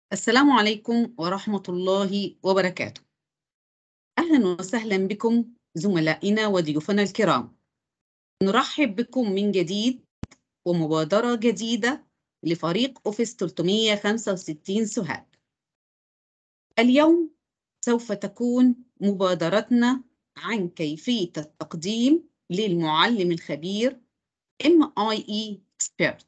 السلام عليكم ورحمة الله وبركاته. أهلا وسهلا بكم زملائنا وضيوفنا الكرام. نرحب بكم من جديد ومبادرة جديدة لفريق أوفيس 365 سوهاج. اليوم سوف تكون مبادرتنا عن كيفية التقديم للمعلم الخبير MIE Expert.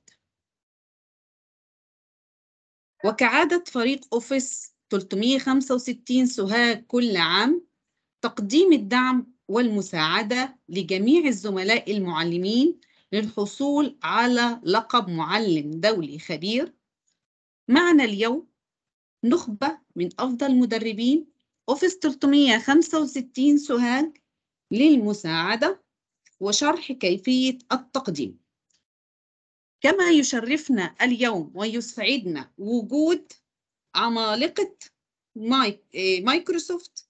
وكعادة فريق أوفيس 365 سوهاج كل عام تقديم الدعم والمساعدة لجميع الزملاء المعلمين للحصول على لقب معلم دولي خبير معنا اليوم نخبة من أفضل مدربين أوفيس 365 سوهاج للمساعدة وشرح كيفية التقديم كما يشرفنا اليوم ويسعدنا وجود عمالقة مايك مايكروسوفت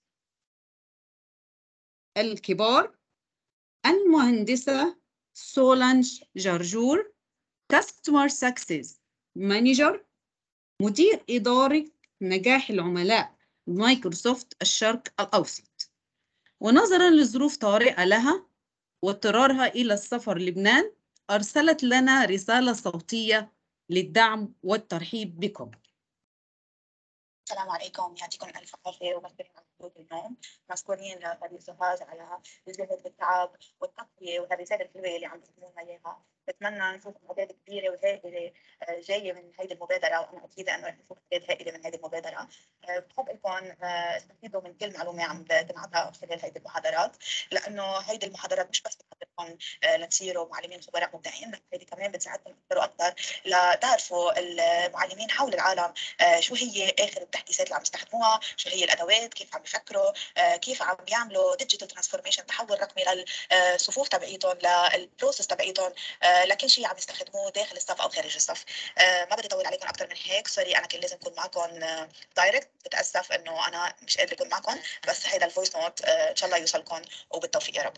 الكبار المهندسة سولانج جرجور كاستمر سكسس مانجر مدير إدارة نجاح العملاء مايكروسوفت الشرق الأوسط ونظرا لظروف طارئة لها واضطرارها إلى السفر لبنان أرسلت لنا رسالة صوتية للدعم والترحيب بكم السلام عليكم يعطيكم الف عافيه ومشكورين على حضور اليوم مشكورين لفريق سوهاج على الجهد والتعب والتقويه وهالرساله الحلوه اللي عم تقدموا لنا اياها بتمنى نشوف اعداد كبيره وهائله جايه من هيدي المبادره وانا اكيده انه رح نشوف اعداد هائله من هيدي المبادره بحب لكم استفيدوا من كل معلومه عم تنعطى خلال هيدي المحاضرات لانه هيدي المحاضرات مش بس بتحضركم لتصيروا معلمين خبراء مبدعين لا هيدي كمان بتساعدكم اكثر واكثر لتعرفوا المعلمين حول العالم شو هي اخر التحديثات اللي عم يستخدموها شو هي الادوات كيف عم يفكروا كيف عم يعملوا ديجيتال ترانسفورميشن تحول رقمي للصفوف تبعيتهم للبروسيس تبعيتهم لكل شيء عم يستخدموه داخل الصف او خارج الصف ما بدي اطول عليكم اكثر من هيك سوري انا كان لازم اكون معكم دايركت بتاسف انه انا مش قادره اكون معكم بس هيدا الفويس نوت ان شاء الله يوصلكم وبالتوفيق يا رب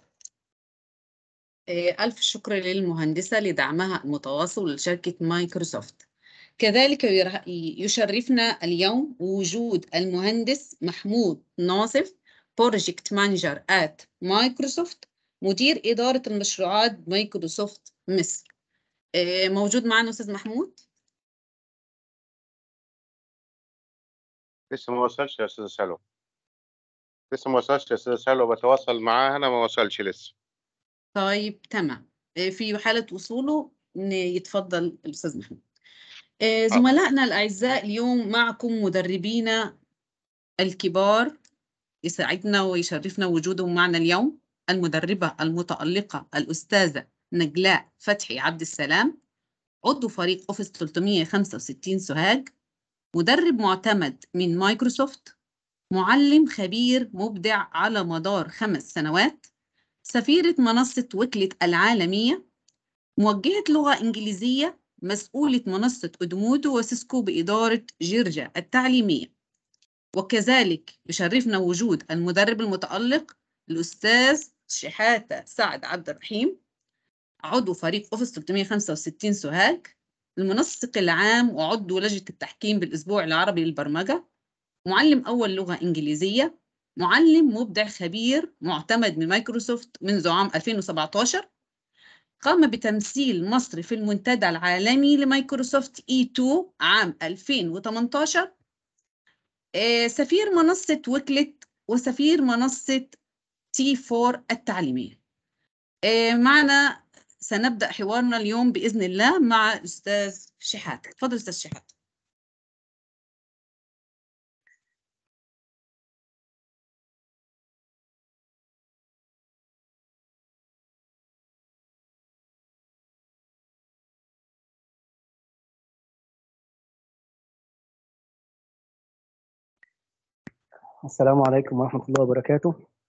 ألف شكر للمهندسة لدعمها المتواصل لشركة مايكروسوفت كذلك يشرفنا اليوم وجود المهندس محمود ناصف بروجكت مانجر ات مايكروسوفت مدير إدارة المشروعات مايكروسوفت مصر موجود معنا أستاذ محمود لسه ما وصلش يا أستاذ سلوى لسه ما وصلش يا أستاذ سلوى بتواصل معاه أنا ما وصلش لسه طيب تمام في حالة وصوله يتفضل الأستاذ محمود زملائنا الأعزاء اليوم معكم مدربينا الكبار يسعدنا ويشرفنا وجودهم معنا اليوم المدربة المتألقة الأستاذة نجلاء فتحي عبد السلام عضو فريق أوفيس 365 سوهاج مدرب معتمد من مايكروسوفت معلم خبير مبدع على مدار خمس سنوات سفيرة منصة وكلة العالمية موجهة لغة إنجليزية مسؤولة منصة أدمودو وسيسكو بإدارة جيرجيا التعليمية وكذلك يشرفنا وجود المدرب المتألق الأستاذ شحاتة سعد عبد الرحيم عضو فريق أوفيس 365 سوهاج المنسق العام وعضو لجنة التحكيم بالأسبوع العربي للبرمجة معلم أول لغة إنجليزية معلم مبدع خبير معتمد من مايكروسوفت منذ عام 2017 قام بتمثيل مصر في المنتدى العالمي لمايكروسوفت E2 عام 2018 سفير منصة ويكلت وسفير منصة T4 التعليمية معنا سنبدأ حوارنا اليوم بإذن الله مع أستاذ شحات تفضل أستاذ شحات السلام عليكم ورحمة الله وبركاته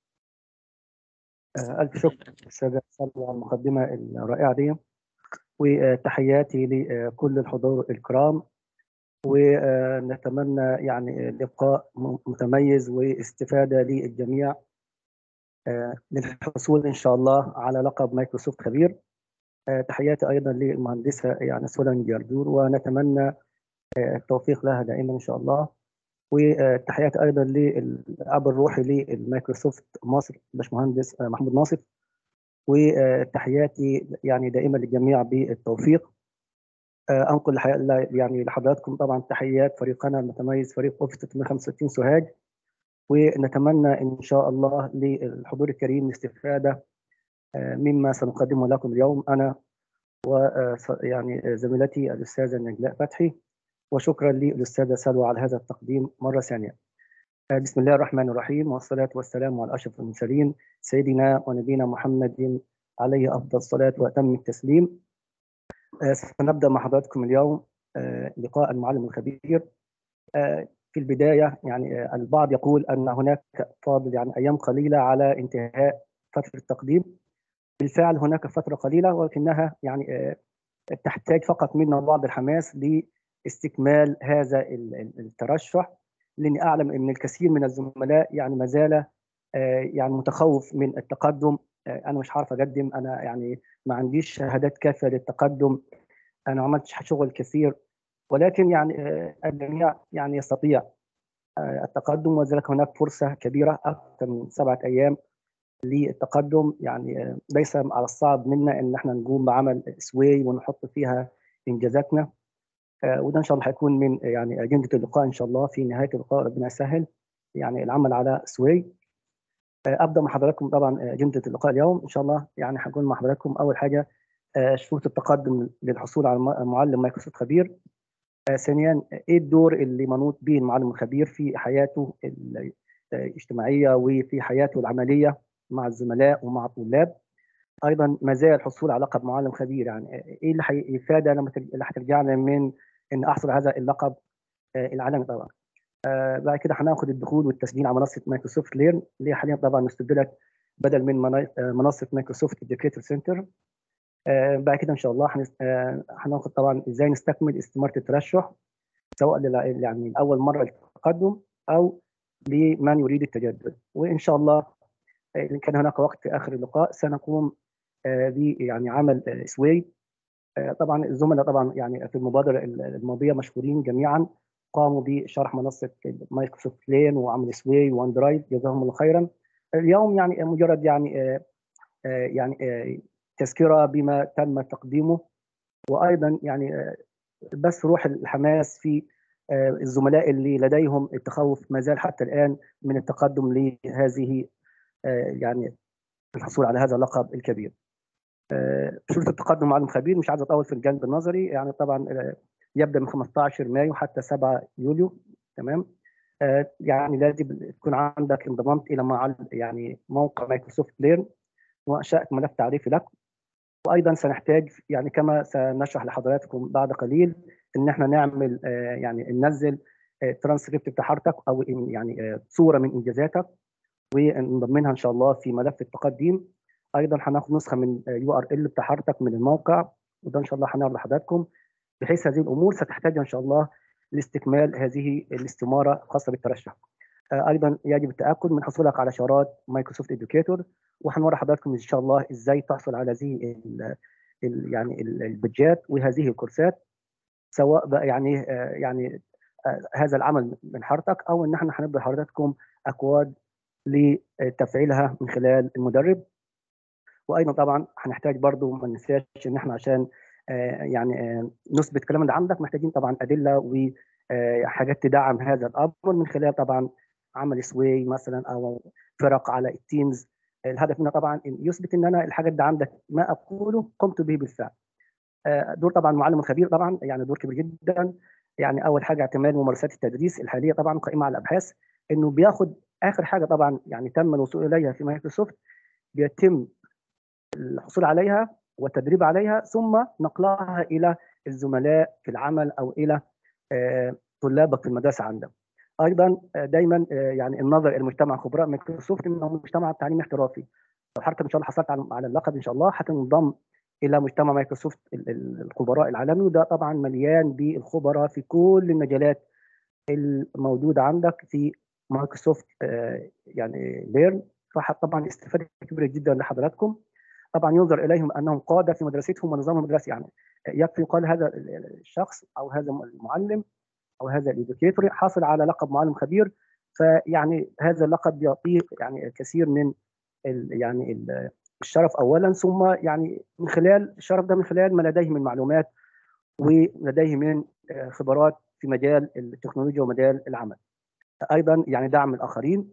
ألف شكر أستاذة سلوى على المقدمة الرائعة دي وتحياتي لكل الحضور الكرام ونتمنى يعني لقاء متميز واستفادة للجميع للحصول إن شاء الله على لقب مايكروسوفت خبير تحياتي أيضا للمهندسة يعني سولان جردور ونتمنى التوفيق لها دائما ان شاء الله وتحياتي ايضا للاب الروحي للمايكروسوفت مصر باشمهندس محمود ناصف وتحياتي يعني دائما للجميع بالتوفيق انقل يعني لحضراتكم طبعا تحيات فريقنا المتميز فريق اوفيس 365 سوهاج ونتمنى ان شاء الله للحضور الكريم الاستفاده مما سنقدمه لكم اليوم انا ويعني زميلتي الاستاذه نجلاء فتحي وشكرا للاستاذه سلوى على هذا التقديم مره ثانيه. بسم الله الرحمن الرحيم والصلاه والسلام على اشرف المرسلين سيدنا ونبينا محمد عليه افضل الصلاه واتم التسليم. سنبدا مع حضراتكم اليوم لقاء المعلم الخبير. في البدايه يعني البعض يقول ان هناك فاضل يعني ايام قليله على انتهاء فتره التقديم. بالفعل هناك فتره قليله ولكنها يعني تحتاج فقط منا بعض الحماس لاستكمال هذا الترشح لاني اعلم ان الكثير من الزملاء يعني ما زال يعني متخوف من التقدم انا مش عارف اقدم انا يعني ما عنديش شهادات كافيه للتقدم انا ما عملتش شغل كثير ولكن يعني الجميع يعني يستطيع التقدم وذلك هناك فرصه كبيره اكثر من سبعه ايام للتقدم يعني ليس على الصعب منا ان احنا نقوم بعمل سوي ونحط فيها انجازاتنا وده ان شاء الله هيكون من يعني اجنده اللقاء ان شاء الله في نهايه اللقاء ربنا يسهل يعني العمل على سوي ابدا مع حضراتكم طبعا اجنده اللقاء اليوم ان شاء الله يعني هكون مع حضراتكم اول حاجه شروط التقدم للحصول على معلم مايكروسوفت خبير ثانيا ايه الدور اللي منوط به المعلم الخبير في حياته الاجتماعيه وفي حياته العمليه مع الزملاء ومع الطلاب ايضا ما زال الحصول على لقب معلم خبير يعني ايه اللي هيفادى لما اللي هترجعنا من ان احصل هذا اللقب آه العالمي طبعا آه بعد كده هناخد الدخول والتسجيل على منصه مايكروسوفت ليرن اللي حاليا طبعا استبدلت بدل من منصه مايكروسوفت اديوكيتور سنتر آه بعد كده ان شاء الله هناخد طبعا ازاي نستكمل استماره الترشح سواء يعني اول مره للتقدم او لمن يريد التجدد وان شاء الله ان كان هناك وقت في اخر اللقاء سنقوم ب يعني عمل سوي طبعا الزملاء طبعا يعني في المبادره الماضيه مشكورين جميعا قاموا بشرح منصه مايكروسوفت لين وعمل سوي وان درايف جزاهم الله خيرا اليوم يعني مجرد يعني يعني تذكره بما تم تقديمه وايضا يعني بس روح الحماس في الزملاء اللي لديهم التخوف ما زال حتى الان من التقدم لهذه يعني الحصول على هذا اللقب الكبير. شروط التقدم مع الخبير مش عايز اطول في الجانب النظري يعني طبعا يبدا من 15 مايو حتى 7 يوليو تمام يعني لازم تكون عندك انضممت الى مع يعني موقع مايكروسوفت ليرن وانشات ملف تعريفي لك وايضا سنحتاج يعني كما سنشرح لحضراتكم بعد قليل ان احنا نعمل يعني ننزل ترانسكريبت بتاع حضرتك او يعني صوره من انجازاتك ونضمنها ان شاء الله في ملف التقديم ايضا هناخد نسخه من يو ار ال بتاع حضرتك من الموقع وده ان شاء الله هنعرض لحضراتكم بحيث هذه الامور ستحتاج ان شاء الله لاستكمال هذه الاستماره الخاصه بالترشح. ايضا يجب التاكد من حصولك على شارات مايكروسوفت اديوكيتور وهنوري حضراتكم ان شاء الله ازاي تحصل على هذه ال ال يعني البجات وهذه الكورسات سواء بقى يعني يعني هذا العمل من حضرتك او ان احنا هنبدا حضراتكم اكواد لتفعيلها من خلال المدرب وايضا طبعا هنحتاج برضو ما ننساش ان احنا عشان آه يعني آه نثبت الكلام ده عندك محتاجين طبعا ادله وحاجات تدعم هذا الامر من خلال طبعا عمل سوي مثلا او فرق على التيمز الهدف منها طبعا إن يثبت ان انا الحاجات دي عندك ما اقوله قمت به بالفعل آه دور طبعا المعلم الخبير طبعا يعني دور كبير جدا يعني اول حاجه اعتماد ممارسات التدريس الحاليه طبعا قائمه على الابحاث انه بياخد اخر حاجه طبعا يعني تم الوصول اليها في مايكروسوفت بيتم الحصول عليها والتدريب عليها ثم نقلها الى الزملاء في العمل او الى طلابك في المدرسه عندك. ايضا دايما يعني النظر الى مجتمع خبراء مايكروسوفت انه مجتمع تعليمي احترافي. لو حضرتك ان شاء الله حصلت على اللقب ان شاء الله هتنضم الى مجتمع مايكروسوفت الخبراء العالمي وده طبعا مليان بالخبراء في كل المجالات الموجوده عندك في مايكروسوفت يعني ليرن فطبعا استفاده كبيره جدا لحضراتكم طبعا ينظر اليهم انهم قاده في مدرستهم ونظامهم المدرسي يعني يكفي يقال هذا الشخص او هذا المعلم او هذا الايديوكيتور حاصل على لقب معلم خبير فيعني هذا اللقب يعطيه يعني الكثير من ال يعني ال الشرف اولا ثم يعني من خلال الشرف ده من خلال ما لديه من معلومات ولديه من خبرات في مجال التكنولوجيا ومجال العمل. ايضا يعني دعم الاخرين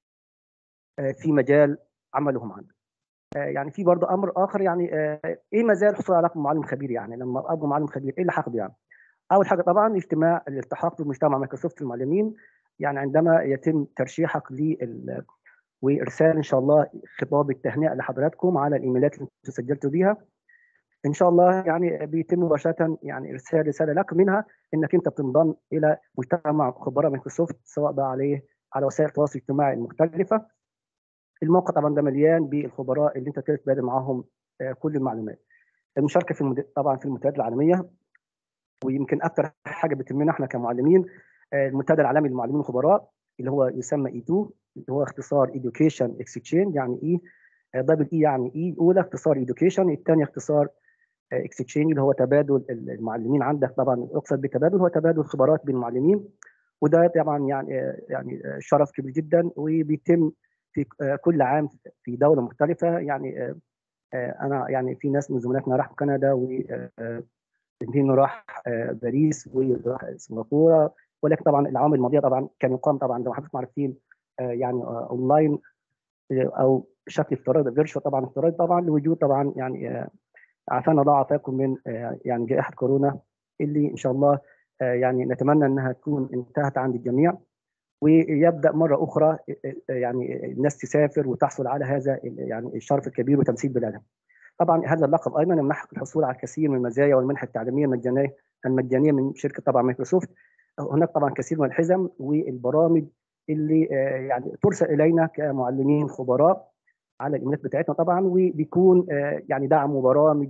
في مجال عملهم عنه. يعني في برضه امر اخر يعني ايه مزايا الحصول على معلم خبير يعني لما ابقى معلم خبير ايه اللي هاخده يعني؟ اول حاجه طبعا اجتماع الالتحاق بمجتمع مايكروسوفت المعلمين يعني عندما يتم ترشيحك لل وارسال ان شاء الله خطاب التهنئه لحضراتكم على الايميلات اللي انتم سجلتوا بيها ان شاء الله يعني بيتم مباشره يعني ارسال رساله لك منها انك انت بتنضم الى مجتمع خبراء مايكروسوفت سواء بقى عليه على وسائل التواصل الاجتماعي المختلفه الموقع طبعا ده مليان بالخبراء اللي انت تقدر تبادل معاهم كل المعلومات المشاركه في المد... طبعا في المنتديات العالميه ويمكن اكثر حاجه بتهمنا احنا كمعلمين المنتدى العالمي للمعلمين الخبراء اللي هو يسمى اي 2 اللي هو اختصار education exchange يعني اي دبل اي يعني اي الاولى اختصار education الثانيه اختصار exchange اللي هو تبادل المعلمين عندك طبعا اقصد بالتبادل هو تبادل خبرات بين المعلمين وده طبعا يعني يعني شرف كبير جدا وبيتم في كل عام في دوله مختلفه يعني انا يعني في ناس من زملائنا راحوا كندا و الاثنين راح باريس وراح سنغافوره ولكن طبعا العوامل الماضيه طبعا كان يقام طبعا زي ما حضرتك عارفين يعني اونلاين او بشكل افتراضي فيرتشوال طبعا افتراضي طبعا لوجود طبعا يعني عافانا الله عافاكم من يعني جائحه كورونا اللي ان شاء الله يعني نتمنى انها تكون انتهت عند الجميع ويبدا مره اخرى يعني الناس تسافر وتحصل على هذا يعني الشرف الكبير وتمثيل بلادها. طبعا هذا اللقب ايضا يمنحك الحصول على الكثير من المزايا والمنح التعليميه المجانيه المجانيه من شركه طبعا مايكروسوفت هناك طبعا كثير من الحزم والبرامج اللي يعني ترسل الينا كمعلمين خبراء على الايميلات بتاعتنا طبعا وبيكون يعني دعم وبرامج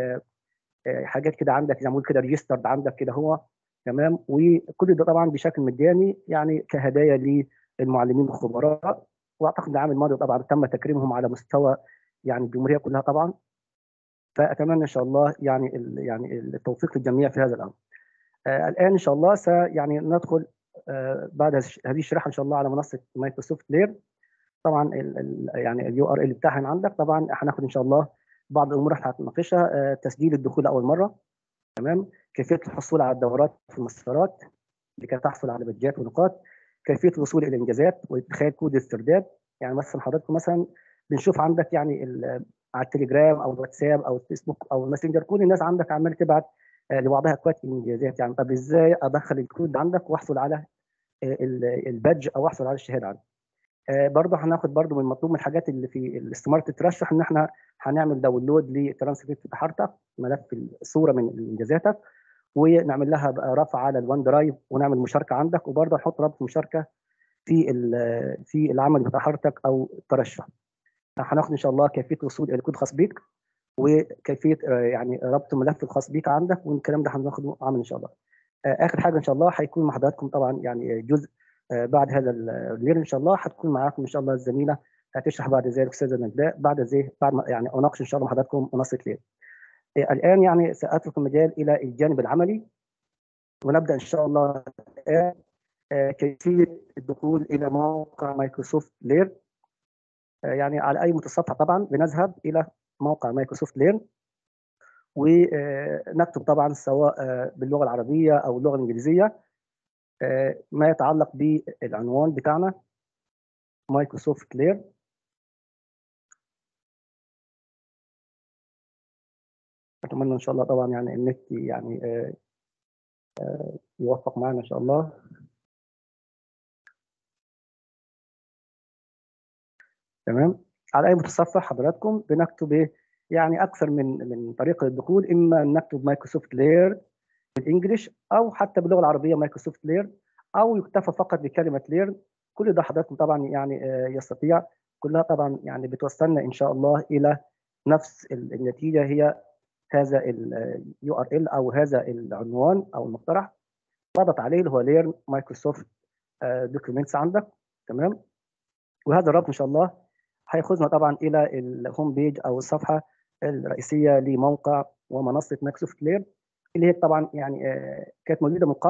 وحاجات كده عندك زي ما بنقول كده ريجسترد عندك كده هو تمام وكل ده طبعا بشكل مجاني يعني كهدايا للمعلمين الخبراء واعتقد العام الماضي طبعا تم تكريمهم على مستوى يعني الجمهوريه كلها طبعا فاتمنى ان شاء الله يعني يعني التوفيق للجميع في هذا الامر. آه الان ان شاء الله س يعني ندخل آه بعد هذه الشريحه ان شاء الله على منصه مايكروسوفت لير طبعا ال ال يعني اليو ار ال بتاعها عندك طبعا هناخد ان شاء الله بعض الامور اللي هنناقشها آه تسجيل الدخول اول مره تمام كيفيه الحصول على الدورات في المسارات لكي تحصل على بجات ونقاط كيفيه الوصول الى انجازات واتخاذ كود استرداد يعني مثلا حضرتك مثلا بنشوف عندك يعني على التليجرام او الواتساب او الفيسبوك او الماسنجر كل الناس عندك عماله تبعت لبعضها اكواد انجازات يعني طب ازاي ادخل الكود عندك واحصل على البادج او احصل على الشهاده عندك برضه هناخد برضه من المطلوب من الحاجات اللي في الاستمارة ترشح ان احنا هنعمل داونلود لترانسكريبت بتاعتك ملف الصوره من انجازاتك ونعمل لها بقى رفع على الوان درايف ونعمل مشاركه عندك وبرضه نحط رابط مشاركه في في العمل بتاع حضرتك او الترشح. هناخد ان شاء الله كيفيه الوصول الى كود خاص بيك وكيفيه يعني ربط الملف الخاص بيك عندك والكلام ده هناخده عمل ان شاء الله. اخر حاجه ان شاء الله هيكون مع حضراتكم طبعا يعني جزء بعد هذا الليل ان شاء الله هتكون معاكم ان شاء الله الزميله هتشرح بعد ذلك استاذه نجلاء بعد ذلك بعد ما يعني اناقش ان شاء الله مع حضراتكم منصه ليل. الان يعني ساترك المجال الى الجانب العملي ونبدا ان شاء الله الان كيفيه الدخول الى موقع مايكروسوفت لير يعني على اي متصفح طبعا بنذهب الى موقع مايكروسوفت لير ونكتب طبعا سواء باللغه العربيه او اللغه الانجليزيه ما يتعلق بالعنوان بتاعنا مايكروسوفت لير اتمنى ان شاء الله طبعا يعني النت يعني يوفق معنا ان شاء الله تمام على اي متصفح حضراتكم بنكتب ايه يعني اكثر من من طريقه للدخول اما نكتب مايكروسوفت لير بالانجلش او حتى باللغه العربيه مايكروسوفت لير او يكتفى فقط بكلمه لير كل ده حضراتكم طبعا يعني يستطيع كلها طبعا يعني بتوصلنا ان شاء الله الى نفس النتيجه هي هذا اليو ار ال او هذا العنوان او المقترح ضغط عليه اللي هو لير مايكروسوفت دوكيومنتس عندك تمام وهذا الرابط ان شاء الله هياخذنا طبعا الى الهوم بيج او الصفحه الرئيسيه لموقع ومنصه مايكروسوفت لير اللي هي طبعا يعني كانت موجوده من قبل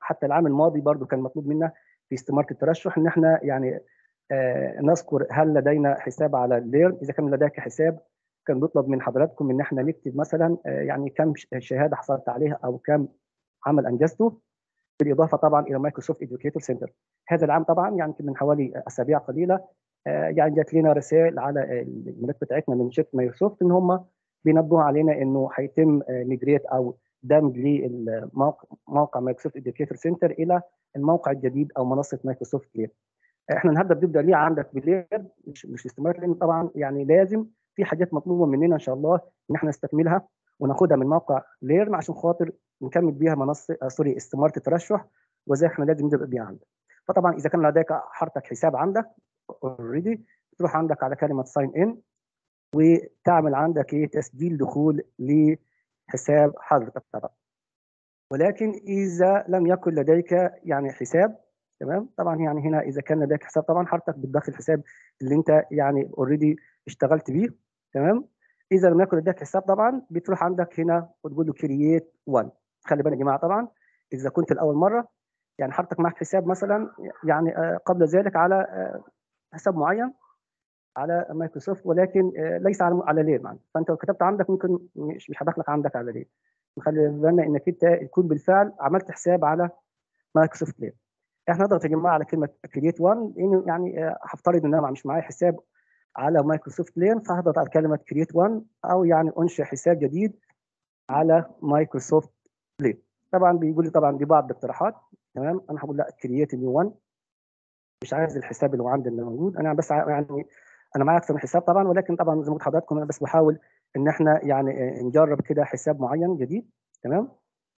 حتى العام الماضي برضو كان مطلوب منا في استماره الترشح ان احنا يعني آه، نذكر هل لدينا حساب على ليرن اذا كان لديك حساب كان بيطلب من حضراتكم ان احنا نكتب مثلا آه، يعني كم ش- شهاده حصلت عليها او كم عمل انجزته بالاضافه طبعا الى مايكروسوفت اديوكيتور سنتر هذا العام طبعا يعني يمكن من حوالي اسابيع قليله آه، يعني جات لنا رسائل على الملف بتاعتنا من شركه مايكروسوفت ان هم بينبهوا علينا انه هيتم ميجريت او دمج للموقع موقع مايكروسوفت اديوكيتور سنتر الى الموقع الجديد او منصه مايكروسوفت لير احنا النهارده بنبدا ليه عندك بالليل مش مش استمرار لان طبعا يعني لازم في حاجات مطلوبه مننا ان شاء الله ان احنا نستكملها وناخدها من موقع ليرن عشان خاطر نكمل بيها منصه آه سوري استماره الترشح وزي احنا لازم نبدا بيها عندك فطبعا اذا كان لديك حضرتك حساب عندك اوريدي تروح عندك على كلمه ساين ان وتعمل عندك ايه تسجيل دخول لحساب حضرتك طبعا ولكن اذا لم يكن لديك يعني حساب تمام طبعا يعني هنا اذا كان لديك حساب طبعا حضرتك بتدخل الحساب اللي انت يعني اوريدي اشتغلت بيه تمام اذا لم يكن لديك حساب طبعا بتروح عندك هنا وتقول له كرييت 1 خلي بالك يا جماعه طبعا اذا كنت لاول مره يعني حضرتك معك حساب مثلا يعني آه، قبل ذلك على آه، حساب معين على مايكروسوفت ولكن آه، ليس على على ليل معنا فانت لو كتبت عندك ممكن مش مش هدخلك عندك على ليل خلي بالنا انك انت تكون بالفعل عملت حساب على مايكروسوفت ليل احنا نضغط يا جماعه على كلمه كرييت 1 لان يعني آه، هفترض ان انا مش معايا حساب على مايكروسوفت لين فهضغط على كلمه كرييت 1 او يعني انشئ حساب جديد على مايكروسوفت لين طبعا بيقول لي طبعا دي بعض الاقتراحات تمام انا هقول لا كرييت نيو 1 مش عايز الحساب اللي هو عندي اللي موجود انا بس ع- يعني انا معايا اكثر من حساب طبعا ولكن طبعا زي ما قلت لحضراتكم انا بس بحاول ان احنا يعني آه، نجرب كده حساب معين جديد تمام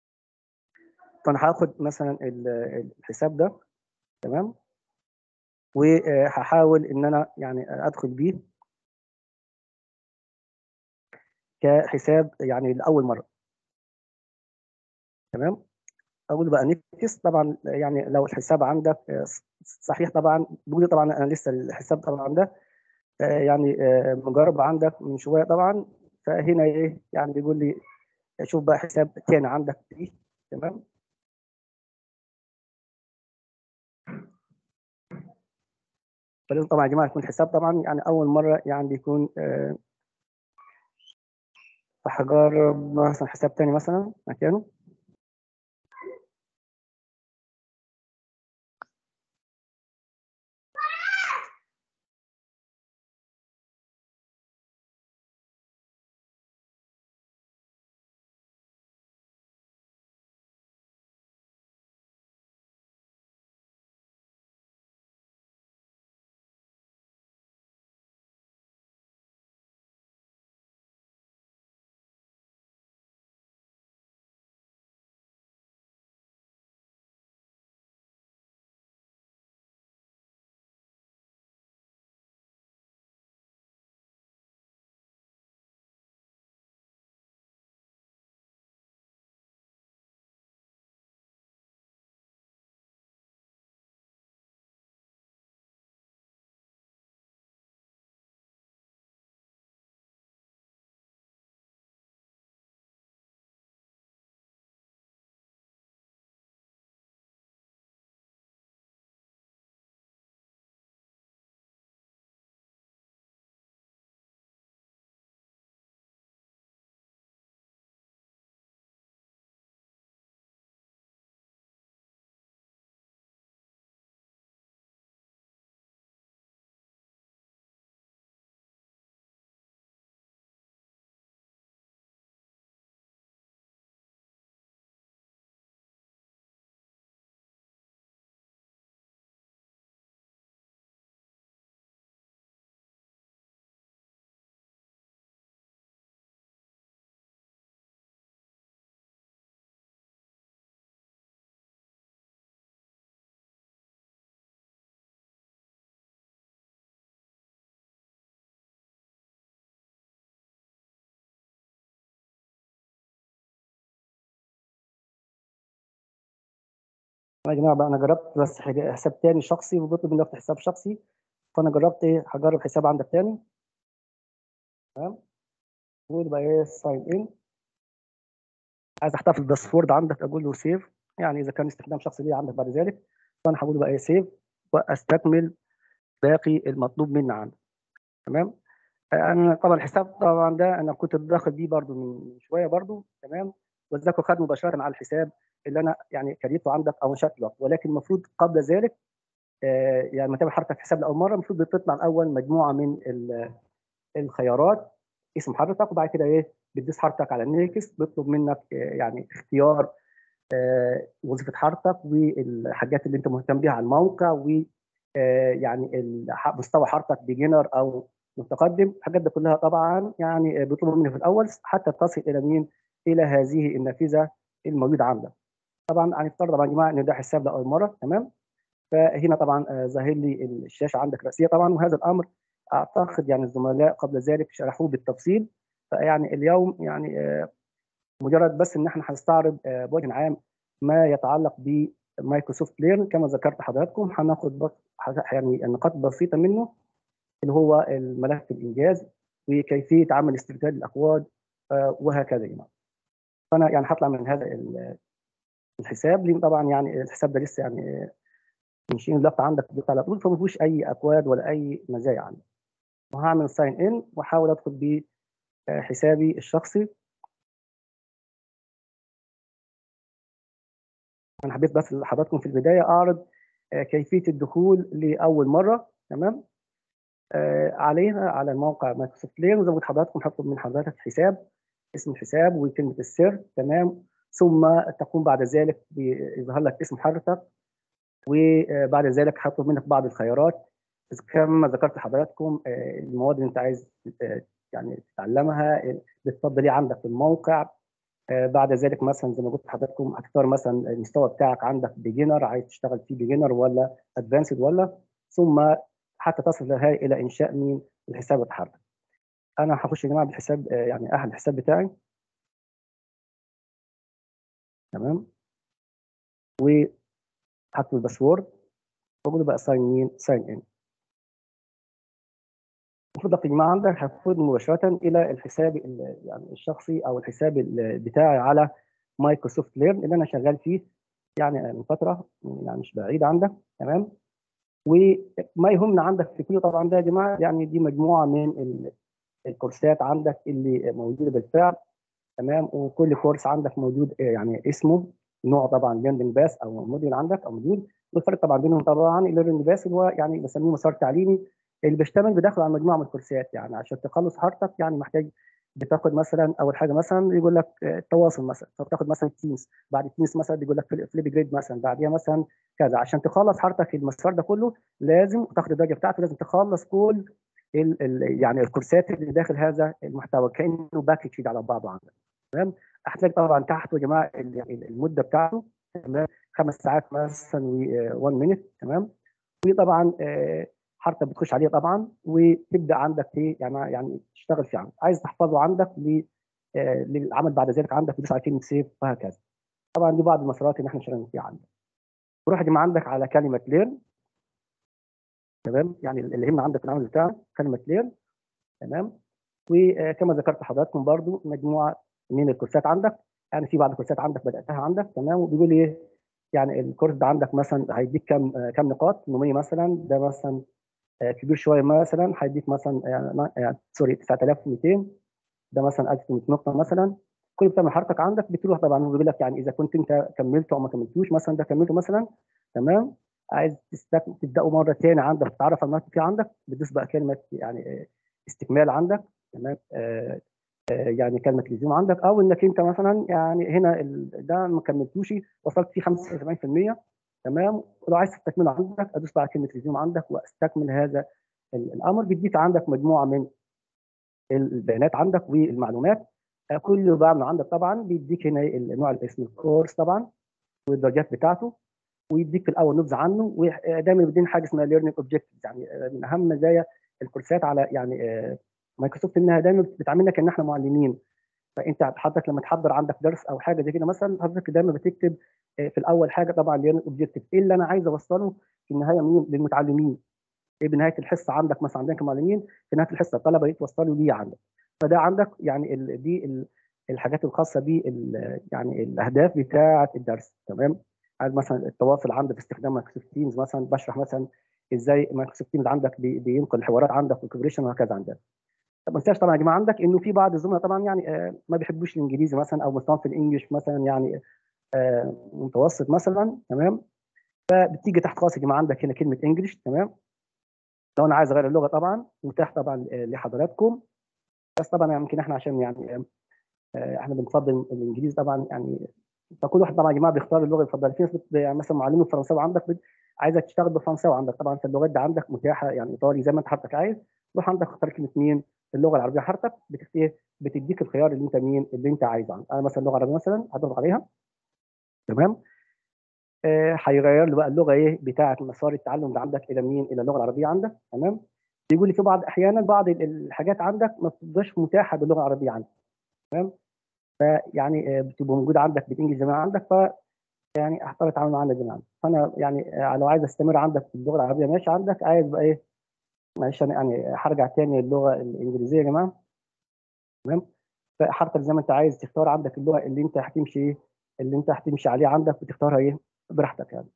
فانا هاخد مثلا ال- الحساب ده تمام وهحاول ان انا يعني ادخل بيه كحساب يعني لاول مره تمام اقول بقى نكس طبعا يعني لو الحساب عندك آه، صحيح طبعا بيقول لي طبعا انا لسه الحساب طبعا ده آه، يعني آه، مجرب عندك من شويه طبعا فهنا ايه يعني بيقول لي شوف بقى حساب تاني عندك فيه تمام فلازم طبعا يا جماعه يكون حساب طبعا يعني اول مره يعني بيكون آه، فهجرب مثلا حساب تاني مثلا مكانه يا جماعه بقى انا جربت بس حاجة- حساب تاني شخصي وبيطلب مني افتح حساب شخصي فانا جربت ايه هجرب حساب عندك تاني تمام ويبقى ايه ساين ان عايز احتفظ بالباسورد عندك اقول له سيف يعني اذا كان استخدام شخصي ليه عندك بعد ذلك فانا هقول بقى سيف واستكمل باقي المطلوب مني عندك تمام انا طبعا الحساب طبعا ده انا كنت داخل بيه برضو من شويه برضو تمام والذاكر خد مباشره على الحساب اللي انا يعني كريته عندك او شكله ولكن المفروض قبل ذلك آه يعني لما تعمل حركه حساب لاول مره المفروض بتطلع الاول مجموعه من الخيارات اسم حضرتك وبعد كده ايه بتدوس حضرتك على النيكست بيطلب منك آه يعني اختيار آه وظيفه حضرتك والحاجات اللي انت مهتم بيها على الموقع و يعني مستوى حضرتك بيجنر او متقدم الحاجات دي كلها طبعا يعني بيطلبوا مني في الاول حتى تصل الى مين؟ الى هذه النافذه الموجوده عندك. طبعا هنفترض طبعا يا جماعه ان ده حساب لاول مره تمام؟ فهنا طبعا ظاهر لي الشاشه عندك رئيسيه طبعا وهذا الامر اعتقد يعني الزملاء قبل ذلك شرحوه بالتفصيل فيعني اليوم يعني مجرد بس ان احنا هنستعرض بوجه عام ما يتعلق بمايكروسوفت ليرن كما ذكرت حضراتكم هناخد بس يعني نقاط بسيطه منه اللي هو الملف الانجاز وكيفيه عمل استرداد الاكواد وهكذا يعني. فانا يعني هطلع من هذا الحساب لان طبعا يعني الحساب ده لسه يعني ماشيين اللفت عندك بيطلع على طول فما فيهوش اي اكواد ولا اي مزايا عندي. وهعمل ساين ان واحاول ادخل بحسابي الشخصي انا حبيت بس لحضراتكم في البدايه اعرض كيفيه الدخول لاول مره تمام آه عليها على الموقع مايكروسوفت لير وزي ما قلت حضراتكم هطلب من حضرتك حساب اسم الحساب وكلمه السر تمام ثم تقوم بعد ذلك بيظهر لك اسم حضرتك وبعد ذلك هطلب منك بعض الخيارات كما ذكرت لحضراتكم آه المواد اللي انت عايز آه يعني تتعلمها بتفضل ايه عندك في الموقع بعد ذلك مثلا زي ما قلت لحضراتكم هتختار مثلا المستوى بتاعك عندك بيجنر عايز تشتغل فيه بيجنر ولا ادفانسد ولا ثم حتى تصل لها الى انشاء من الحساب وتحرك انا هخش يا جماعه بالحساب يعني اهل الحساب بتاعي تمام وحط الباسورد واقول بقى ساين مين ساين ان المفروض يا جماعه عندك هتفوت مباشره الى الحساب يعني الشخصي او الحساب بتاعي على مايكروسوفت ليرن اللي انا شغال فيه يعني من فتره يعني مش بعيد عندك تمام وما يهمنا عندك في كل طبعا ده يا جماعه يعني دي مجموعه من الكورسات عندك اللي موجوده بالفعل تمام وكل كورس عندك موجود يعني اسمه نوع طبعا ليرنينج باس او موديول عندك او موديول والفرق طبعا بينهم طبعا الليرنينج باس اللي هو يعني بسميه مسار تعليمي اللي بيشتمل بداخل على مجموعه من الكورسات يعني عشان تخلص حارتك يعني محتاج بتاخد مثلا اول حاجه مثلا يقول لك التواصل مثلا فبتاخد مثلا تيمز بعد التيمز مثلا بيقول لك فليب جريد مثلا بعديها مثلا كذا عشان تخلص حارتك المسار ده كله لازم تاخد الدرجه بتاعته لازم تخلص كل ال ال يعني الكورسات اللي داخل هذا المحتوى كانه باكج على بعضه عندك تمام هتلاقي طبعا تحت يا جماعه المده بتاعته تمام خمس ساعات مثلا و 1 مينت تمام وطبعا حضرتك بتخش عليه طبعا وتبدا عندك ايه يعني يعني تشتغل فيه عندك عايز تحفظه عندك للعمل بعد ذلك عندك تدوس على كلمه سيف وهكذا طبعا دي بعض المسارات اللي احنا شغالين فيها عندك تروح يا جماعه عندك على كلمه ليرن تمام يعني اللي يهمنا عندك في العمل بتاعك كلمه ليرن تمام وكما ذكرت لحضراتكم برضو مجموعه من الكورسات عندك يعني في بعض الكورسات عندك بداتها عندك تمام وبيقول لي ايه يعني الكورس ده عندك مثلا هيديك كام كام نقاط 800 مثلا ده مثلا كبير شويه مثلا هيديك مثلا يعني, يعني سوري 9200 ده مثلا 1100 نقطه مثلا كل بتعمل حركتك عندك بتروح طبعا هو بيقول لك يعني اذا كنت انت كملته او ما كملتوش مثلا ده كملته مثلا تمام عايز تبداه مره ثانيه عندك تتعرف على المناطق عندك بتدوس بقى كلمه يعني استكمال عندك تمام آه آه يعني كلمه لزوم عندك او انك انت مثلا يعني هنا ده ما كملتوش وصلت فيه 75% تمام ولو عايز تستكمله عندك ادوس بقى كلمه ريزيوم عندك واستكمل هذا الامر بيديك عندك مجموعه من البيانات عندك والمعلومات كل بقى من عندك طبعا بيديك هنا نوع الاسم الكورس طبعا والدرجات بتاعته ويديك في الاول نبذه عنه ودايما بيدينا حاجه اسمها ليرنينج اوبجكتيف يعني من اهم مزايا الكورسات على يعني مايكروسوفت انها دايما بتعاملنا كان احنا معلمين فانت حضرتك لما تحضر عندك درس او حاجه زي كده مثلا حضرتك دايما بتكتب في الاول حاجه طبعا ليرنينج اوبجكتيف ايه اللي انا عايز اوصله في النهايه مين للمتعلمين ايه بنهايه الحصه عندك مثلا عندنا كمعلمين في نهايه الحصه الطلبه يتوصلوا ليه عندك فده عندك يعني ال دي ال الحاجات الخاصه ب يعني الاهداف بتاعه الدرس تمام عايز مثلا التواصل عندك باستخدام مايكروسوفت تيمز مثلا بشرح مثلا ازاي مايكروسوفت تيمز عندك بي- بينقل الحوارات عندك والكوبريشن وهكذا عندك طب ما تنساش طبعا يا جماعه عندك انه في بعض الزملاء طبعا يعني آه، ما بيحبوش الانجليزي مثلا او مستواهم في الانجليش مثلا يعني آه، متوسط مثلا تمام فبتيجي تحت خاص يا جماعه عندك هنا كلمه انجليش تمام لو انا عايز اغير اللغه طبعا متاح طبعا آه، لحضراتكم بس طبعا يعني يمكن احنا عشان يعني آه، آه، احنا بنفضل الانجليزي طبعا يعني فكل واحد طبعا يا جماعه بيختار اللغه اللي يفضلها في ناس بت- يعني مثلا معلم الفرنساوي عندك بت- عايزك تشتغل بالفرنساوي عندك طبعا في اللغات دي عندك متاحه يعني ايطالي زي ما انت حضرتك عايز روح عندك اختار كلمه مين اللغه العربيه حضرتك بتكت- إيه؟ بتديك الخيار اللي انت مين اللي انت عايزه عنه. انا مثلا اللغه العربيه مثلا هضغط عليها تمام آه، هيغير لي بقى اللغه ايه بتاعه مسار التعلم اللي عندك الى مين الى اللغه العربيه عندك تمام بيقول لي في بعض احيانا بعض ال- الحاجات عندك ما بتبقاش متاحه باللغه العربيه عندك تمام فيعني آه، بتبقى موجوده عندك بالانجليزي زي ما عندك ف يعني اختار اتعامل معاها زي ما عندك فانا يعني آه، لو عايز استمر عندك في اللغه العربيه ماشي عندك عايز بقى ايه معلش انا يعني هرجع تاني للغه الانجليزيه يا جماعه تمام فحضرتك زي ما انت عايز تختار عندك اللغه اللي انت هتمشي ايه اللي انت هتمشي عليه عندك وتختارها ايه براحتك يعني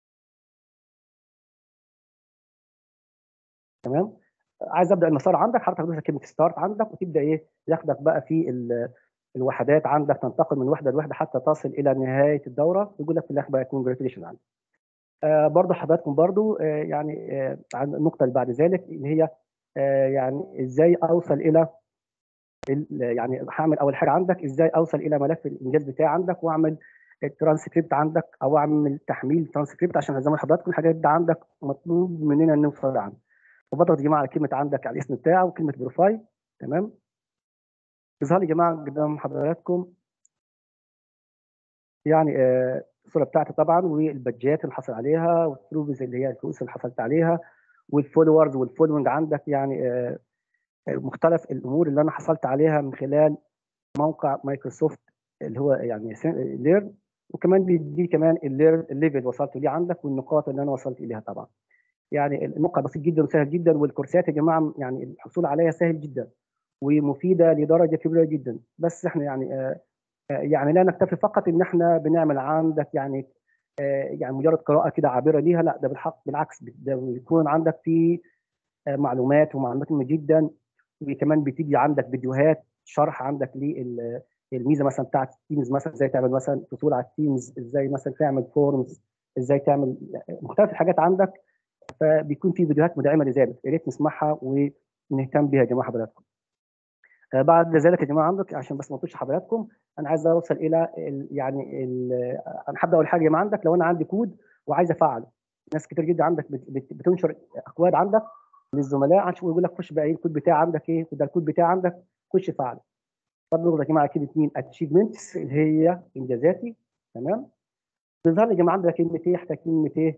تمام عايز ابدا المسار عندك حضرتك تدوس كلمه ستارت عندك وتبدا ايه ياخدك بقى في ال- الوحدات عندك تنتقل من وحده لوحده حتى تصل الى نهايه الدوره يقول لك في الاخر بقى كونجراتيليشن عندك آه برضه حضراتكم برضه آه يعني آه عن النقطه اللي بعد ذلك اللي هي آه يعني ازاي اوصل الى ال- يعني هعمل اول حاجه عندك ازاي اوصل الى ملف الانجاز بتاعي عندك واعمل الترانسكريبت عندك او اعمل تحميل ترانسكريبت عشان زي ما حضراتكم الحاجات دي عندك مطلوب مننا نوصل عنها وبضغط يا جماعه على كلمه عندك على الاسم بتاعه وكلمه بروفايل تمام يظهر لي يا جماعه قدام حضراتكم يعني آه، الصوره بتاعتي طبعا والبادجات اللي حصل عليها والتروفيز اللي هي الفلوس اللي حصلت عليها والفولورز والفولوينج عندك يعني آه، مختلف الامور اللي انا حصلت عليها من خلال موقع مايكروسوفت اللي هو يعني ليرن وكمان بيدي كمان الليرن الليفل وصلت ليه عندك والنقاط اللي انا وصلت اليها طبعا يعني الموقع بسيط جدا وسهل جدا والكورسات يا جماعه يعني الحصول عليها سهل جدا ومفيده لدرجه كبيره جدا بس احنا يعني آه آه، يعني لا نكتفي فقط ان احنا بنعمل عندك يعني آه يعني مجرد قراءه كده عابره ليها لا ده بالحق بالعكس ده بيكون عندك في آه معلومات ومعلومات مهمه جدا وكمان بتيجي عندك فيديوهات شرح عندك للميزه مثلا بتاعت التيمز مثلا ازاي تعمل مثلا فصول على التيمز ازاي مثلا تعمل فورمز ازاي تعمل مختلف الحاجات عندك فبيكون في فيديوهات مدعمه لذلك يا ريت نسمعها ونهتم بيها يا جماعه حضراتكم. آه، بعد ذلك يا جماعه عندك عشان بس ما اطولش حضراتكم انا عايز اوصل الى ال يعني ال انا هبدا اول حاجه يا جماعه عندك لو انا عندي كود وعايز افعله ناس كتير جدا عندك بت- بت- بتنشر اكواد عندك للزملاء عشان يقول لك خش بقى ايه الكود بتاعي عندك ايه ده الكود بتاعي عندك خش فعله فبنضغط يا جماعه كلمه مين اتشيفمنتس اللي هي انجازاتي تمام بيظهر لي يا جماعه عندك كلمه ايه تحت كلمه ايه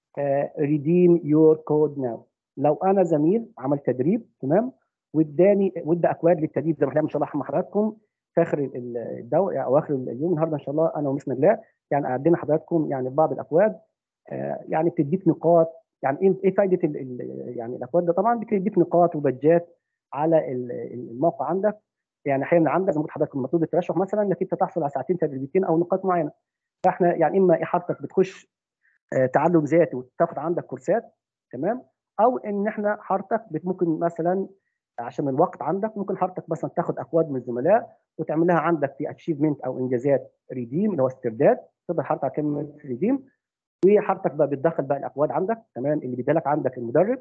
ريديم يور كود ناو لو انا زميل عمل تدريب تمام واداني وادى اكواد للتدريب زي ما احنا ان شاء الله مع حضراتكم في اخر ال- الدو او اخر اليوم النهارده ان شاء الله انا ومس نجلاء يعني قدمنا حضراتكم يعني بعض الاكواد آه، يعني بتديك نقاط يعني ايه ايه فائده ال- ال- يعني الاكواد ده طبعا بتديك نقاط وبجات على ال- الموقع عندك يعني احيانا عندك زي ما قلت لحضرتك مطلوب الترشح مثلا انك انت تحصل على ساعتين تدريبيتين او نقاط معينه فاحنا يعني اما إيه حضرتك بتخش آه، تعلم ذاتي وتاخد عندك كورسات تمام او ان احنا حضرتك بت- ممكن مثلا عشان الوقت عندك ممكن حضرتك مثلا تاخد اكواد من الزملاء وتعملها عندك في اتشيفمنت او انجازات ريديم اللي هو استرداد تقدر حضرتك على كلمه ريديم وحضرتك بقى بتدخل بقى الاكواد عندك تمام اللي بيديها لك عندك المدرب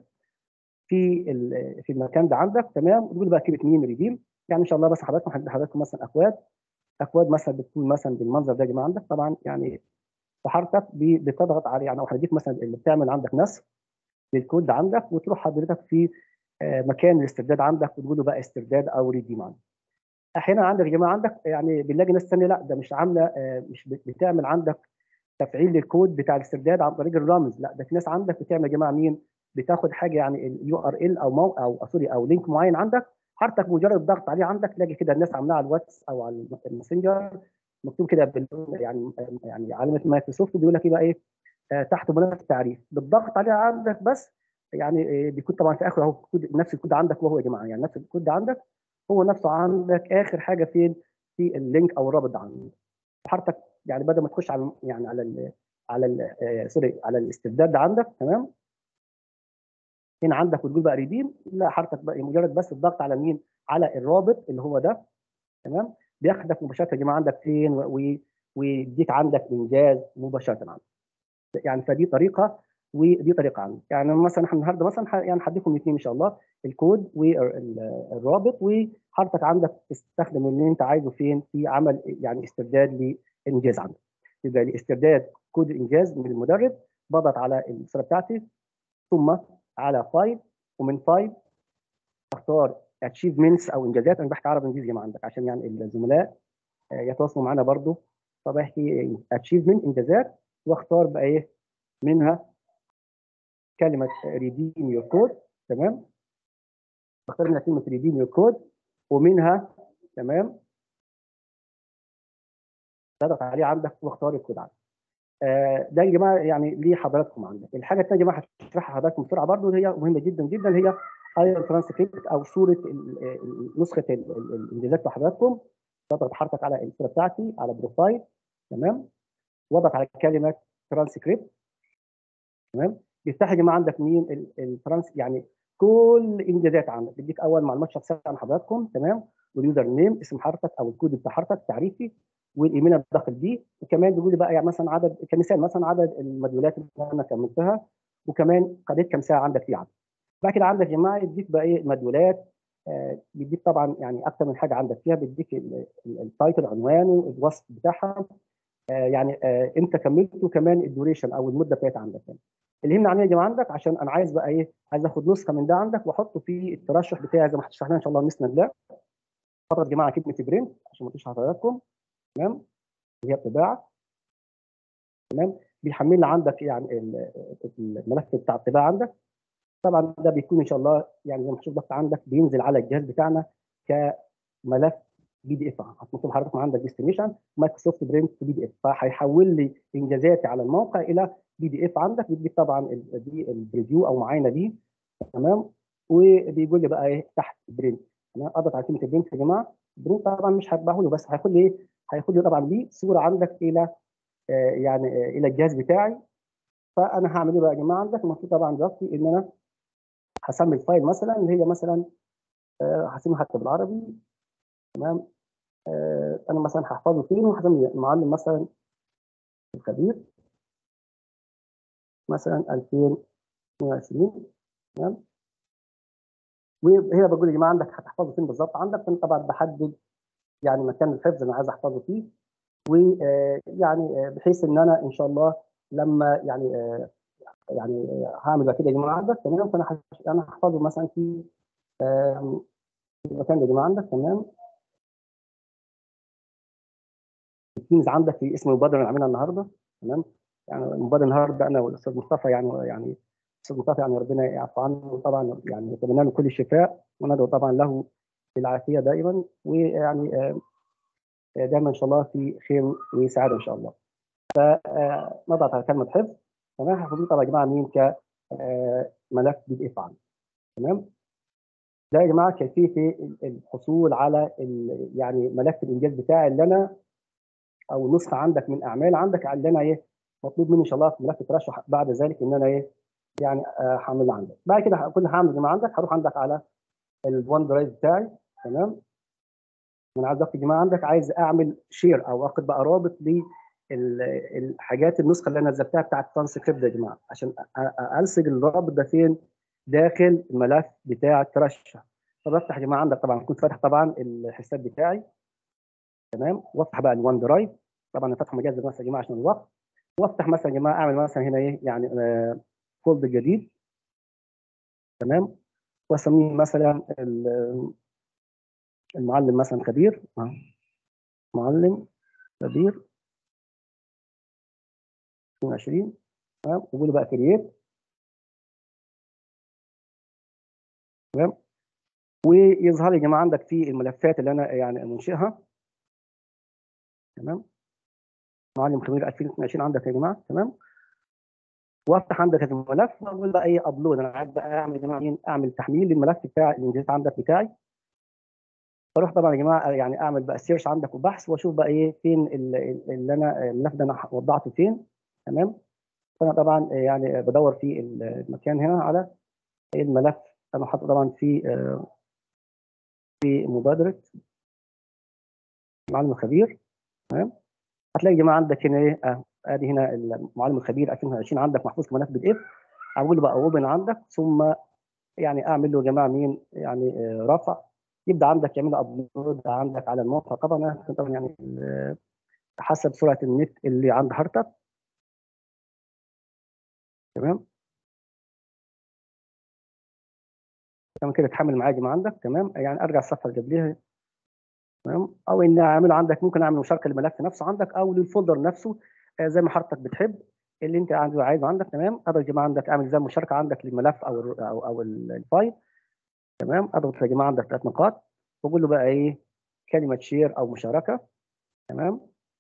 في ال- في المكان ده عندك تمام وتقول بقى كلمه مين ريديم يعني ان شاء الله بس حضراتكم هدي حضراتكم مثلا اكواد اكواد مثلا بتكون مثلا بالمنظر ده يا جماعه عندك طبعا يعني وحضرتك بي- بتضغط عليه يعني او هديك مثلا اللي بتعمل عندك نسخ للكود ده عندك وتروح حضرتك في آه، مكان الاسترداد عندك وتقول له بقى استرداد او ريديم عندك. احيانا عندك يا جماعه عندك يعني بنلاقي ناس ثانيه لا ده مش عامله آه، مش بت- بتعمل عندك تفعيل للكود بتاع الاسترداد عن طريق الرمز لا ده في ناس عندك بتعمل يا جماعه مين بتاخد حاجه يعني اليو ار ال او مو او سوري او لينك معين عندك حضرتك مجرد الضغط عليه عندك تلاقي كده الناس عاملاها على الواتس او على الماسنجر مكتوب كده بال يعني يعني علامه مايكروسوفت بيقول لك ايه بقى ايه آه، تحت بناء التعريف بالضغط عليه عندك بس يعني آه، بيكون طبعا في اخره اهو كود- نفس الكود عندك وهو يا جماعه يعني نفس الكود ده عندك هو نفسه عندك اخر حاجه فين في اللينك او الرابط ده عندك حضرتك يعني بدل ما تخش على يعني على ال على ال آه، سوري على الاستبداد ده عندك تمام هنا عندك وتقول بقى ريديم لا حضرتك بقى مجرد بس الضغط على مين على الرابط اللي هو ده تمام بياخدك مباشره يا جماعه عندك فين و- و- ويديك عندك انجاز مباشره عندك يعني فدي طريقه ودي طريقه عندك يعني مثلا احنا النهارده مثلا ح- يعني هديكم الاثنين ان شاء الله الكود والرابط وحضرتك عندك تستخدم اللي انت عايزه فين في عمل يعني استرداد للانجاز عندك يبقى الاسترداد كود الانجاز من المدرب بضغط على الصوره بتاعتي ثم على فايل ومن فايل اختار اتشيفمنتس او انجازات انا بحكي عربي انجليزي ما عندك عشان يعني الزملاء آه، يتواصلوا معانا برضو فبحكي اتشيفمنت انجازات واختار بقى ايه منها كلمه ريديم يور كود تمام بختار منها كلمه ريديم يور كود ومنها تمام تضغط عليه عندك واختار الكود عندك آه، ده يا جماعه يعني ليه حضراتكم عندك الحاجه الثانيه يا جماعه هشرحها لحضراتكم بسرعه برضو هي مهمه جدا جدا هي ايرون ترانسكريبت او صوره ال- ال- نسخه ال- ال- الانجازات بتاع حضراتكم تضغط حضرتك على الصوره بتاعتي على بروفايل تمام واضغط على كلمه ترانسكريبت تمام بيفتح يا جماعه عندك مين ال- الترانس يعني كل الانجازات عندك بيديك اول معلومات شخصيه عن حضراتكم تمام واليوزر نيم اسم حضرتك او الكود بتاع حضرتك تعريفي والايميل اللي داخل بيه وكمان بيقول لي بقى يعني مثلا عدد كمثال مثلا عدد المديولات اللي انا كملتها وكمان قضيت كم ساعه عندك في عدد بعد كده عندك يا جماعه يديك بقى ايه مديولات آه، بيديك طبعا يعني اكتر من حاجه عندك فيها بيديك ال- ال- التايتل عنوانه الوصف بتاعها آه، يعني آه، امتى كملت وكمان الدوريشن او المده بتاعت عندك يعني. اللي يهمني عنها يا جماعه عندك عشان انا عايز بقى ايه عايز اخد نسخه من ده عندك واحطه في الترشح بتاعي زي ما هتشرح لنا ان شاء الله باذن الله فقط يا جماعه كلمه برنت عشان ما تنسوش حضراتكم تمام اللي هي الطباعه تمام بيحمل لي عندك يعني ال- الملف بتاع الطباعه عندك طبعا ده بيكون ان شاء الله يعني زي ما هتشوف ضغط عندك بينزل على الجهاز بتاعنا كملف بي دي اف هتكتب حضرتك عندك ديستنيشن مايكروسوفت برنت بي دي اف فهيحول لي انجازاتي على الموقع الى بي دي اف عندك بيديك طبعا ال- دي البريفيو او معاينه دي تمام وبيقول لي بقى ايه تحت برنت انا اضغط على كلمه برنت يا جماعه برنت طبعا مش هتباعه له بس هياخد لي ايه هياخد لي طبعا دي صوره عندك الى آه، يعني آه، الى الجهاز بتاعي فانا هعمل ايه بقى يا جماعه عندك المفروض طبعا دلوقتي ان انا هسمي الفايل مثلا اللي هي مثلا آه، هسميها حتى بالعربي تمام آه، انا مثلا هحفظه فين وهسمي المعلم مثلا الخبير مثلا 2022 تمام وهنا بقول يا جماعه عندك هتحفظه فين بالظبط عندك فانا طبعا بحدد يعني مكان الحفظ اللي انا عايز احفظه فيه ويعني بحيث ان انا ان شاء الله لما يعني آه، يعني آه، هعمل بقى كده يا جماعه عندك تمام فانا هش- انا هحفظه مثلا في آم، في المكان ده يا جماعه عندك تمام التيمز عندك في اسم المبادره اللي عاملها النهارده تمام يعني المبادره النهارده انا والاستاذ مصطفى يعني يعني الاستاذ مصطفى يعني ربنا يعفو عنه طبعا يعني نتمنى له كل الشفاء وندعو طبعا له بالعافيه دائما ويعني آه، آه، دايما ان شاء الله في خير وسعاده ان شاء الله. فنضغط على كلمه حفظ تمام هحفظه طبعا يا جماعه مين ك آه، ملف بي دي اف عندي تمام ده يا جماعه كيفيه الحصول على ال- يعني ملف الانجاز بتاعي اللي انا او نسخه عندك من اعمال عندك اللي انا ايه مطلوب مني ان شاء الله في ملف ترشح بعد ذلك ان انا ايه يعني آه، هعملها عندك بعد كده كل هعمل يا جماعه عندك هروح عندك على الون درايف بتاعي تمام انا عايز اخد يا جماعه عندك عايز اعمل شير او اخد بقى رابط للحاجات النسخه اللي انا نزلتها بتاعت ترانسكريبت ده يا جماعه عشان أ- أ- الصق الرابط ده فين داخل الملف بتاع الترشح فبفتح يا جماعه عندك طبعا كنت فاتح طبعا الحساب بتاعي تمام وافتح بقى الوان درايف طبعا انا فاتحه مجاز مثلا يا جماعه عشان الوقت وافتح مثلا يا جماعه اعمل مثلا هنا ايه يعني آه فولد جديد تمام واسميه مثلا ال- المعلم مثلا خبير آه. معلم خبير 22 تمام وقول بقى كرييت تمام ويظهر لي يا جماعه عندك في الملفات اللي انا يعني منشئها تمام معلم خبير 2022 عندك يا جماعه تمام وافتح عندك الملف واقول بقى ايه ابلود انا عايز بقى اعمل يا جماعه مين اعمل تحميل للملف بتاع الانجازات عندك بتاعي بروح طبعا يا جماعه يعني اعمل بقى سيرش عندك وبحث واشوف بقى ايه فين ال- ال- اللي انا الملف ده انا وضعته فين تمام فانا طبعا يعني بدور في المكان هنا على الملف انا حاطه طبعا في آه، في مبادره معلم الخبير تمام هتلاقي يا جماعه عندك هنا ايه آه، ادي هنا المعلم الخبير 2020 عندك محفوظ كملف بي دي اف اقول له بقى اوبن عندك ثم يعني اعمل له يا جماعه مين يعني آه، رفع يبدا عندك يعمل ابلود عندك على الموقع طبعا أنا طبعا يعني آه، حسب سرعه النت اللي عند حضرتك تمام تمام كده تحمل معايا يا جماعه عندك تمام يعني ارجع الصفحه اللي قبليها تمام او ان اعمله عندك ممكن اعمل مشاركه للملف نفسه عندك او للفولدر نفسه آه، زي ما حضرتك بتحب اللي انت عايزه عايزه عندك تمام اضغط يا جماعه عندك اعمل زي مشاركه عندك للملف او ال او او ال- الفايل تمام اضغط يا جماعه عندك ثلاث نقاط واقول له بقى ايه كلمه شير او مشاركه تمام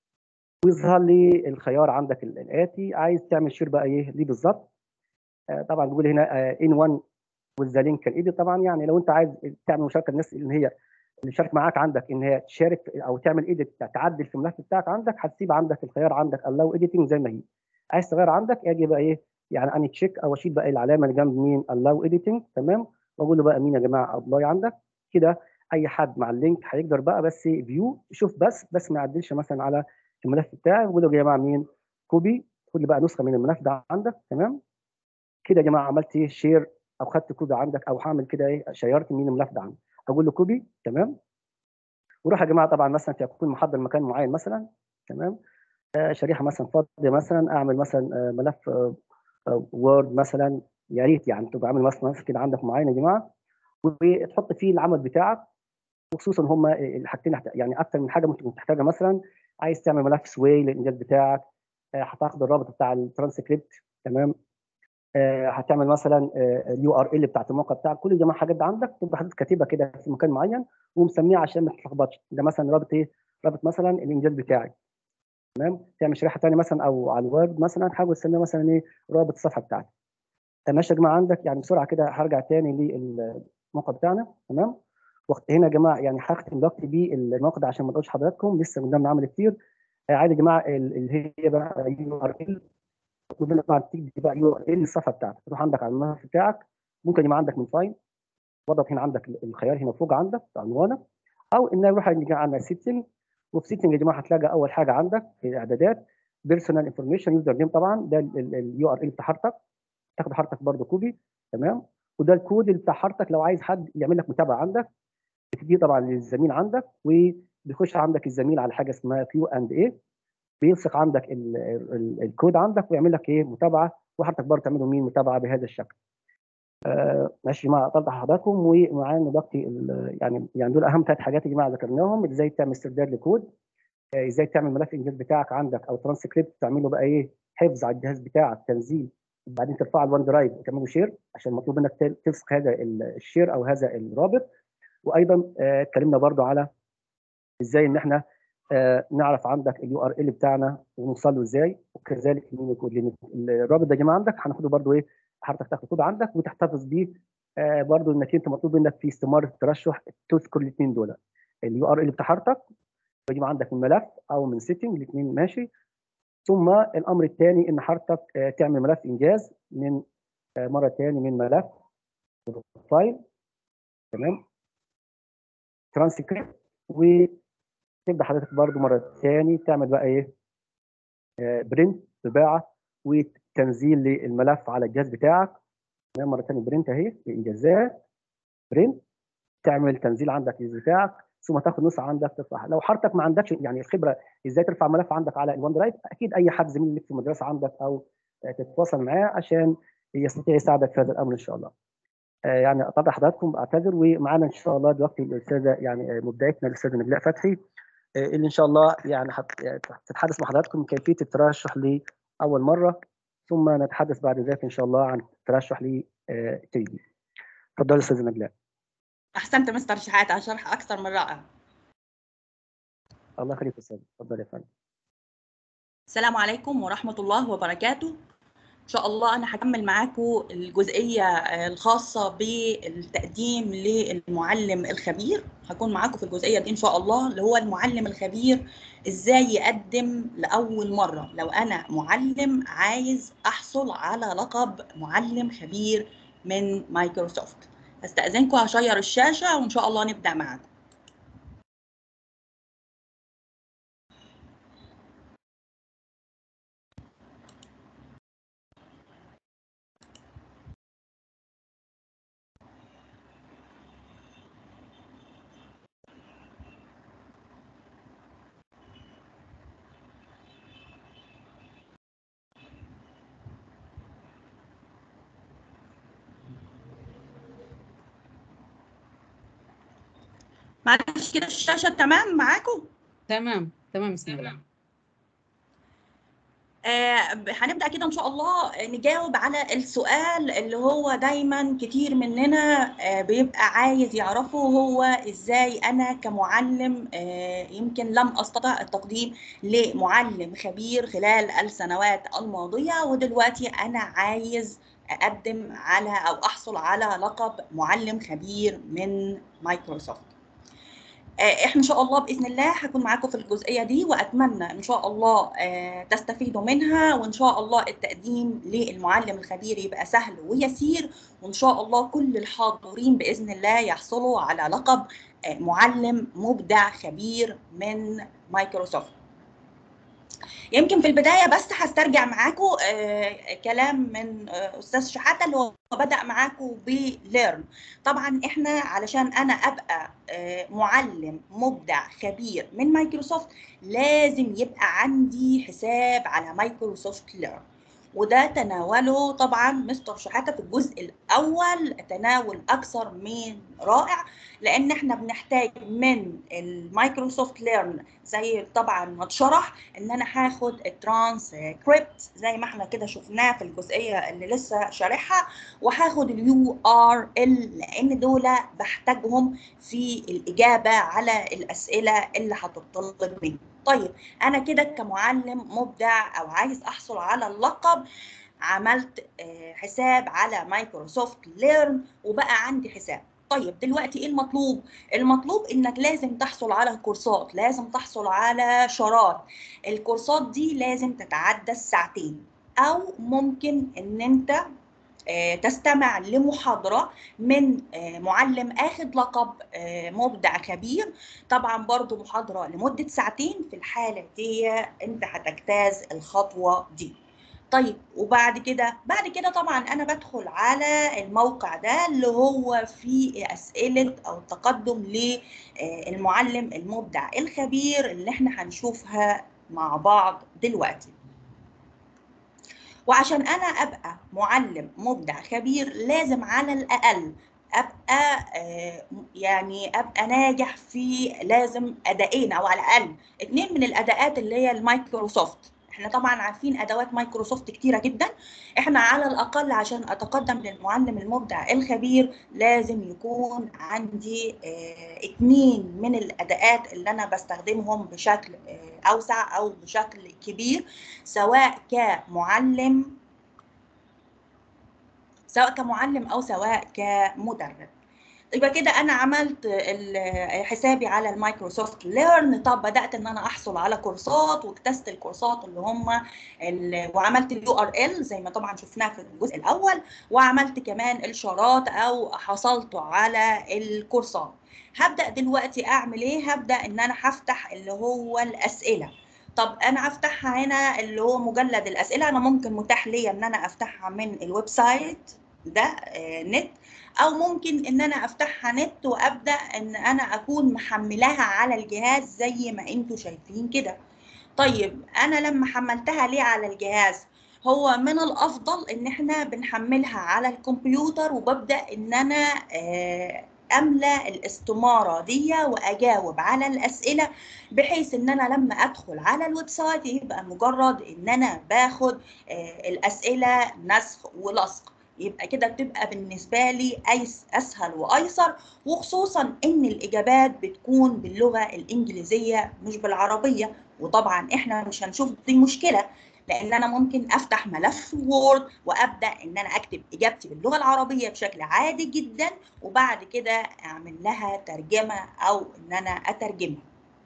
ويظهر لي الخيار عندك ال- الاتي عايز تعمل شير بقى ايه ليه بالظبط آه، طبعا بيقول هنا ان 1 وذ لينك الايديت طبعا يعني لو انت عايز تعمل مشاركه الناس اللي هي اللي شارك معاك عندك ان هي تشارك او تعمل ايديت تعدل في الملف بتاعك عندك هتسيب عندك الخيار عندك allow editing زي ما هي عايز تغير عندك اجي بقى ايه يعني اني تشيك او اشيل بقى العلامه اللي جنب مين allow editing تمام واقول له بقى مين يا جماعه ابلاي عندك كده اي حد مع اللينك هيقدر بقى بس فيو يشوف بس بس ما يعدلش مثلا على الملف بتاعي واقول له يا جماعه مين كوبي خد لي بقى نسخه من الملف ده عندك تمام كده يا جماعه عملت ايه شير او خدت كوبي عندك او هعمل كده ايه شيرت من الملف ده عندك اقول له كوبي تمام وروح يا جماعه طبعا مثلا تكون محضر مكان معين مثلا تمام آه، شريحه مثلا فاضيه مثلا اعمل مثلا آه، ملف وورد مثلا يا ريت يعني تبقى عامل مثلا ملف كده عندك معين يا جماعه وتحط فيه العمل بتاعك وخصوصا هم الحاجتين هت- يعني اكتر من حاجه ممكن تحتاجها مثلا عايز تعمل ملف سواي للانجاز بتاعك آه، هتاخد الرابط بتاع الترانسكريبت تمام آه، هتعمل مثلا اليو ار ال بتاعت الموقع بتاعك كل دي حاجات دي عندك تبقى حاطط كاتبها كده في مكان معين ومسميها عشان ما تتلخبطش ده مثلا رابط ايه رابط مثلا الانجاز بتاعي تمام تعمل شريحه ثانيه مثلا او على الوورد مثلا حاول تسميها مثلا ايه رابط الصفحه بتاعتك طب ماشي يا جماعه عندك يعني بسرعه كده هرجع تاني للموقع بتاعنا تمام وقت هنا يا جماعه يعني هختم دلوقتي بالموقع ده عشان ما اقولش حضراتكم لسه قدامنا عمل كتير آه، عادي يا جماعه ال- اللي هي بقى يو ار ال وبين طبعا تيجي بقى يو ار ال الصفحه بتاعتك تروح عندك على الملف بتاعك ممكن يبقى عندك من فايل وضغط هنا عندك الخيار هنا فوق عندك في عنوانك او ان يروح يجي عندنا سيتنج وفي سيتنج يا جماعه هتلاقي اول حاجه عندك في الاعدادات بيرسونال انفورميشن يوزر نيم طبعا ده اليو ار ال بتاع حضرتك تاخد حضرتك برده كوبي تمام وده الكود اللي بتاع حضرتك لو عايز حد يعمل لك متابعه عندك بتديه طبعا للزميل عندك وبيخش عندك الزميل على حاجه اسمها كيو اند اي بيلصق عندك ال ال الكود عندك ويعمل لك ايه متابعه وحضرتك برضه تعمل له مين متابعه بهذا الشكل. آه ماشي مع طلع حضراتكم ومعانا دلوقتي ال- يعني يعني دول اهم ثلاث حاجات يا جماعه ذكرناهم ازاي تعمل استرداد لكود آه، ازاي تعمل ملف انجاز بتاعك عندك او ترانسكريبت تعمله بقى ايه حفظ على الجهاز بتاعك تنزيل وبعدين ترفعه على الوان درايف وتعمله شير عشان مطلوب منك تل- تلصق هذا ال- الشير او هذا الرابط وايضا آه، اتكلمنا برضو على ازاي ان احنا آه، نعرف عندك اليو ار ال بتاعنا ونوصل له ازاي وكذلك مين الكود لان الرابط ده يا جماعه عندك هناخده برضو ايه حضرتك تاخد كود عندك وتحتفظ بيه آه، برضو انك انت مطلوب منك في استماره الترشح تذكر الاثنين دول اليو ار ال بتاع حضرتك بيجيب عندك من ملف او من سيتنج الاثنين ماشي ثم الامر الثاني ان حضرتك آه، تعمل ملف انجاز من آه، مره ثاني من ملف فايل تمام ترانسكريبت وتبدا حضرتك برضو مره ثاني تعمل بقى ايه برنت طباعه وتنزيل للملف على الجهاز بتاعك تمام مره ثانيه برنت اهي الانجازات برنت تعمل تنزيل عندك الجهاز بتاعك ثم تاخد نسخه عندك ترفعها لو حضرتك ما عندكش يعني الخبره ازاي ترفع ملف عندك على الوان درايف اكيد اي حد زميل لك في المدرسه عندك او آه، تتواصل معاه عشان يستطيع يساعدك في هذا الامر ان شاء الله آه، يعني اطلع حضراتكم اعتذر ومعانا ان شاء الله دلوقتي الاستاذه يعني آه، مبدعتنا الاستاذه نجلاء فتحي آه، اللي ان شاء الله يعني هت- آه، تتحدث مع حضراتكم كيفيه الترشح لاول مره ثم نتحدث بعد ذلك ان شاء الله عن الترشح ل تي دي تفضل استاذه نجلاء احسنت مستر شحات على شرح اكثر من رائع الله يخليك استاذ تفضل يا فندم السلام عليكم ورحمه الله وبركاته ان شاء الله انا هكمل معاكم الجزئيه آه، الخاصه بالتقديم للمعلم الخبير هكون معاكم في الجزئيه دي ان شاء الله اللي هو المعلم الخبير ازاي يقدم لاول مره لو انا معلم عايز احصل على لقب معلم خبير من مايكروسوفت استاذنكم هشير الشاشه وان شاء الله نبدا معاكم معلش كده الشاشه تمام معاكم تمام تمام بسم الله آه، هنبدأ كده إن شاء الله نجاوب على السؤال اللي هو دايما كتير مننا آه، بيبقى عايز يعرفه هو إزاي أنا كمعلم آه، يمكن لم أستطع التقديم لمعلم خبير خلال السنوات الماضية ودلوقتي أنا عايز أقدم على أو أحصل على لقب معلم خبير من مايكروسوفت. آه، احنا ان شاء الله باذن الله هكون معاكم في الجزئيه دي واتمنى ان شاء الله آه، تستفيدوا منها وان شاء الله التقديم للمعلم الخبير يبقى سهل ويسير وان شاء الله كل الحاضرين باذن الله يحصلوا على لقب آه، معلم مبدع خبير من مايكروسوفت يمكن في البدايه بس هسترجع معاكم آه، كلام من آه، استاذ شحاته اللي هو بدا معاكم بليرن طبعا احنا علشان انا ابقى آه، معلم مبدع خبير من مايكروسوفت لازم يبقى عندي حساب على مايكروسوفت ليرن وده تناوله طبعا مستر شحاته في الجزء الاول تناول اكثر من رائع لان احنا بنحتاج من المايكروسوفت ليرن زي طبعا ما اتشرح ان انا هاخد الترانسكريبت زي ما احنا كده شفناه في الجزئيه اللي لسه شارحها وهاخد اليو ار ال لان دول بحتاجهم في الاجابه على الاسئله اللي هتطلب مني طيب انا كده كمعلم مبدع او عايز احصل على اللقب عملت آه، حساب على مايكروسوفت ليرن وبقى عندي حساب طيب دلوقتي ايه المطلوب المطلوب انك لازم تحصل على كورسات لازم تحصل على شارات الكورسات دي لازم تتعدى الساعتين او ممكن ان انت آه، تستمع لمحاضرة من آه، معلم اخد لقب آه، مبدع خبير طبعا برضو محاضرة لمدة ساعتين في الحالة دي انت هتجتاز الخطوة دي طيب وبعد كده بعد كده طبعا انا بدخل على الموقع ده اللي هو فيه اسئله او تقدم للمعلم المبدع الخبير اللي احنا هنشوفها مع بعض دلوقتي وعشان انا ابقى معلم مبدع خبير لازم على الاقل ابقى آه، يعني ابقى ناجح في لازم ادائين او على الاقل اتنين من الاداءات اللي هي المايكروسوفت احنا طبعا عارفين ادوات مايكروسوفت كتيره جدا احنا على الاقل عشان اتقدم للمعلم المبدع الخبير لازم يكون عندي اه اتنين من الاداءات اللي انا بستخدمهم بشكل اه اوسع او بشكل كبير سواء كمعلم سواء كمعلم او سواء كمدرب يبقى كده انا عملت ال- حسابي على المايكروسوفت ليرن طب بدات ان انا احصل على كورسات واجتزت الكورسات اللي هم ال- وعملت اليو ار ال زي ما طبعا شفناها في الجزء الاول وعملت كمان الشارات او حصلت على الكورسات هبدا دلوقتي اعمل ايه هبدا ان انا هفتح اللي هو الاسئله طب انا افتحها هنا اللي هو مجلد الاسئله انا ممكن متاح ليا ان انا افتحها من الويب سايت ده آه، نت او ممكن ان انا افتحها نت وابدا ان انا اكون محملاها على الجهاز زي ما انتم شايفين كده طيب انا لما حملتها ليه على الجهاز هو من الافضل ان احنا بنحملها على الكمبيوتر وببدا ان انا آه، املى الاستماره دي واجاوب على الاسئله بحيث ان انا لما ادخل على الويب سايت يبقى مجرد ان انا باخد آه، الاسئله نسخ ولصق يبقى كده بتبقى بالنسبه لي أيس اسهل وايسر وخصوصا ان الاجابات بتكون باللغه الانجليزيه مش بالعربيه وطبعا احنا مش هنشوف دي مشكله لان انا ممكن افتح ملف وورد وابدا ان انا اكتب اجابتي باللغه العربيه بشكل عادي جدا وبعد كده اعمل لها ترجمه او ان انا اترجمها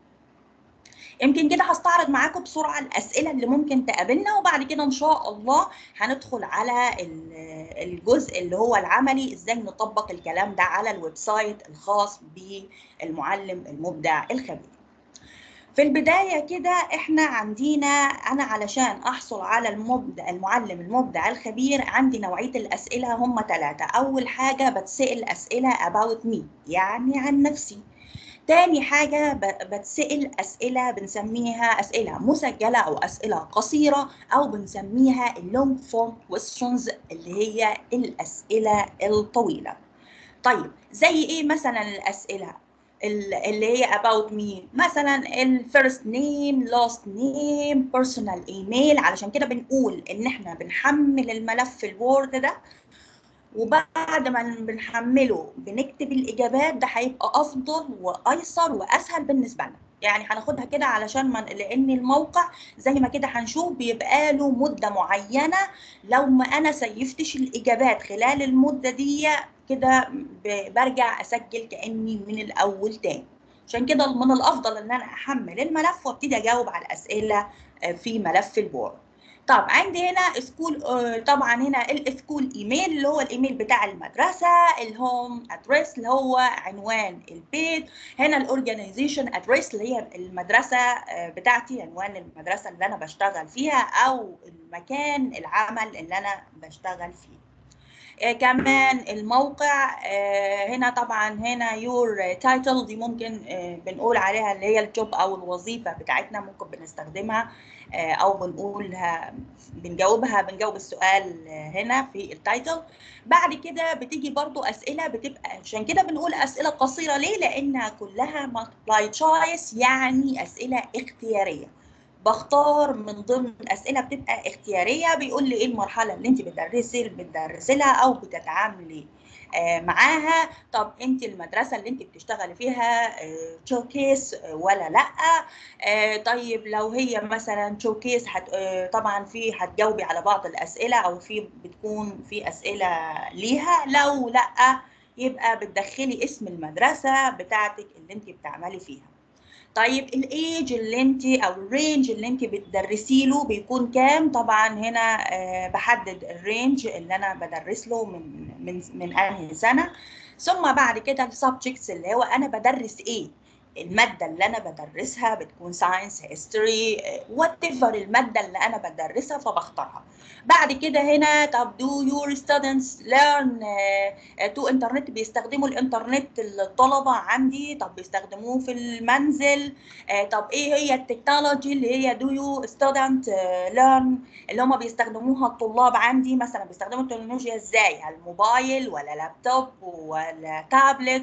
يمكن كده هستعرض معاكم بسرعه الاسئله اللي ممكن تقابلنا وبعد كده ان شاء الله هندخل على الجزء اللي هو العملي ازاي نطبق الكلام ده على الويب سايت الخاص بالمعلم المبدع الخبير في البدايه كده احنا عندنا انا علشان احصل على المبدع المعلم المبدع الخبير عندي نوعيه الاسئله هم ثلاثه اول حاجه بتسال اسئله about me يعني عن نفسي تاني حاجة بتسأل أسئلة بنسميها أسئلة مسجلة أو أسئلة قصيرة أو بنسميها اللونج فورم questions اللي هي الأسئلة الطويلة. طيب زي إيه مثلا الأسئلة اللي هي about me مثلا ال first name last name personal email علشان كده بنقول إن إحنا بنحمل الملف الوورد ده وبعد ما بنحمله بنكتب الاجابات ده هيبقى افضل وايسر واسهل بالنسبه لنا يعني هناخدها كده علشان ما لان الموقع زي ما كده هنشوف بيبقى له مده معينه لو ما انا سيفتش الاجابات خلال المده دي كده برجع اسجل كاني من الاول تاني عشان كده من الافضل ان انا احمل الملف وابتدي اجاوب على الاسئله في ملف البورد طب عندي هنا سكول طبعا هنا السكول ايميل اللي هو الايميل بتاع المدرسه الهوم ادريس اللي هو عنوان البيت هنا الاورجانيزيشن ادريس اللي هي المدرسه بتاعتي عنوان المدرسه اللي انا بشتغل فيها او المكان العمل اللي انا بشتغل فيه آه كمان الموقع آه هنا طبعا هنا يور تايتل دي ممكن آه بنقول عليها اللي هي الجوب او الوظيفه بتاعتنا ممكن بنستخدمها او بنقولها بنجاوبها بنجاوب السؤال هنا في التايتل بعد كده بتيجي برضو اسئله بتبقى عشان كده بنقول اسئله قصيره ليه لانها كلها مالتيبلاي تشويس يعني اسئله اختياريه بختار من ضمن اسئله بتبقى اختياريه بيقول لي ايه المرحله اللي انت بتدرسي بتدرسي لها او بتتعاملي آه معاها طب انت المدرسه اللي انت بتشتغلي فيها شوكيس آه ولا لا آه طيب لو هي مثلا شوكيس هت طبعا في هتجاوبي على بعض الاسئله او في بتكون في اسئله ليها لو لا يبقى بتدخلي اسم المدرسه بتاعتك اللي انت بتعملي فيها طيب الايج اللي انت او الرينج اللي انت بتدرسي له بيكون كام طبعا هنا آه بحدد الرينج اللي انا بدرس له من من من انهي سنه ثم بعد كده السبجكتس اللي هو انا بدرس ايه الماده اللي انا بدرسها بتكون ساينس هيستوري وات ايفر الماده اللي انا بدرسها فبختارها بعد كده هنا طب دو يور ستودنتس ليرن تو انترنت بيستخدموا الانترنت الطلبه عندي طب بيستخدموه في المنزل طب ايه هي التكنولوجي اللي هي دو يو ستودنت ليرن اللي هم بيستخدموها الطلاب عندي مثلا بيستخدموا التكنولوجيا ازاي على الموبايل ولا لابتوب ولا تابلت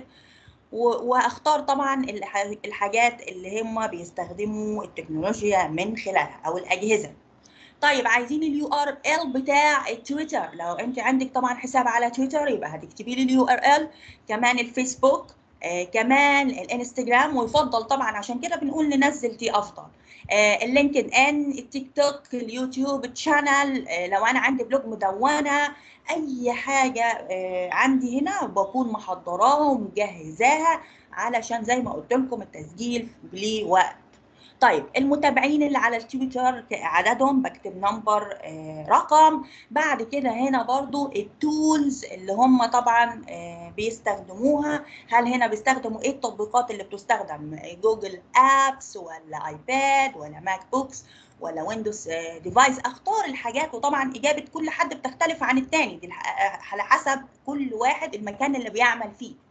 واختار طبعا الحاجات اللي هم بيستخدموا التكنولوجيا من خلالها او الاجهزه طيب عايزين اليو ار ال بتاع التويتر لو انت عندك طبعا حساب على تويتر يبقى هتكتبي لي اليو ار ال كمان الفيسبوك آه كمان الانستجرام ويفضل طبعا عشان كده بنقول ننزل دي افضل آه اللينكد ان التيك توك اليوتيوب الشانل آه لو انا عندي بلوج مدونه اي حاجه آه عندي هنا بكون محضراها ومجهزاها علشان زي ما قلت لكم التسجيل ليه وقت طيب المتابعين اللي على التويتر عددهم بكتب نمبر آه رقم بعد كده هنا برضو التولز اللي هم طبعا آه بيستخدموها هل هنا بيستخدموا ايه التطبيقات اللي بتستخدم جوجل ابس ولا ايباد ولا ماك بوكس ولا ويندوز ديفايس اختار الحاجات وطبعا اجابه كل حد بتختلف عن الثاني دي على حسب كل واحد المكان اللي بيعمل فيه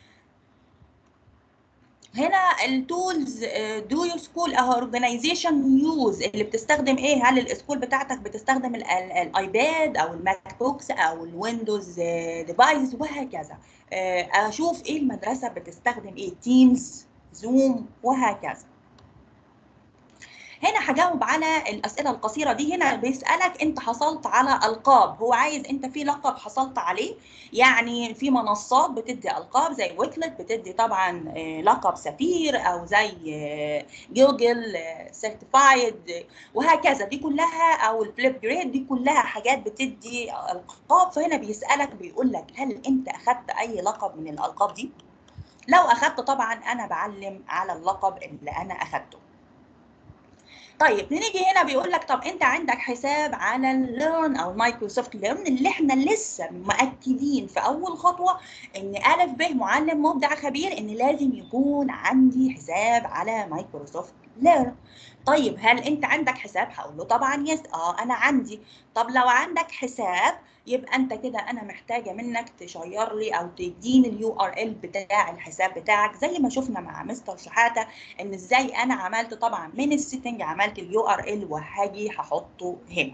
هنا التولز دو يور سكول او اورجانيزيشن يوز اللي بتستخدم ايه هل السكول بتاعتك بتستخدم الايباد او الماك بوكس او الويندوز ديفايس وهكذا اشوف ايه المدرسه بتستخدم ايه تيمز زوم وهكذا هنا هجاوب على الاسئله القصيره دي هنا بيسالك انت حصلت على القاب هو عايز انت في لقب حصلت عليه يعني في منصات بتدي القاب زي ويكلت بتدي طبعا آه، لقب سفير او زي آه، جوجل سيرتيفايد وهكذا دي كلها او الفليب جريد دي كلها حاجات بتدي القاب فهنا بيسالك بيقول لك هل انت اخذت اي لقب من الالقاب دي لو اخذت طبعا انا بعلم على اللقب اللي انا اخذته طيب نيجي هنا بيقول لك طب انت عندك حساب على الليرن او مايكروسوفت ليرن اللي احنا لسه مأكدين في اول خطوه ان الف ب معلم مبدع خبير ان لازم يكون عندي حساب على مايكروسوفت ليرن طيب هل انت عندك حساب هقول له طبعا يس اه انا عندي طب لو عندك حساب يبقى انت كده انا محتاجه منك تشير لي او تديني اليو ار ال بتاع الحساب بتاعك زي ما شفنا مع مستر شحاته ان ازاي انا عملت طبعا من السيتنج عملت اليو ار ال وهاجي هحطه هنا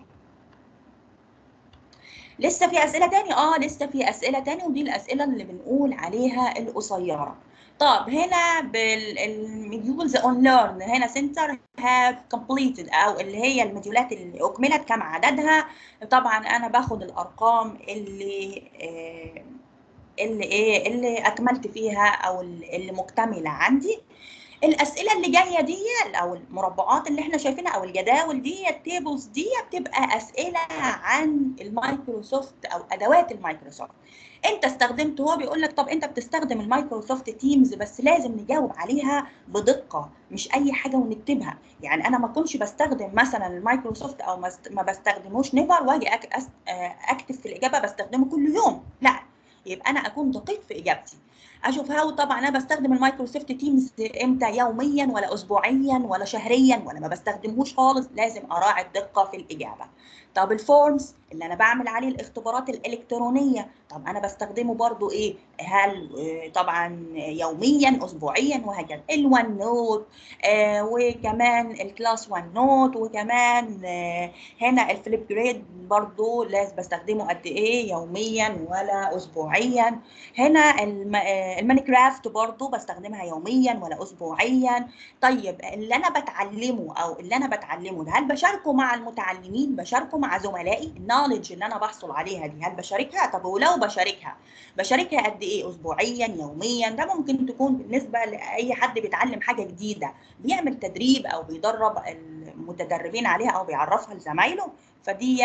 لسه في اسئله تاني اه لسه في اسئله تاني ودي الاسئله اللي بنقول عليها القصيره طب هنا بالمديولز اون ليرن هنا سنتر هاف كومبليتد او اللي هي المديولات اللي اكملت كم عددها طبعا انا باخد الارقام اللي آه اللي ايه اللي اكملت فيها او اللي مكتمله عندي الاسئله اللي جايه دي او المربعات اللي احنا شايفينها او الجداول دي التيبلز دي بتبقى اسئله عن المايكروسوفت او ادوات المايكروسوفت انت استخدمت هو بيقول لك طب انت بتستخدم المايكروسوفت تيمز بس لازم نجاوب عليها بدقه مش اي حاجه ونكتبها يعني انا ما اكونش بستخدم مثلا المايكروسوفت او ما بستخدموش نيفر واجي اكتب في الاجابه بستخدمه كل يوم لا يبقى انا اكون دقيق في اجابتي اشوف هاو طبعا انا بستخدم المايكروسوفت تيمز امتى يوميا ولا اسبوعيا ولا شهريا ولا ما بستخدمهوش خالص لازم اراعي الدقه في الاجابه طب الفورمز اللي انا بعمل عليه الاختبارات الالكترونيه طب انا بستخدمه برضو ايه هل طبعا يوميا اسبوعيا وهكذا الوان نوت آه وكمان الكلاس 1 نوت وكمان آه هنا الفليب جريد برضو لازم بستخدمه قد ايه يوميا ولا اسبوعيا هنا المانيكرافت برضو بستخدمها يوميا ولا اسبوعيا طيب اللي انا بتعلمه او اللي انا بتعلمه ده هل بشاركه مع المتعلمين بشاركه مع زملائي النولج اللي انا بحصل عليها دي هل بشاركها طب ولو بشاركها بشاركها قد ايه اسبوعيا يوميا ده ممكن تكون بالنسبه لاي حد بيتعلم حاجه جديده بيعمل تدريب او بيدرب المتدربين عليها او بيعرفها لزمايله فدي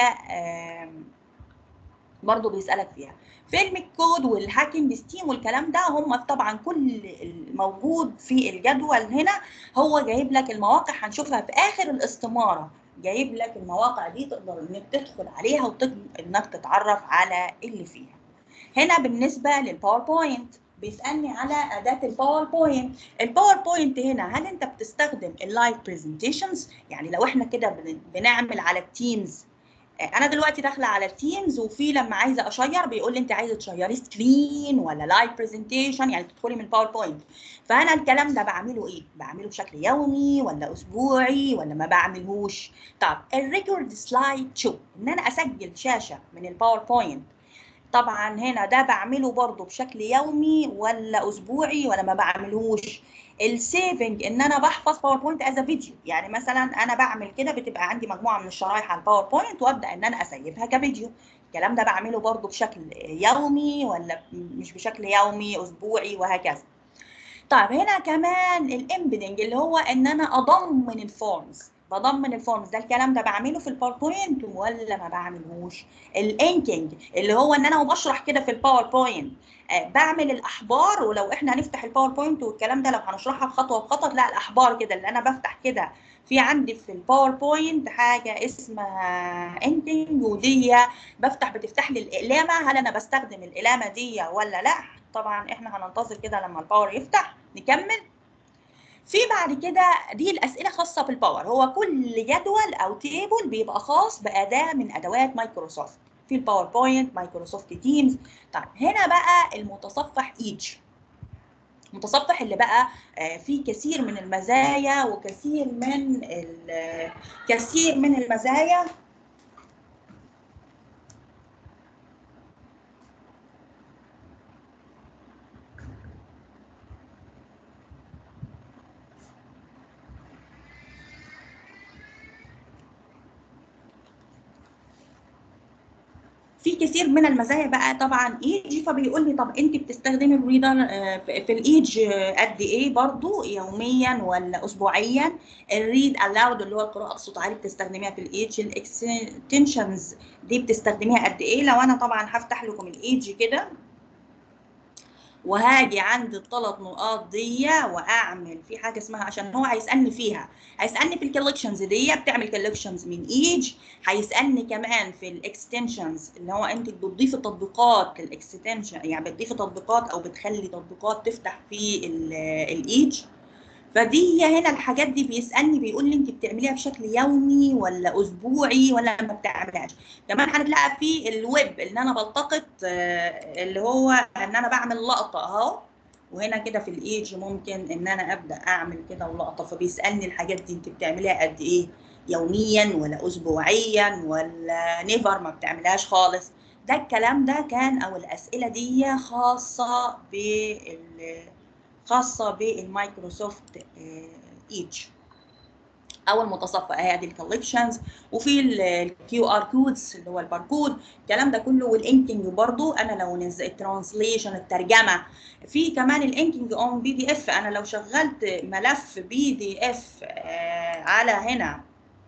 برضه بيسالك فيها فيلم الكود والهاكينج ستيم والكلام ده هم طبعا كل الموجود في الجدول هنا هو جايب لك المواقع هنشوفها في اخر الاستماره جايب لك المواقع دي تقدر انك تدخل عليها وانك تتعرف على اللي فيها هنا بالنسبه للباوربوينت بيسالني على اداه الباوربوينت الباوربوينت هنا هل انت بتستخدم اللايف برزنتيشنز يعني لو احنا كده بنعمل على التيمز انا دلوقتي داخله على التيمز وفي لما عايزه اشير بيقول لي انت عايزه تشيري سكرين ولا لايف برزنتيشن يعني تدخلي من باوربوينت فانا الكلام ده بعمله ايه بعمله بشكل يومي ولا اسبوعي ولا ما بعملهوش طب الريكورد سلايد شو ان انا اسجل شاشه من الباوربوينت طبعا هنا ده بعمله برضو بشكل يومي ولا اسبوعي ولا ما بعملهوش السيفنج ان انا بحفظ باوربوينت از فيديو يعني مثلا انا بعمل كده بتبقى عندي مجموعه من الشرايح على الباوربوينت وابدا ان انا اسيفها كفيديو الكلام ده بعمله برضو بشكل يومي ولا مش بشكل يومي اسبوعي وهكذا طيب هنا كمان الامبيدنج اللي هو ان انا اضمن الفورمز بضمن الفورمز ده الكلام ده بعمله في الباوربوينت ولا ما بعملهوش الانكينج اللي هو ان انا وبشرح كده في الباوربوينت آه بعمل الاحبار ولو احنا هنفتح الباوربوينت والكلام ده لو هنشرحها خطوه بخطوه لا الاحبار كده اللي انا بفتح كده في عندي في الباوربوينت حاجه اسمها انكينج ودي بفتح بتفتح لي الاقلامه هل انا بستخدم الاقلامه دي ولا لا طبعا احنا هننتظر كده لما الباور يفتح نكمل في بعد كده دي الاسئله خاصه بالباور هو كل جدول او تيبل بيبقى خاص باداه من ادوات مايكروسوفت في الباوربوينت مايكروسوفت تيمز طيب هنا بقى المتصفح ايتش المتصفح اللي بقى فيه كثير من المزايا وكثير من كثير من المزايا في كثير من المزايا بقى طبعا ايجي فبيقول لي طب انت بتستخدمي الريدر آه، في الايج قد ايه برضو يوميا ولا اسبوعيا الريد الاود اللي هو القراءه بصوت عالي بتستخدميها في الايج الاكستنشنز دي بتستخدميها قد ايه لو انا طبعا هفتح لكم الايج كده وهاجي عند الثلاث نقاط دي واعمل في حاجه اسمها عشان هو هيسالني فيها هيسالني في الكولكشنز دي بتعمل كولكشنز من ايج هيسالني كمان في الاكستنشنز اللي هو انت بتضيفي تطبيقات للاكستنشن يعني بتضيفي تطبيقات او بتخلي تطبيقات تفتح في ال- الايج فدي هنا الحاجات دي بيسالني بيقول لي انت بتعمليها بشكل يومي ولا اسبوعي ولا ما بتعملهاش كمان هنلاقي في الويب ان انا بلتقط آه، اللي هو ان انا بعمل لقطه اهو وهنا كده في الايج ممكن ان انا ابدا اعمل كده لقطه فبيسالني الحاجات دي انت بتعمليها قد ايه يوميا ولا اسبوعيا ولا نيفر ما بتعملهاش خالص ده الكلام ده كان او الاسئله دي خاصه بال خاصه بالمايكروسوفت ايج او المتصفح هذه الكولكشنز وفي الكيو ار كودز اللي هو الباركود الكلام ده كله والانكينج برضو انا لو نزلت الترانسليشن الترجمه في كمان الانكينج اون بي دي اف انا لو شغلت ملف بي دي اف على هنا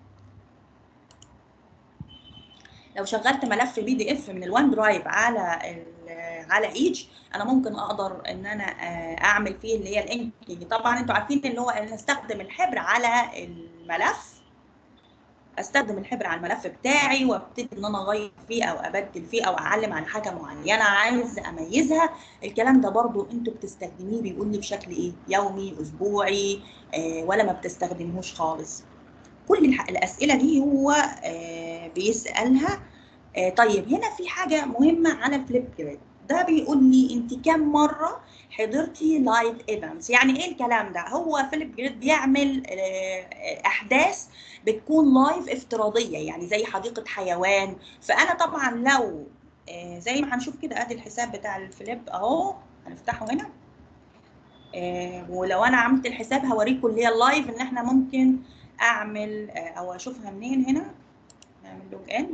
لو شغلت ملف بي دي اف من الوان درايف على ال- على ايج انا ممكن اقدر ان انا آه، اعمل فيه اللي هي الانكينج طبعا انتوا عارفين اللي هو ان استخدم الحبر على الملف استخدم الحبر على الملف بتاعي وابتدي ان انا اغير فيه او ابدل فيه او اعلم عن حاجه معينه عايز اميزها الكلام ده برضو انتوا بتستخدميه بيقول لي بشكل ايه يومي اسبوعي آه ولا ما بتستخدموش خالص كل الح- الاسئله دي هو آه بيسالها آه طيب هنا في حاجه مهمه على الفليب جريد ده بيقول لي انت كم مره حضرتي لايف ايفنتس يعني ايه الكلام ده هو فيليب جريد بيعمل آه، احداث بتكون لايف افتراضيه يعني زي حديقه حيوان فانا طبعا لو آه، زي ما هنشوف كده ادي الحساب بتاع الفليب اهو هنفتحه هنا آه، ولو انا عملت الحساب هوريكم اللي هي اللايف ان احنا ممكن اعمل آه، او اشوفها منين هنا نعمل لوج ان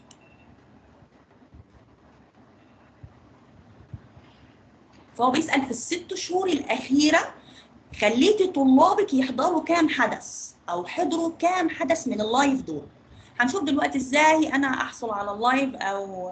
فهو بيسأل في الست شهور الأخيرة خليتي طلابك يحضروا كام حدث أو حضروا كام حدث من اللايف دول هنشوف دلوقتي ازاي انا احصل على اللايف او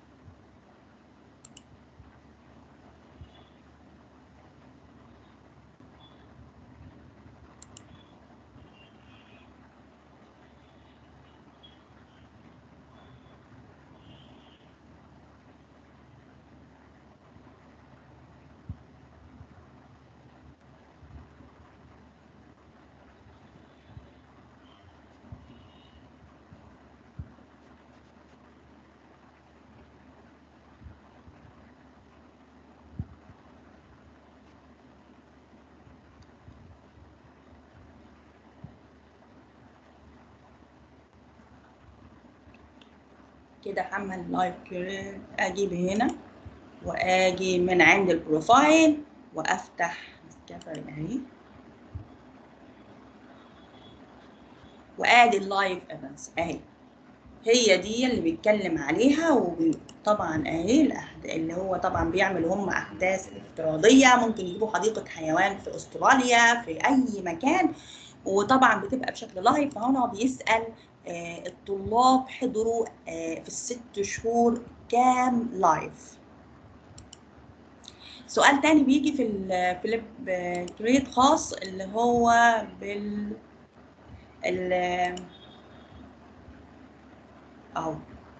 كده هعمل لايف كريت اجيب هنا واجي من عند البروفايل وافتح سكابر اهي وادي اللايف ايفنتس اهي هي دي اللي بيتكلم عليها وطبعا اهي الأحد- اللي هو طبعا بيعملوا هم احداث افتراضيه ممكن يجيبوا حديقه حيوان في استراليا في اي مكان وطبعا بتبقى بشكل لايف فهنا هو بيسال آه، الطلاب حضروا آه، في الست شهور كام لايف سؤال تاني بيجي في الفليب جريد خاص اللي هو بال ال اهو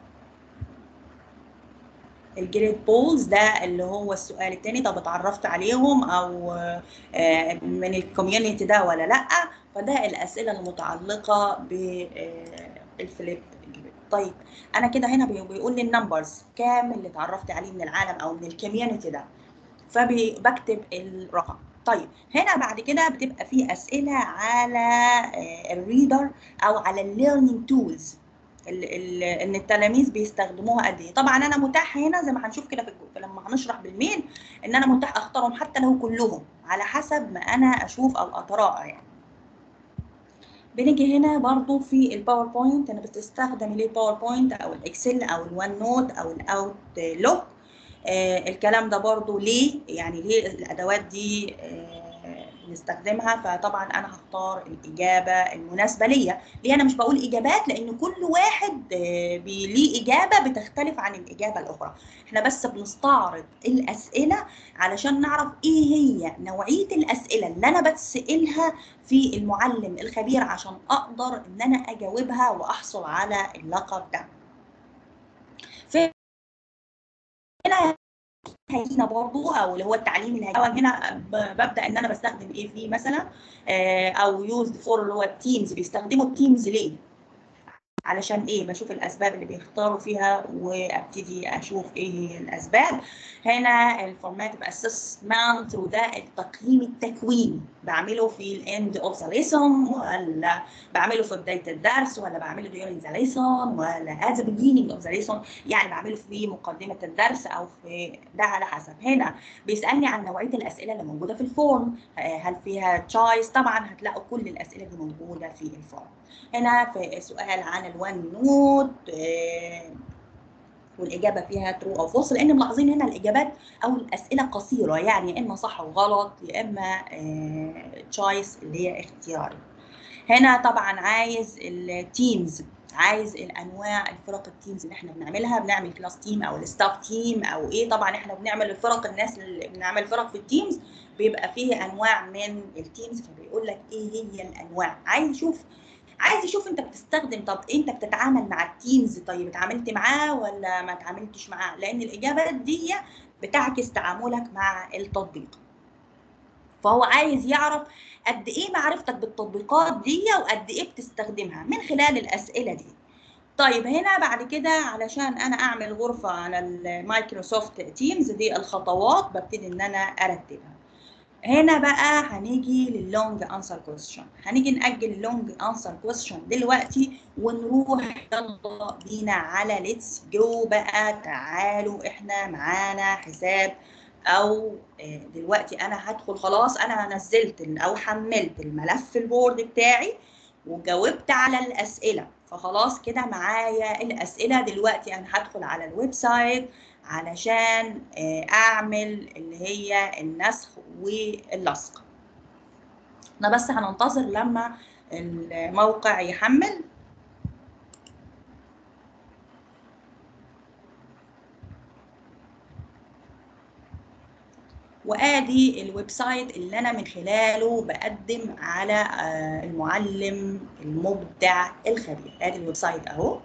الجريد بولز ده اللي هو السؤال التاني طب اتعرفت عليهم او آه، من الكوميونتي ده ولا لا فده الاسئله المتعلقه بالفليب طيب انا كده هنا بي- بيقول لي النمبرز كام اللي اتعرفت عليه من العالم او من الكوميونتي ده فبكتب الرقم طيب هنا بعد كده بتبقى في اسئله على الريدر او على الليرنينج تولز ان التلاميذ بيستخدموها قد ايه طبعا انا متاح هنا زي ما هنشوف كده في الجو- لما هنشرح بالميل ان انا متاح اختارهم حتى لو كلهم على حسب ما انا اشوف او اتراءى يعني بنيجي هنا برضو في الباوربوينت انا بتستخدم ليه الباوربوينت او الاكسل او الوان نوت او الاوت لوك آه الكلام ده برضو ليه يعني ليه الادوات دي آه بنستخدمها فطبعا انا هختار الاجابه المناسبه ليا ليه انا مش بقول اجابات لان كل واحد آه بي- ليه اجابه بتختلف عن الاجابه الاخرى احنا بس بنستعرض الاسئله علشان نعرف ايه هي نوعيه الاسئله اللي انا بتسالها في المعلم الخبير عشان اقدر ان انا اجاوبها واحصل على اللقب ده ف- هنا هيجينا برضو او اللي هو التعليم الهجيني هنا ب- ببدا ان انا بستخدم ايه فيه مثلا آه، او يوزد فور اللي هو التيمز بيستخدموا التيمز ليه علشان ايه بشوف الاسباب اللي بيختاروا فيها وابتدي اشوف ايه هي الاسباب هنا الفورماتيف اسسمنت وده التقييم التكويني بعمله في الاند اوف ذا ليسون ولا بعمله في بدايه الدرس ولا بعمله during ذا ليسون ولا at the beginning of the lesson يعني بعمله في مقدمه الدرس او في ده على حسب هنا بيسالني عن نوعيه الاسئله اللي موجوده في الفورم آه، هل فيها تشايس طبعا هتلاقوا كل الاسئله اللي موجوده في الفورم هنا في سؤال عن الوان نوت آه، والاجابه فيها ترو او فولس لان ملاحظين هنا الاجابات او الاسئله قصيره يعني يا اما صح وغلط يا اما تشايس اللي هي اختياري هنا طبعا عايز التيمز عايز الانواع الفرق التيمز اللي احنا بنعملها بنعمل كلاس تيم او الستاف تيم او ايه طبعا احنا بنعمل الفرق الناس اللي بنعمل فرق في التيمز بيبقى فيه انواع من التيمز فبيقول لك ايه هي الانواع عايز يشوف عايز يشوف انت بتستخدم طب انت بتتعامل مع التيمز طيب اتعاملت معاه ولا ما اتعاملتش معاه لان الاجابات دي بتعكس تعاملك مع التطبيق فهو عايز يعرف قد ايه معرفتك بالتطبيقات دي وقد ايه بتستخدمها من خلال الاسئله دي طيب هنا بعد كده علشان انا اعمل غرفه على المايكروسوفت تيمز دي الخطوات ببتدي ان انا ارتبها هنا بقى هنيجي لللونج انسر كويستشن هنيجي ناجل اللونج انسر كويستشن دلوقتي ونروح يلا بينا على ليتس جو بقى تعالوا احنا معانا حساب او آه، دلوقتي انا هدخل خلاص انا نزلت ال- او حملت الملف الوورد بتاعي وجاوبت على الاسئله فخلاص كده معايا الاسئله دلوقتي انا هدخل على الويب سايت علشان آه، اعمل اللي هي النسخ واللصق احنا بس هننتظر لما الموقع يحمل وادي الويب سايت اللي انا من خلاله بقدم على آه، المعلم المبدع الخبير ادي الويب سايت اهو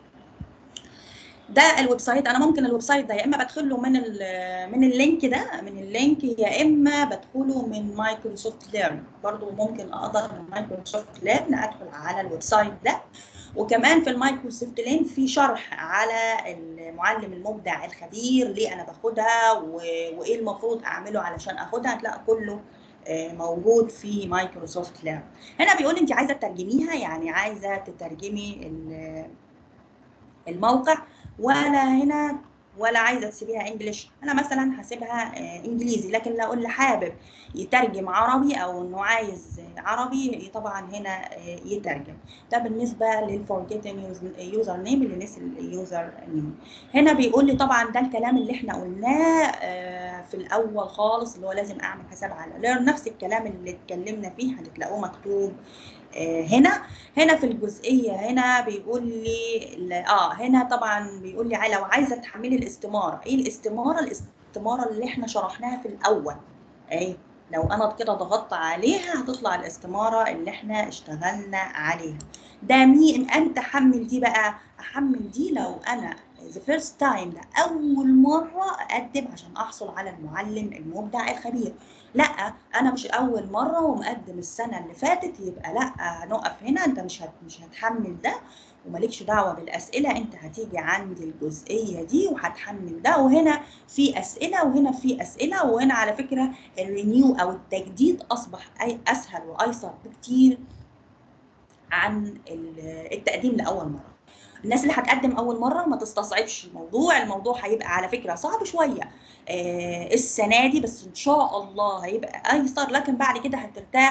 ده الويب سايت انا ممكن الويب سايت ده يا اما بدخله من ال- من اللينك ده من اللينك يا اما بدخله من مايكروسوفت ليرن برضو ممكن اقدر من مايكروسوفت ليرن ادخل على الويب سايت ده وكمان في المايكروسوفت لين في شرح على المعلم المبدع الخبير ليه انا باخدها و- وايه المفروض اعمله علشان اخدها هتلاقي كله آه، موجود في مايكروسوفت لاب هنا بيقول انت عايزه تترجميها يعني عايزه تترجمي ال- الموقع ولا هنا ولا عايزه تسيبيها انجلش انا مثلا هسيبها آه، انجليزي لكن لو اللي حابب يترجم عربي او انه عايز عربي طبعا هنا آه، يترجم ده بالنسبه للفورجيتنج يوزر نيم اللي نسي اليوزر نيم هنا بيقول لي طبعا ده الكلام اللي احنا قلناه آه، في الاول خالص اللي هو لازم اعمل حساب على ليرن نفس الكلام اللي اتكلمنا فيه هتلاقوه مكتوب آه، هنا هنا في الجزئيه هنا بيقول لي ال- اه هنا طبعا بيقول لي لو عايزه تحملي الاستماره ايه الاستماره الاستماره اللي احنا شرحناها في الاول اهي لو انا كده ضغطت عليها هتطلع الاستماره اللي احنا اشتغلنا عليها ده مين امتى احمل دي بقى احمل دي لو انا the first time ده اول مره اقدم عشان احصل على المعلم المبدع الخبير لا انا مش اول مره ومقدم السنه اللي فاتت يبقى لا هنقف هنا انت مش هت مش هتحمل ده ومالكش دعوه بالاسئله انت هتيجي عند الجزئيه دي وهتحمل ده وهنا في اسئله وهنا في اسئله وهنا على فكره الرينيو او التجديد اصبح اي اسهل وايسر بكتير عن ال- التقديم لاول مره الناس اللي هتقدم اول مره ما تستصعبش الموضوع الموضوع هيبقى على فكره صعب شويه آه السنه دي بس ان شاء الله هيبقى ايسر لكن بعد كده هترتاح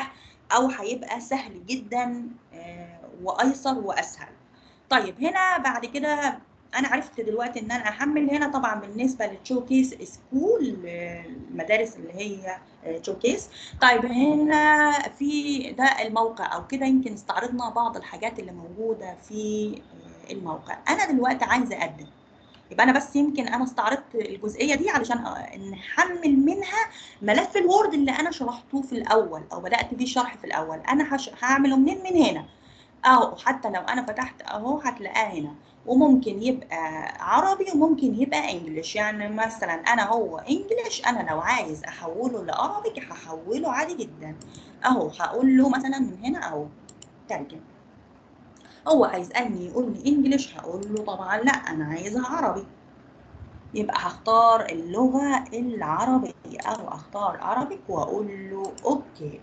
او هيبقى سهل جدا آه، وايسر واسهل طيب هنا بعد كده انا عرفت دلوقتي ان انا احمل هنا طبعا بالنسبه للشوكيس سكول آه، المدارس اللي هي شوكيس طيب هنا في ده الموقع او كده يمكن استعرضنا بعض الحاجات اللي موجوده في آه، الموقع انا دلوقتي عايزه اقدم يبقى انا بس يمكن انا استعرضت الجزئيه دي علشان آه، نحمل منها ملف الوورد اللي انا شرحته في الاول او بدات بيه الشرح في الاول انا هش... هعمله منين من هنا اهو حتى لو انا فتحت اهو هتلاقاه هنا وممكن يبقى عربي وممكن يبقى انجليش يعني مثلا انا هو انجليش انا لو عايز احوله لعربي هحوله عادي جدا اهو هقول له مثلا من هنا اهو ترجم هو هيسالني يقول لي انجليش هقول له طبعا لا انا عايزها عربي يبقى هختار اللغة العربية أو أختار عربي وأقول له أوكي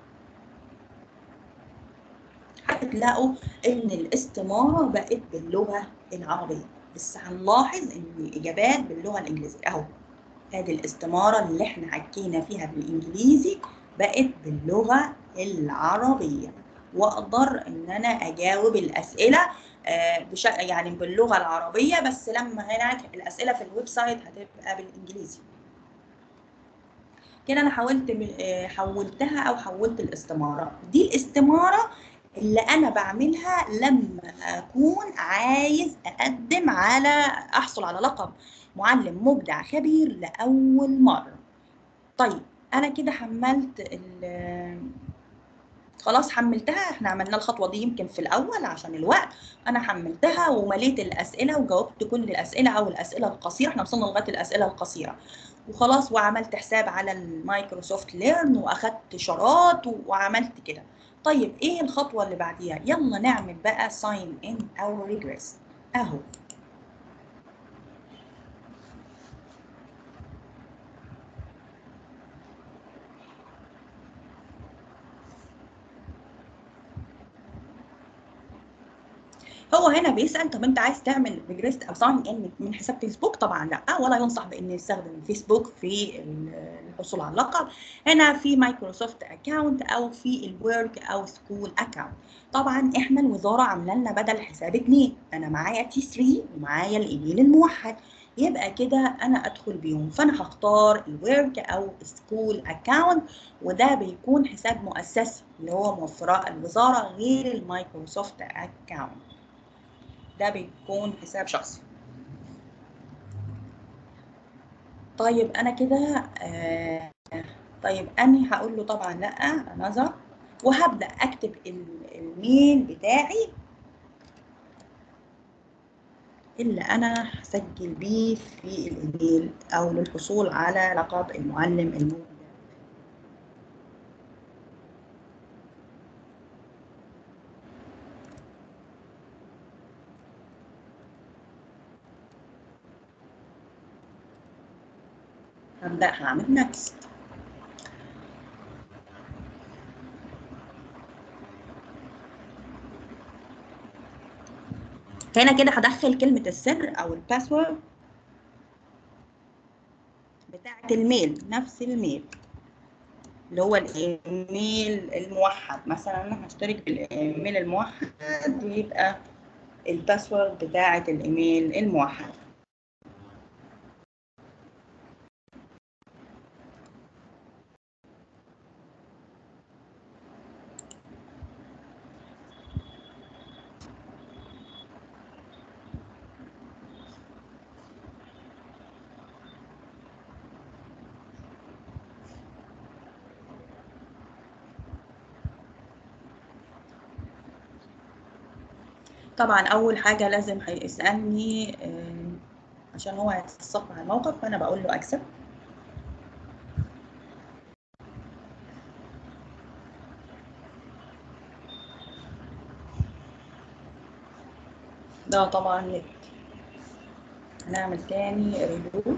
هتلاقوا إن الاستمارة بقت باللغة العربية بس هنلاحظ إن الإجابات باللغة الإنجليزية أهو هذه الاستمارة اللي إحنا حكينا فيها بالإنجليزي بقت باللغة العربية وأقدر إن أنا أجاوب الأسئلة آه، بش... يعني باللغه العربيه بس لما هناك الاسئله في الويب سايت هتبقى بالانجليزي كده انا حاولت م- آه، حولتها او حولت الاستماره دي الاستماره اللي انا بعملها لما اكون عايز اقدم على احصل على لقب معلم مبدع خبير لاول مره طيب انا كده حملت ال- خلاص حملتها احنا عملنا الخطوه دي يمكن في الاول عشان الوقت انا حملتها ومليت الاسئله وجاوبت كل الاسئله او الاسئله القصيره احنا وصلنا لغايه الاسئله القصيره وخلاص وعملت حساب على المايكروسوفت ليرن واخدت شارات وعملت كده طيب ايه الخطوه اللي بعديها يلا نعمل بقى ساين ان او ريجريس اهو هو هنا بيسأل طب انت عايز تعمل ريجريست او ساين ان من حساب فيسبوك طبعا لا ولا ينصح بان يستخدم فيسبوك في الحصول على اللقب هنا في مايكروسوفت اكاونت او في الورك او سكول اكاونت طبعا احنا الوزاره عامله لنا بدل حساب اتنين انا معايا تي 3 ومعايا الايميل الموحد يبقى كده انا ادخل بيهم فانا هختار الورك او سكول اكاونت وده بيكون حساب مؤسسي اللي هو موفراه الوزاره غير المايكروسوفت اكاونت ده بيكون حساب شخصي طيب انا كده آه طيب اني هقول له طبعا لا نظر وهبدا اكتب ال- الميل بتاعي اللي انا هسجل بيه في الايميل او للحصول على لقب المعلم المبدع هبدأ هعمل نكست هنا كده هدخل كلمة السر أو الباسورد بتاعة الميل نفس الميل اللي هو الايميل الموحد مثلا انا هشترك بالايميل الموحد ويبقى الباسورد بتاعة الايميل الموحد طبعا اول حاجه لازم هيسالني آه، عشان هو هيتصفح على الموقف فانا بقول له اكسب ده طبعا نت هنعمل تاني ريبوت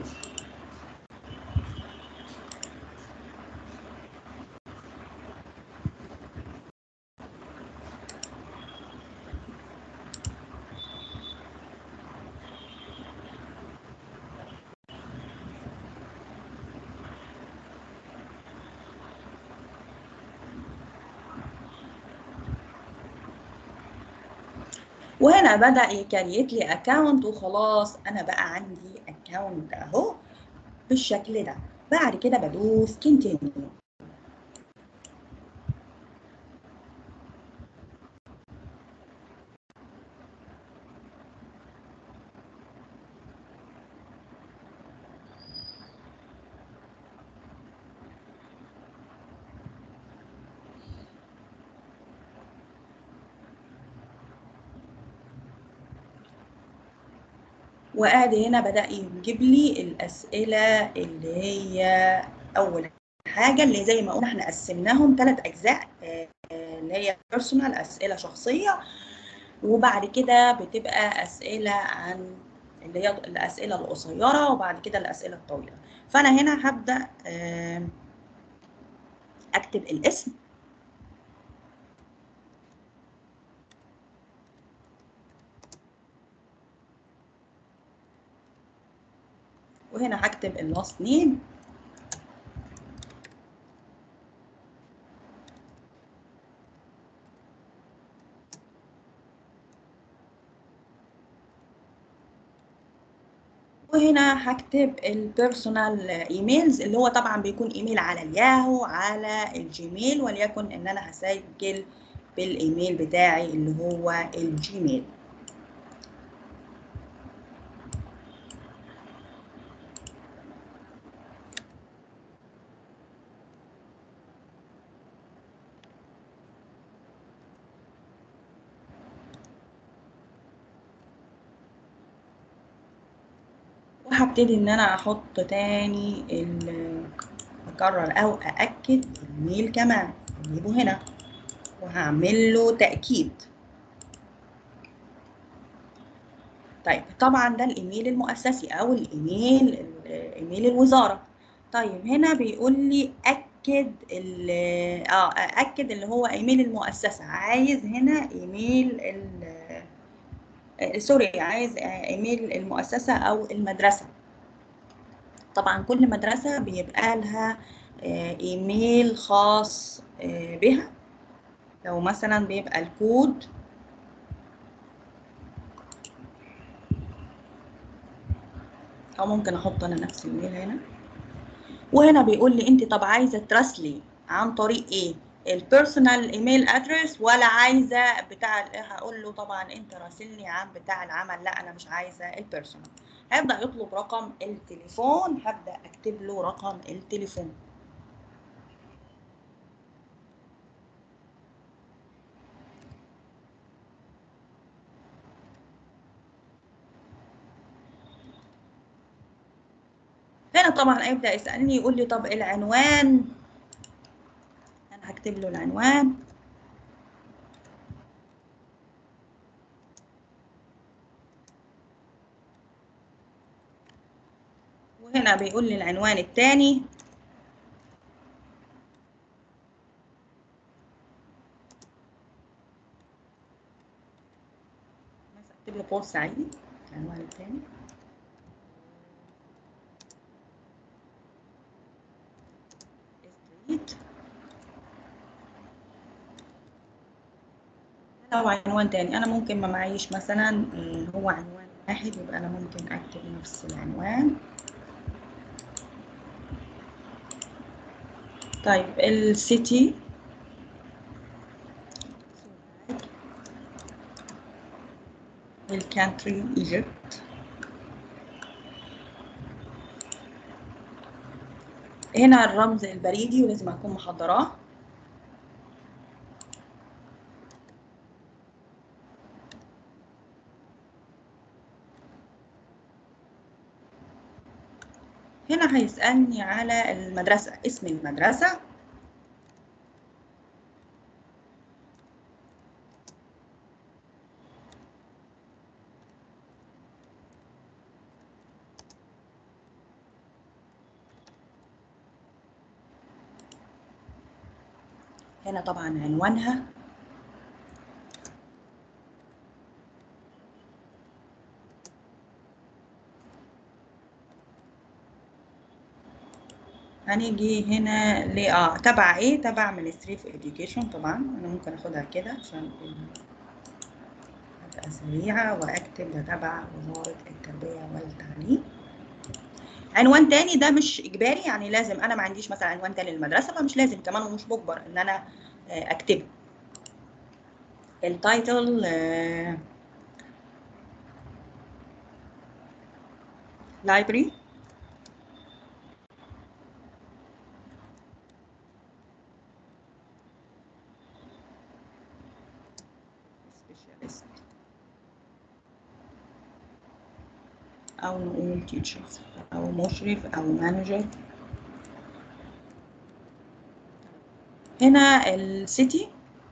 وهنا بدأ يكريت لي اكونت وخلاص انا بقى عندي اكونت اهو بالشكل ده بعد كده بدوس كونتينيو وادي هنا بدأ يجيب لي الأسئلة اللي هي أول حاجة اللي زي ما قلنا احنا قسمناهم ثلاث أجزاء آه، آه، اللي هي بيرسونال أسئلة شخصية وبعد كده بتبقى أسئلة عن اللي هي الأسئلة القصيرة وبعد كده الأسئلة الطويلة فأنا هنا هبدأ آه، أكتب الاسم وهنا هكتب اللاست نيم وهنا هكتب البيرسونال ايميلز اللي هو طبعا بيكون ايميل على الياهو على الجيميل وليكن ان انا هسجل بالايميل بتاعي اللي هو الجيميل وهبتدي ان انا احط تاني ال- اكرر او ااكد الميل كمان اجيبه هنا وهعمل له تاكيد طيب طبعا ده الايميل المؤسسي او الايميل ال- ايميل الوزاره طيب هنا بيقول لي اكد ال اه اكد اللي هو ايميل المؤسسه عايز هنا ايميل ال آه، سوري عايز آه، ايميل المؤسسه او المدرسه طبعا كل مدرسه بيبقى لها آه، ايميل خاص آه، بها لو مثلا بيبقى الكود او ممكن احط انا نفس الايميل هنا وهنا بيقول لي انت طب عايزه تراسلي عن طريق ايه البيرسونال ايميل ادرس ولا عايزه بتاع ال- هقول له طبعا انت راسلني عن بتاع العمل لا انا مش عايزه البيرسونال هيبدا يطلب رقم التليفون هبدا اكتب له رقم التليفون هنا طبعا هيبدا يسالني يقول لي طب العنوان انا هكتب له العنوان وهنا بيقول لي العنوان الثاني مثلا اكتب له بورسعيد العنوان الثاني ستريت لو عنوان تاني انا ممكن ما معيش مثلا آه، هو عنوان واحد يبقى انا ممكن اكتب نفس العنوان طيب السيتي الكانتري ايجيبت هنا الرمز البريدي ولازم اكون محضراه هنا هيسألني على المدرسة اسم المدرسة هنا طبعا عنوانها هنيجي هنا ل اه تبع ايه تبع Ministry of Education طبعا انا ممكن اخدها كده عشان ال- سريعة وأكتب ده تبع وزارة التربية والتعليم عنوان تاني ده مش إجباري يعني لازم أنا ما عنديش مثلا عنوان تاني للمدرسة فمش لازم كمان ومش مجبر إن أنا آه، أكتبه التايتل آه، library specialist أو نقول teachers أو مشرف أو manager هنا السيتي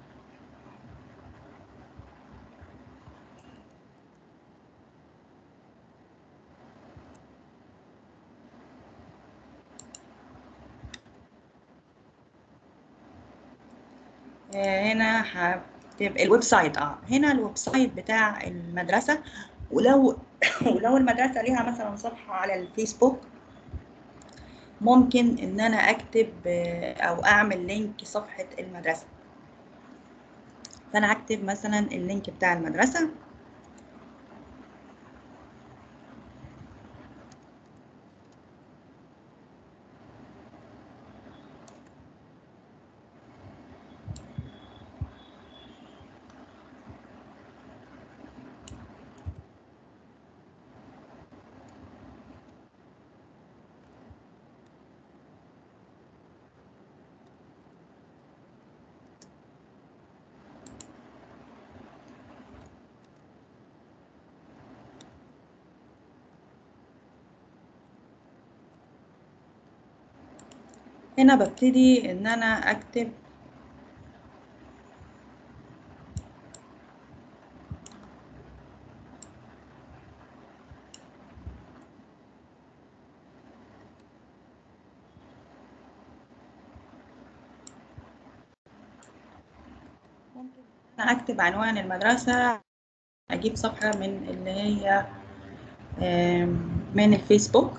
هنا هتبقى الويب سايت اه هنا الويب سايت بتاع المدرسة ولو ولو المدرسة ليها مثلا صفحة على الفيسبوك ممكن ان انا اكتب آه، او اعمل لينك صفحة المدرسة فانا هكتب مثلا اللينك بتاع المدرسة هنا ببتدي ان انا اكتب ممكن إن أنا اكتب عنوان المدرسة اجيب صفحة من اللي هي آم، من الفيسبوك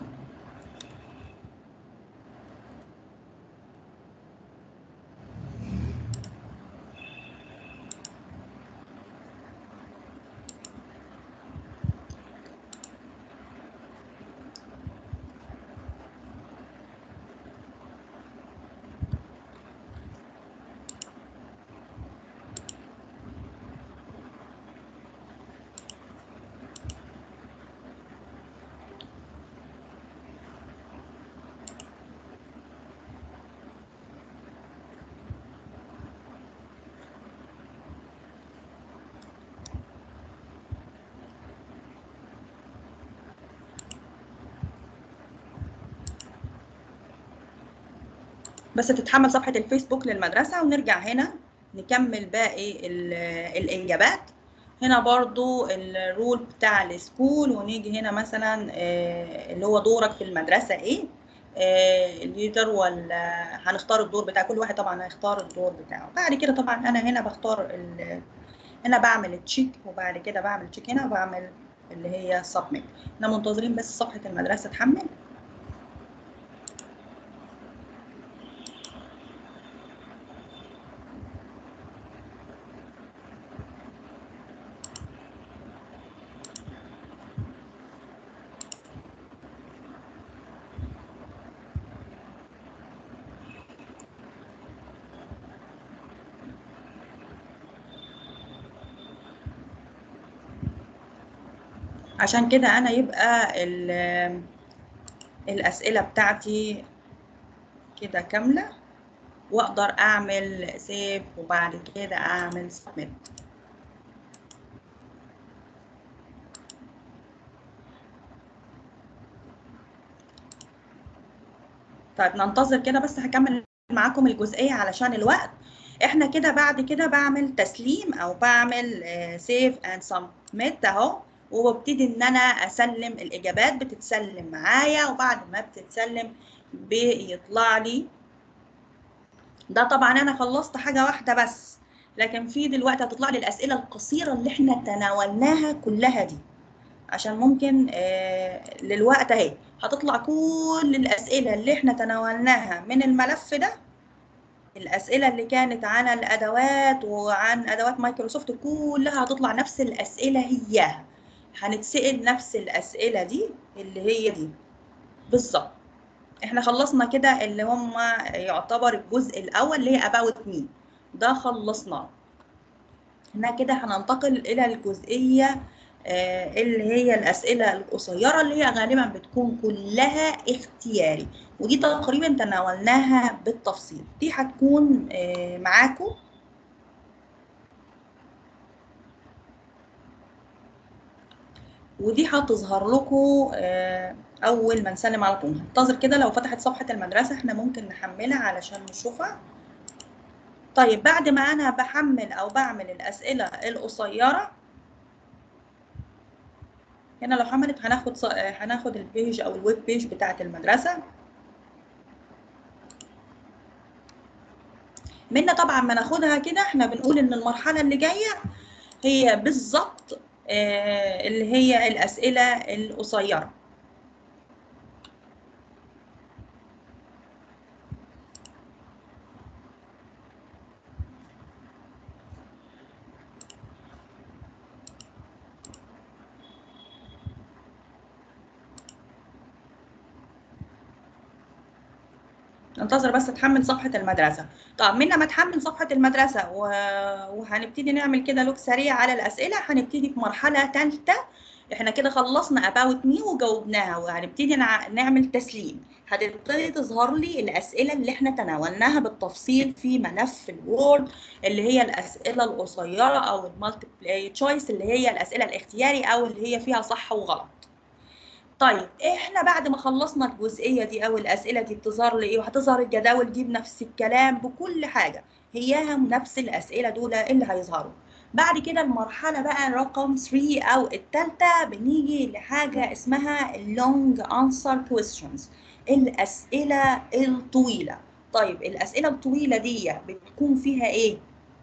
بس تتحمل صفحة الفيسبوك للمدرسة ونرجع هنا نكمل باقي ال- الإجابات هنا برضو الرول بتاع السكول ونيجي هنا مثلا آه، اللي هو دورك في المدرسة ايه آه، الليدر ولا هنختار الدور بتاع كل واحد طبعا هيختار الدور بتاعه بعد كده طبعا انا هنا بختار ال- هنا بعمل تشيك وبعد كده بعمل تشيك هنا وبعمل اللي هي سبميت احنا منتظرين بس صفحة المدرسة تحمل عشان كده انا يبقى ال- الاسئله بتاعتي كده كامله واقدر اعمل سيف وبعد كده اعمل سبميت طيب ننتظر كده بس هكمل معاكم الجزئيه علشان الوقت احنا كده بعد كده بعمل تسليم او بعمل سيف اند سبميت اهو وببتدي ان انا اسلم الاجابات بتتسلم معايا وبعد ما بتتسلم بيطلع لي ده طبعا انا خلصت حاجه واحده بس لكن في دلوقتي هتطلع لي الاسئله القصيره اللي احنا تناولناها كلها دي عشان ممكن آه للوقت اهي هتطلع كل الاسئله اللي احنا تناولناها من الملف ده الاسئله اللي كانت عن الادوات وعن ادوات مايكروسوفت كلها هتطلع نفس الاسئله هي هنتسال نفس الاسئله دي اللي هي دي بالظبط احنا خلصنا كده اللي هم يعتبر الجزء الاول اللي هي about me ده خلصناه هنا كده هننتقل الى الجزئيه آه، اللي هي الاسئله القصيره اللي هي غالبا بتكون كلها اختياري ودي تقريبا تناولناها بالتفصيل دي هتكون آه، معاكم ودي هتظهر لكم آه، اول ما نسلم على طول انتظر كده لو فتحت صفحه المدرسه احنا ممكن نحملها علشان نشوفها طيب بعد ما انا بحمل او بعمل الاسئله القصيره هنا لو حملت هناخد ص- هناخد البيج او الويب بيج بتاعه المدرسه منا طبعا ما ناخدها كده احنا بنقول ان المرحله اللي جايه هي بالظبط آه، اللي هي الاسئله القصيره ننتظر بس تحمل صفحة المدرسة طب منا ما تحمل صفحة المدرسة و... وهنبتدي نعمل كده لوك سريع على الأسئلة هنبتدي في مرحلة ثالثة احنا كده خلصنا about me وجاوبناها وهنبتدي نع... نعمل تسليم هتبتدي تظهر لي الأسئلة اللي احنا تناولناها بالتفصيل في ملف الوورد اللي هي الأسئلة القصيرة أو المالتيبل تشويس اللي هي الأسئلة الاختياري أو اللي هي فيها صح وغلط طيب احنا بعد ما خلصنا الجزئيه دي او الاسئله دي بتظهر لي ايه وهتظهر الجداول دي بنفس الكلام بكل حاجه هياها نفس الاسئله دول اللي هيظهروا بعد كده المرحله بقى رقم 3 او الثالثه بنيجي لحاجه اسمها long answer questions الاسئله الطويله طيب الاسئله الطويله دي بتكون فيها ايه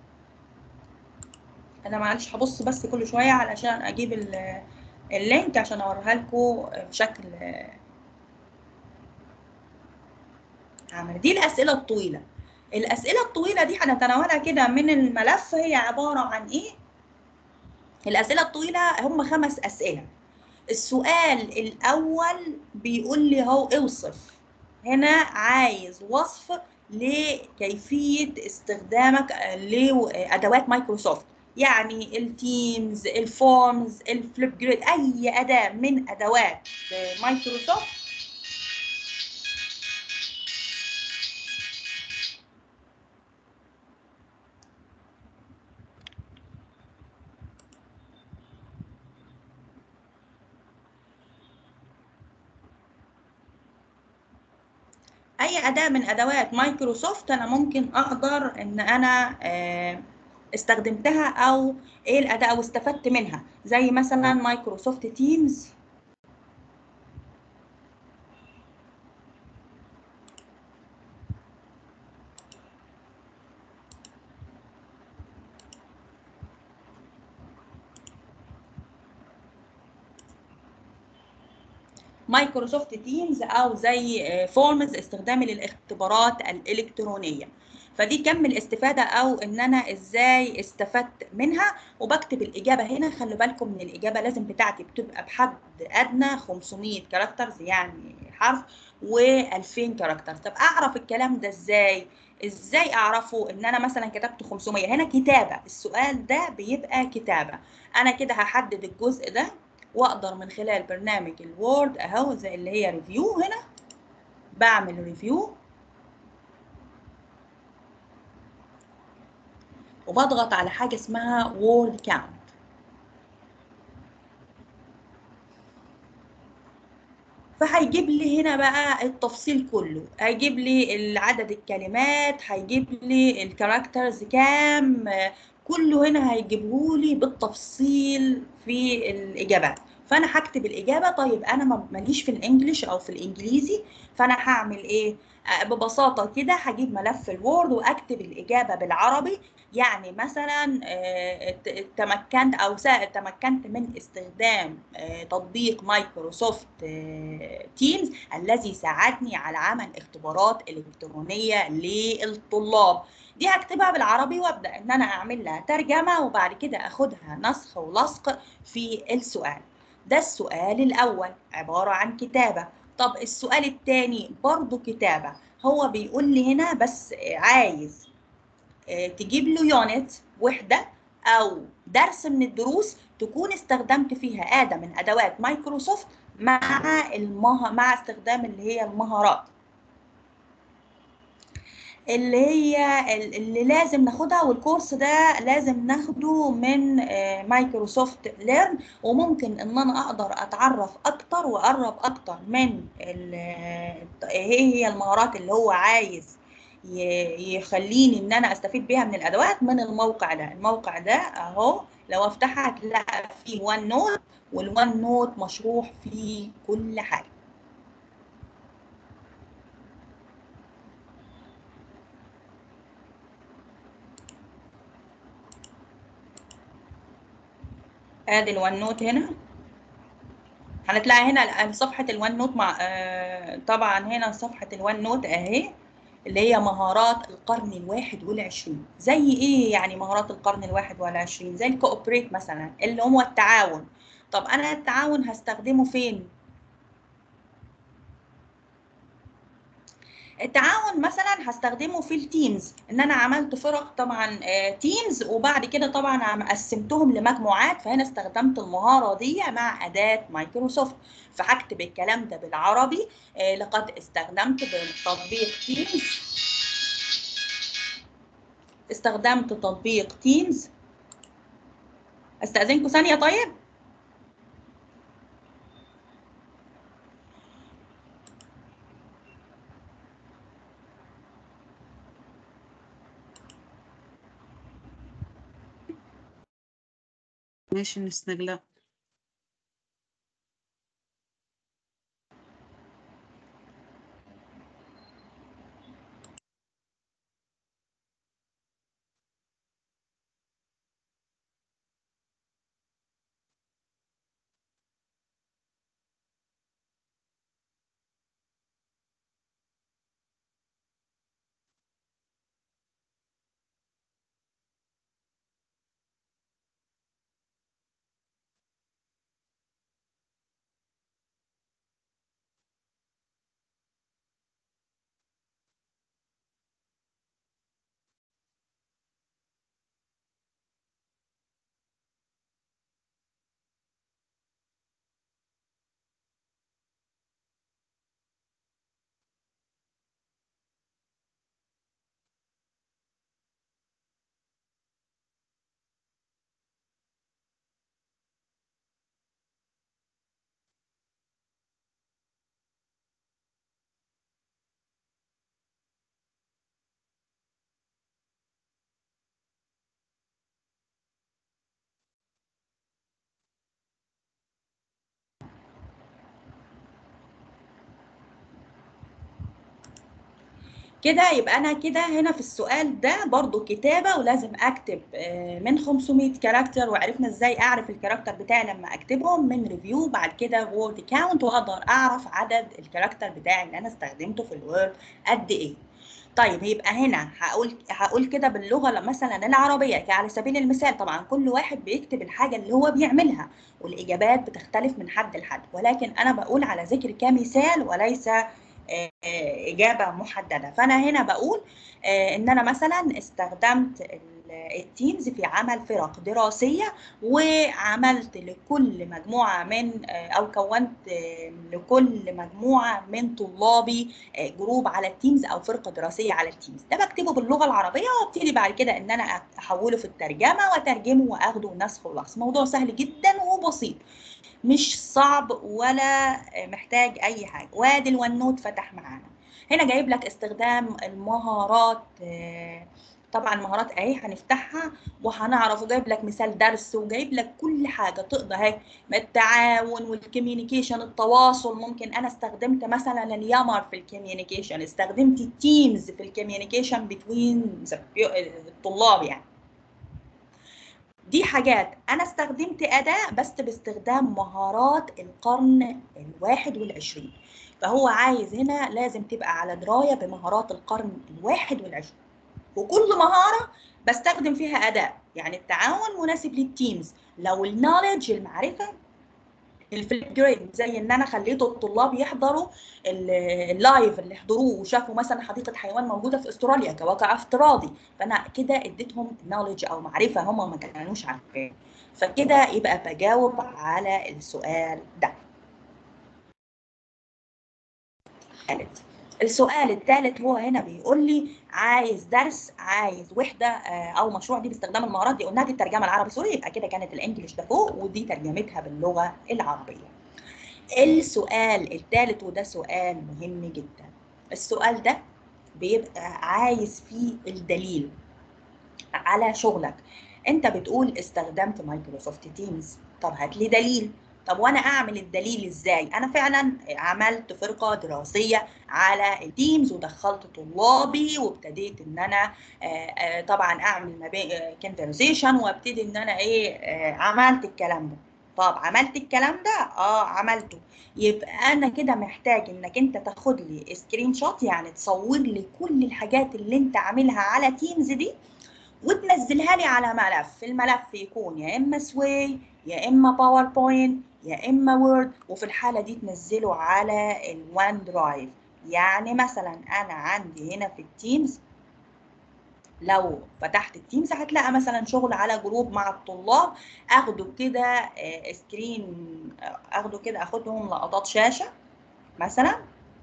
انا معلش هبص بس كل شويه علشان اجيب ال اللينك عشان اوريها لكم بشكل عمل دي الاسئله الطويله الاسئله الطويله دي هنتناولها كده من الملف هي عباره عن ايه الاسئله الطويله هم خمس اسئله السؤال الاول بيقول لي هو اوصف هنا عايز وصف لكيفيه استخدامك لادوات مايكروسوفت يعني التيمز الفورمز الفليب جريد اي اداه من ادوات مايكروسوفت اي اداه من ادوات مايكروسوفت انا ممكن اقدر ان انا آه استخدمتها او ايه الاداه او استفدت منها زي مثلا مايكروسوفت تيمز مايكروسوفت تيمز او زي فورمز استخدامي للاختبارات الالكترونيه فدي كم الاستفاده او ان انا ازاي استفدت منها وبكتب الاجابه هنا خلي بالكم من الاجابه لازم بتاعتي بتبقى بحد ادنى 500 كاركترز يعني حرف و2000 كاركتر طب اعرف الكلام ده ازاي ازاي اعرفه ان انا مثلا كتبت 500 هنا كتابه السؤال ده بيبقى كتابه انا كده هحدد الجزء ده واقدر من خلال برنامج الوورد اهو زي اللي هي ريفيو هنا بعمل ريفيو وبضغط على حاجه اسمها وورد كاونت فهيجيب لي هنا بقى التفصيل كله هيجيب لي عدد الكلمات هيجيب لي الكاركترز كام كله هنا هيجيبه لي بالتفصيل في الاجابات فانا هكتب الاجابه طيب انا ما- ماليش في الانجليش او في الانجليزي فانا هعمل ايه آه، ببساطه كده هجيب ملف الوورد واكتب الاجابه بالعربي يعني مثلا آه، ت- تمكنت او سا- تمكنت من استخدام آه، تطبيق مايكروسوفت تيمز الذي ساعدني على عمل اختبارات الكترونيه للطلاب دي هكتبها بالعربي وابدا ان انا اعمل لها ترجمه وبعد كده اخدها نسخ ولصق في السؤال ده السؤال الاول عباره عن كتابه طب السؤال الثاني برضو كتابه هو بيقول لي هنا بس عايز آه، تجيب له يونت وحده او درس من الدروس تكون استخدمت فيها اداه من ادوات مايكروسوفت مع المه... مع استخدام اللي هي المهارات اللي هي ال- اللي لازم ناخدها والكورس ده لازم ناخده من آه، مايكروسوفت ليرن وممكن ان انا اقدر اتعرف اكتر واقرب اكتر من ال- آه، ايه هي المهارات اللي هو عايز ي- يخليني ان انا استفيد بيها من الادوات من الموقع ده الموقع ده اهو لو افتحها هتلاقي فيه وان نوت والوان نوت مشروح فيه كل حاجه ادي الوان نوت هنا هنتلاقي هنا صفحة الوان نوت مع آه طبعا هنا صفحة الوان نوت اهي اللي هي مهارات القرن الواحد والعشرين زي ايه يعني مهارات القرن الواحد والعشرين زي الكوبريت مثلا اللي هو التعاون طب انا التعاون هستخدمه فين التعاون مثلا هستخدمه في التيمز ان انا عملت فرق طبعا تيمز وبعد كده طبعا عم- قسمتهم لمجموعات فهنا استخدمت المهاره دي مع اداه مايكروسوفت فهكتب الكلام ده بالعربي آه، لقد استخدمت بتطبيق تيمز استخدمت تطبيق تيمز استاذنكم ثانيه طيب ماشي نستغلها كده يبقى انا كده هنا في السؤال ده برضو كتابه ولازم اكتب آه، من 500 كاركتر وعرفنا ازاي اعرف الكاركتر بتاعي لما اكتبهم من ريفيو بعد كده وورد كاونت واقدر اعرف عدد الكاركتر بتاعي اللي انا استخدمته في الوورد قد ايه طيب يبقى هنا هقول هقول كده باللغه مثلا العربيه على سبيل المثال طبعا كل واحد بيكتب الحاجه اللي هو بيعملها والاجابات بتختلف من حد لحد ولكن انا بقول على ذكر كمثال وليس آه، آه، اجابه محدده فانا هنا بقول آه، ان انا مثلا استخدمت ال- التيمز في عمل فرق دراسيه وعملت لكل مجموعه من آه، او كونت آه، لكل مجموعه من طلابي آه، جروب على التيمز او فرقه دراسيه على التيمز ده بكتبه باللغه العربيه وابتدي بعد كده ان انا احوله في الترجمه واترجمه واخده نسخ ولصق موضوع سهل جدا وبسيط مش صعب ولا محتاج اي حاجه وادي الون نوت فتح معانا هنا جايب لك استخدام المهارات آه، طبعا المهارات اهي هنفتحها وهنعرف وجايب لك مثال درس وجايب لك كل حاجه تقدر اهي التعاون والكوميونيكيشن التواصل ممكن انا استخدمت مثلا اليامر في الكوميونيكيشن استخدمت التيمز في الكوميونيكيشن بين الطلاب يعني دي حاجات انا استخدمت اداه بس باستخدام مهارات القرن الواحد والعشرين فهو عايز هنا لازم تبقى على درايه بمهارات القرن الواحد والعشرين وكل مهاره بستخدم فيها اداه يعني التعاون مناسب للتيمز لو النولج المعرفه الفليب جريد زي ان انا خليت الطلاب يحضروا اللايف اللي حضروه وشافوا مثلا حديقه حيوان موجوده في استراليا كواقع افتراضي فانا كده اديتهم نولج او معرفه هم ما كانوش عارفين فكده يبقى بجاوب على السؤال ده الثالث السؤال الثالث هو هنا بيقول لي عايز درس عايز وحده او مشروع دي باستخدام المهارات دي قلنا دي الترجمه العربي سوري يبقى كده كانت الانجليش ده فوق ودي ترجمتها باللغه العربيه. السؤال الثالث وده سؤال مهم جدا. السؤال ده بيبقى عايز فيه الدليل على شغلك. انت بتقول استخدمت مايكروسوفت تيمز طب هات لي دليل طب وانا اعمل الدليل ازاي انا فعلا عملت فرقه دراسيه على التيمز ودخلت طلابي وابتديت ان انا طبعا اعمل ما بين كونفرزيشن وابتدي ان انا ايه عملت الكلام ده طب عملت الكلام ده اه عملته يبقى انا كده محتاج انك انت تاخد لي سكرين شوت يعني تصور لي كل الحاجات اللي انت عاملها على تيمز دي وتنزلها لي على ملف الملف يكون يا اما سوي يا اما باوربوينت يا اما وورد وفي الحاله دي تنزله على الوان درايف يعني مثلا انا عندي هنا في التيمز لو فتحت التيمز هتلاقي مثلا شغل على جروب مع الطلاب اخده كده سكرين اخده كده اخدهم لقطات شاشه مثلا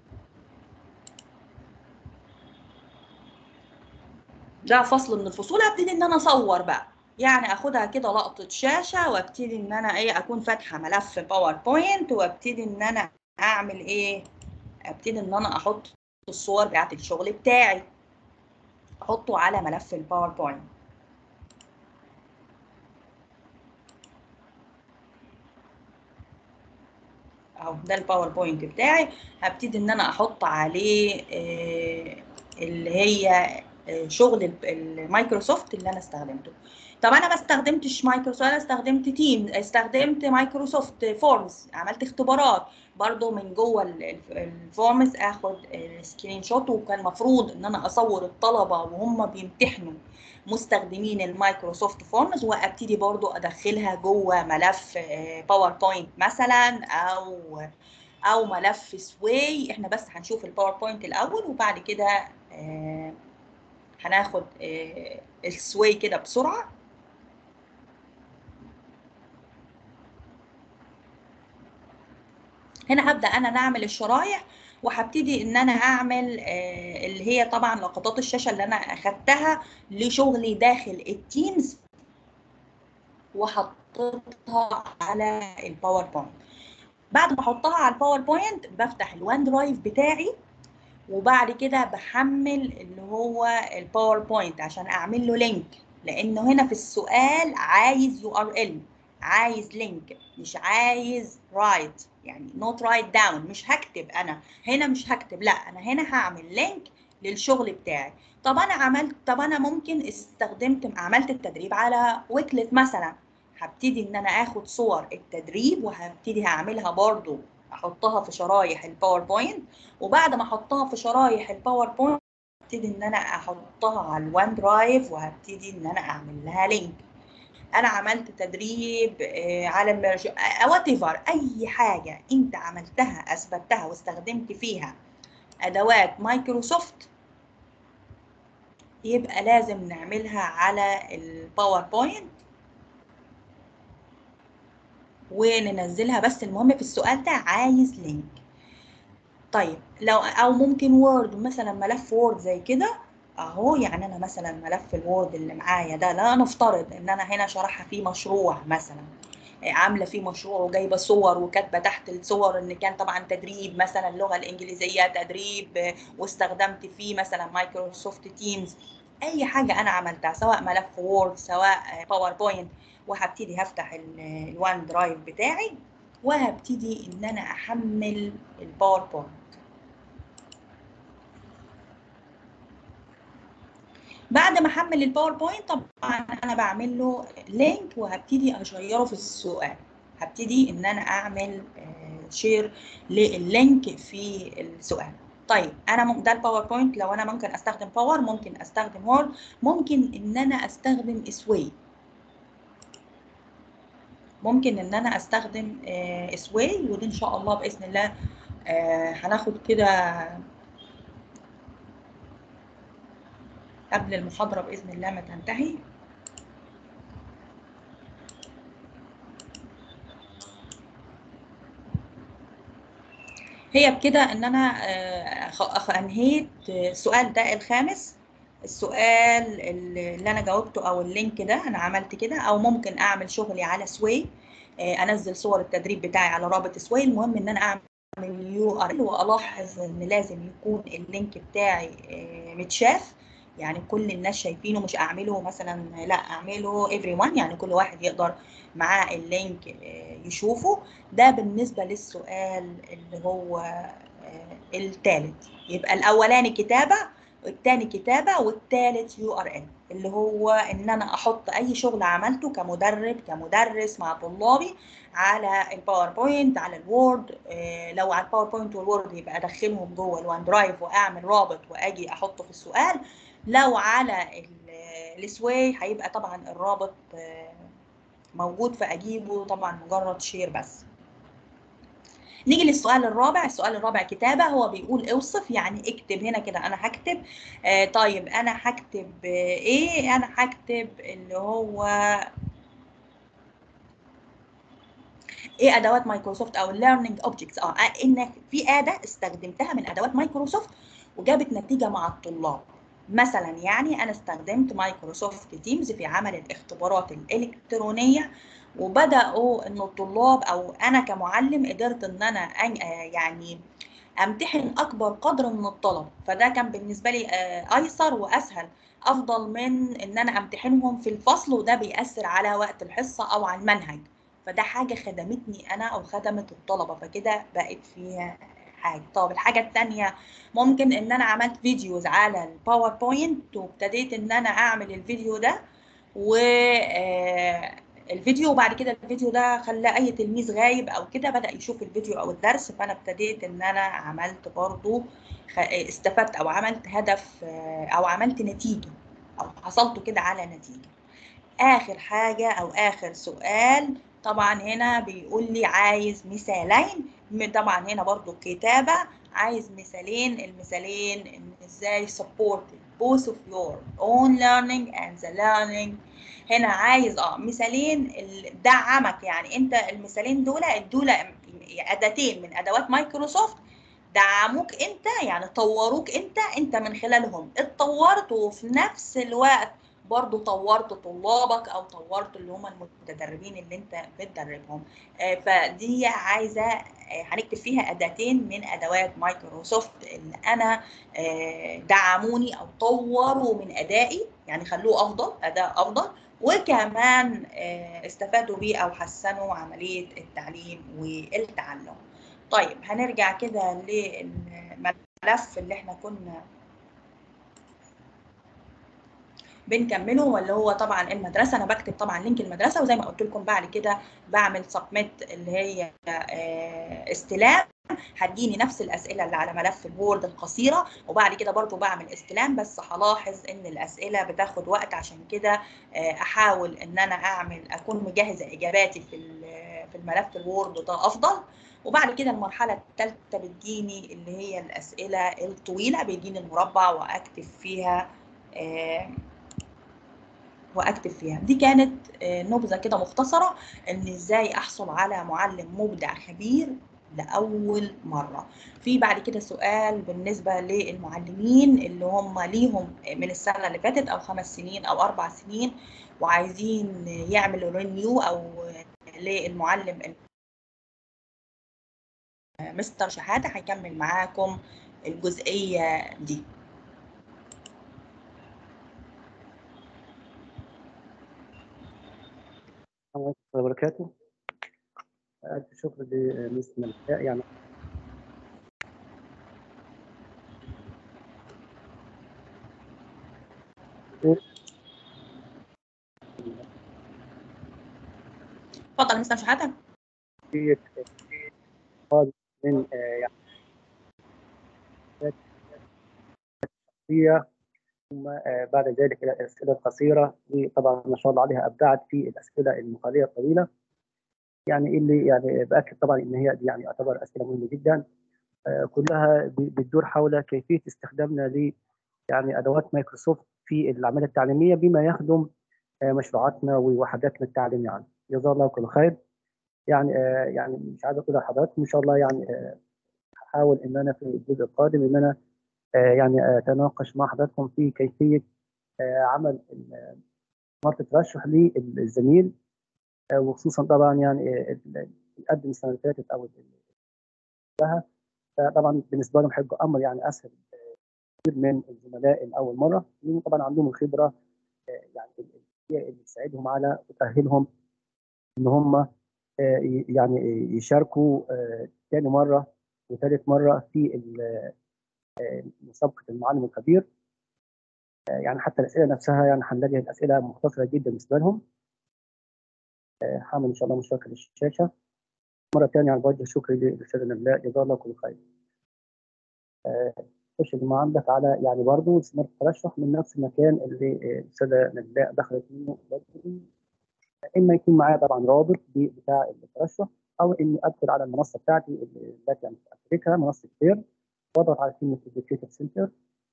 ده فصل من الفصول هبتدي ان انا اصور بقى يعني اخدها كده لقطه شاشه وابتدي ان انا ايه اكون فاتحه ملف باوربوينت وابتدي ان انا اعمل ايه ابتدي ان انا احط الصور بتاعت الشغل بتاعي احطه على ملف الباوربوينت اهو ده الباوربوينت بتاعي هبتدي ان انا احط عليه آه اللي هي شغل المايكروسوفت اللي انا استخدمته طب انا ما استخدمتش مايكروسوفت انا استخدمت تيم استخدمت مايكروسوفت فورمز عملت اختبارات برضو من جوه الفورمز اخد سكرين شوت وكان المفروض ان انا اصور الطلبه وهم بيمتحنوا مستخدمين المايكروسوفت فورمز وابتدي برضو ادخلها جوه ملف باوربوينت مثلا او او ملف سوي احنا بس هنشوف الباوربوينت الاول وبعد كده آه هناخد آه السوي كده بسرعه هنا هبدا انا نعمل الشرايح وهبتدي ان انا اعمل آه اللي هي طبعا لقطات الشاشه اللي انا اخدتها لشغلي داخل التيمز وحطيتها على الباوربوينت بعد ما احطها على الباوربوينت بفتح الوان درايف بتاعي وبعد كده بحمل اللي هو الباوربوينت عشان اعمل له لينك لانه هنا في السؤال عايز يو ار ال عايز لينك مش عايز رايت يعني نوت رايت داون مش هكتب انا هنا مش هكتب لا انا هنا هعمل لينك للشغل بتاعي طب انا عملت طب انا ممكن استخدمت عملت التدريب على ويكلت مثلا هبتدي ان انا اخد صور التدريب وهبتدي هعملها برضو احطها في شرايح الباوربوينت وبعد ما احطها في شرايح الباوربوينت هبتدي ان انا احطها على الوان درايف وهبتدي ان انا اعمل لها لينك انا عملت تدريب على الميرج وات ايفر اي حاجه انت عملتها اثبتها واستخدمت فيها ادوات مايكروسوفت يبقى لازم نعملها على الباوربوينت وننزلها بس المهم في السؤال ده عايز لينك طيب لو او ممكن وورد مثلا ملف وورد زي كده اهو يعني انا مثلا ملف الوورد اللي معايا ده لا نفترض ان انا هنا شرحها فيه مشروع مثلا عامله فيه مشروع وجايبه صور وكاتبه تحت الصور ان كان طبعا تدريب مثلا اللغه الانجليزيه تدريب واستخدمت فيه مثلا مايكروسوفت تيمز اي حاجه انا عملتها سواء ملف وورد سواء باوربوينت وهبتدي هفتح الوان درايف بتاعي وهبتدي ان انا احمل الباوربوينت بعد ما احمل الباوربوينت طبعا انا بعمل له لينك وهبتدي اشيره في السؤال هبتدي ان انا اعمل شير لللينك في السؤال طيب انا مم- ده الباوربوينت لو انا ممكن استخدم باور ممكن استخدم وورد ممكن ان انا استخدم اسوي ممكن ان انا استخدم اسوي ودي ان شاء الله باذن الله آه، هناخد كده قبل المحاضره باذن الله ما تنتهي هي بكده ان انا آه، خ- خ- انهيت آه، السؤال ده الخامس السؤال اللي انا جاوبته او اللينك ده انا عملت كده او ممكن اعمل شغلي على سوي آه، انزل صور التدريب بتاعي على رابط سوي المهم ان انا اعمل يو ار ال والاحظ ان لازم يكون اللينك بتاعي آه، متشاف يعني كل الناس شايفينه مش اعمله مثلا لا اعمله everyone يعني كل واحد يقدر معاه اللينك آه، يشوفه ده بالنسبه للسؤال اللي هو آه، الثالث يبقى الاولاني كتابه والتاني كتابه والتالت يو ار ال اللي هو ان انا احط اي شغل عملته كمدرب كمدرس مع طلابي على الباوربوينت على الوورد آه، لو على الباوربوينت والوورد يبقى ادخلهم جوه الوان درايف واعمل رابط واجي احطه في السؤال لو على ال- السواي هيبقى طبعا الرابط آه، موجود فاجيبه طبعا مجرد شير بس نيجي للسؤال الرابع السؤال الرابع كتابة هو بيقول اوصف يعني اكتب هنا كده انا هكتب آه طيب انا هكتب آه ايه انا هكتب اللي هو ايه ادوات مايكروسوفت او ليرنينج اوبجكتس اه انك في اداه استخدمتها من ادوات مايكروسوفت وجابت نتيجه مع الطلاب مثلا يعني انا استخدمت مايكروسوفت تيمز في عمل الاختبارات الالكترونيه وبداوا ان الطلاب او انا كمعلم قدرت ان انا أن- آه يعني امتحن اكبر قدر من الطلب فده كان بالنسبه لي آه، ايسر واسهل افضل من ان انا امتحنهم في الفصل وده بيأثر على وقت الحصه او على المنهج فده حاجه خدمتني انا او خدمت الطلبه فكده بقت فيها حاجه طب الحاجه الثانيه ممكن ان انا عملت فيديوز على الباوربوينت وابتديت ان انا اعمل الفيديو ده و آه، الفيديو وبعد كده الفيديو ده خلى اي تلميذ غايب او كده بدا يشوف الفيديو او الدرس فانا ابتديت ان انا عملت برضو خ- استفدت او عملت هدف آه، او عملت نتيجه او حصلت كده على نتيجه اخر حاجه او اخر سؤال طبعا هنا بيقول لي عايز مثالين م- طبعا هنا برضو كتابه عايز مثالين المثالين ان ازاي support both of your own learning and the learning هنا عايز اه مثالين ال- دعمك يعني انت المثالين دول دول اداتين من ادوات مايكروسوفت دعموك انت يعني طوروك انت انت من خلالهم اتطورت وفي نفس الوقت برضو طورت طلابك او طورت اللي هم المتدربين اللي انت بتدربهم آه، فدي عايزه آه، هنكتب فيها اداتين من ادوات مايكروسوفت اللي انا آه، دعموني او طوروا من ادائي يعني خلوه افضل اداء افضل وكمان آه، استفادوا بيه او حسنوا عمليه التعليم والتعلم طيب هنرجع كده للملف اللي احنا كنا بنكمله واللي هو طبعا المدرسه انا بكتب طبعا لينك المدرسه وزي ما قلت لكم بعد كده بعمل سبميت اللي هي آه، استلام هتجيني نفس الاسئله اللي على ملف الوورد القصيره وبعد كده برضو بعمل استلام بس هلاحظ ان الاسئله بتاخد وقت عشان كده آه، احاول ان انا اعمل اكون مجهزه اجاباتي في ال- في الملف الوورد ده افضل وبعد كده المرحله الثالثه بتجيني اللي هي الاسئله الطويله بيجيني المربع واكتب فيها آه، واكتب فيها دي كانت آه، نبذه كده مختصره ان ازاي احصل على معلم مبدع خبير لاول مره في بعد كده سؤال بالنسبه للمعلمين اللي هم ليهم من السنه اللي فاتت او خمس سنين او اربع سنين وعايزين يعملوا رينيو او للمعلم مستر شحاته هيكمل معاكم الجزئيه دي وبركاته ألف شكر لمس ملكاء يعني اتفضل مستر شحاته في قادم من آه، يعني شخصية ثم آه، بعد ذلك إلى الأسئلة القصيرة وطبعا ما شاء الله عليها أبدعت في الأسئلة المقالية الطويلة يعني اللي يعني بأكد طبعا إن هي دي يعني يعتبر أسئلة مهمة جدا آه، كلها ب- بتدور حول كيفية استخدامنا ل يعني أدوات مايكروسوفت في العملية التعليمية بما يخدم آه، مشروعاتنا ووحداتنا التعليمية يعني جزاه الله كل خير يعني آه، يعني مش عايز اقول لحضراتكم ان شاء الله يعني آه، هحاول ان انا في الجزء القادم ان انا آه، يعني اتناقش مع حضراتكم في كيفيه آه، عمل ال- مرة ترشح للزميل آه، وخصوصا طبعا يعني آه، اللي قدم السنه اللي فاتت او اللي لها فطبعا بالنسبه لهم هيبقى امر يعني اسهل آه، كتير من الزملاء الاول مره لان طبعا عندهم الخبره آه، يعني اللي اللي تساعدهم على وتاهلهم ان هم آه، ي- يعني يشاركوا آه، تاني مره وثالث مره في ال- آه، مسابقه المعلم الكبير آه، يعني حتى الاسئله نفسها يعني هنلاقي الاسئله مختصره جدا بالنسبه لهم آه، هعمل ان شاء الله مشاركه للشاشه مره ثانيه على بوجه شكري للاستاذ نبلاء جزاه الله كل خير آه، خش اللي ما عندك على يعني برضه استمرار الترشح من نفس المكان اللي آه، الاستاذه نبلاء دخلت منه برضه. اما يكون معايا طبعا رابط ب- بتاع الترشح او اني ادخل على المنصه بتاعتي اللي التي انا اشتركها منصه كتير واضغط على كلمه educative سنتر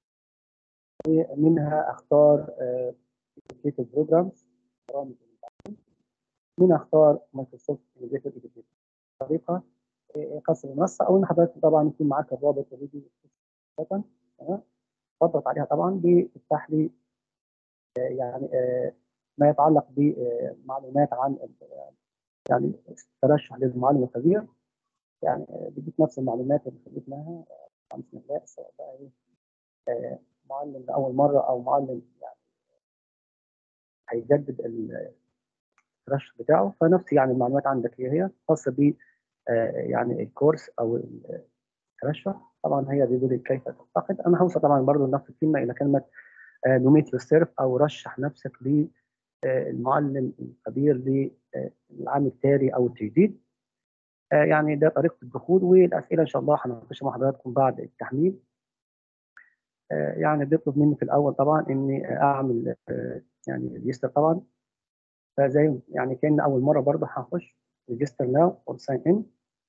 ومنها اختار educative programs برامج التعليم منها اختار مايكروسوفت educative education طريقه آه، خاصه بالمنصه او ان حضرتك طبعا يكون معاك الرابط اوريدي تمام اضغط عليها طبعا بيفتح لي آه، يعني آه، ما يتعلق بمعلومات عن ال- يعني الترشح للمعلم الخبير يعني آه، بيديك نفس المعلومات اللي خدتناها آه، بسم الله سواء بقى ايه آه، معلم لاول مره او معلم يعني هيجدد ال- الترشح بتاعه فنفس يعني المعلومات عندك هي هي خاصه ب آه، يعني الكورس او الترشح طبعا هي بيقول لك كيف تلتقط انا هوصل طبعا برضه نفس الكلمه الى كلمه نوميت يور سيرف او رشح نفسك للمعلم الخبير للعام التالي او التجديد آه، يعني ده طريقه الدخول والاسئله ان شاء الله هنناقشها مع حضراتكم بعد التحميل آه، يعني بيطلب مني في الاول طبعا اني اعمل آه، يعني ريجستر طبعا فزي يعني كان اول مره برضه هخش ريجستر ناو اور ساين ان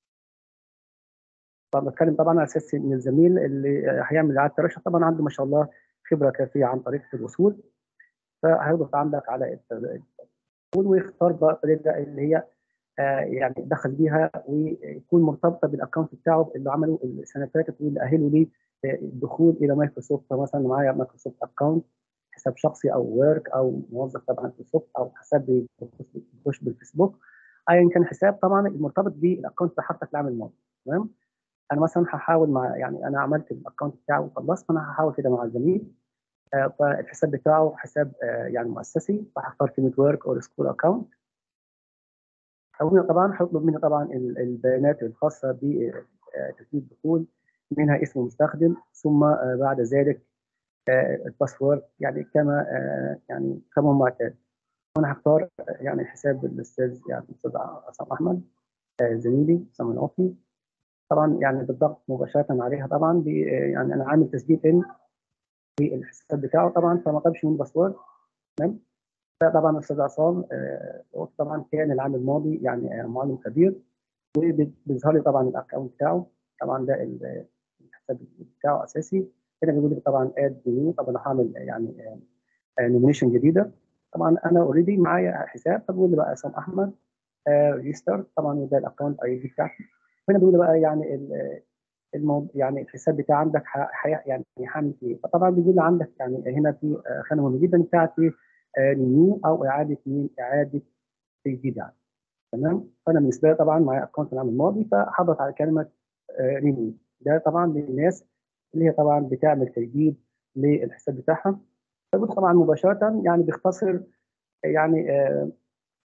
طبعا بتكلم طبعا على اساس ان الزميل اللي آه، هيعمل اعاده ترشح طبعا عنده ما شاء الله خبره كافيه عن طريقه الوصول فهيضغط عندك على الدخول ويختار بقى الطريقه اللي هي آه، يعني دخل بيها ويكون مرتبطه بالاكونت بتاعه اللي عمله السنه اللي فاتت واللي اهله للدخول الى مايكروسوفت مثلا معايا مايكروسوفت اكونت حساب شخصي او ورك او موظف تبع مايكروسوفت او حساب بيخش بالفيسبوك ايا كان حساب طبعا المرتبط بالاكونت اللي حضرتك العام الماضي تمام انا مثلا هحاول مع يعني انا عملت الاكونت بتاعه وخلصت فانا هحاول كده مع الزميل آه، فالحساب بتاعه حساب آه، يعني مؤسسي فهختار كلمه ورك او سكول اكونت هنا طبعا هيطلب مني طبعا ال- البيانات الخاصه بتسجيل الدخول منها اسم المستخدم ثم آه، بعد ذلك آه، الباسورد يعني كما آه، يعني كما هو معتاد وانا هختار آه، يعني حساب الاستاذ يعني الاستاذ عصام احمد آه، زميلي عصام العوفي طبعا يعني بالضغط مباشره عليها طبعا ب- آه، يعني انا عامل تسجيل ان في الحساب بتاعه طبعا فما طلبش مني باسورد تمام فطبعا الاستاذ عصام آه، هو طبعا كان العام الماضي يعني آه، معلم خبير وبيظهر لي طبعا الاكونت بتاعه طبعا ده ال- الحساب بتاعه اساسي هنا بيقول لي طبعا اد نيو طبعا انا هعمل يعني نومينيشن جديده طبعا انا اوريدي معايا حساب فبيقول لي بقى عصام احمد ريجستر طبعا وده الاكونت اي دي بتاعتي هنا بيقول لي بقى يعني ال- الموضوع يعني الحساب بتاع عندك ح- ح- يعني هعمل ايه فطبعا بيقول لي عندك يعني هنا في آه، خانه مهمه جدا بتاعت نيو او اعاده مين اعاده تجديد يعني تمام فانا بالنسبه لي طبعا معايا اكونت العام الماضي فحضرت على كلمه رينيو ده طبعا للناس اللي هي طبعا بتعمل تجديد للحساب بتاعها فبص طبعا مباشره يعني بيختصر يعني آه،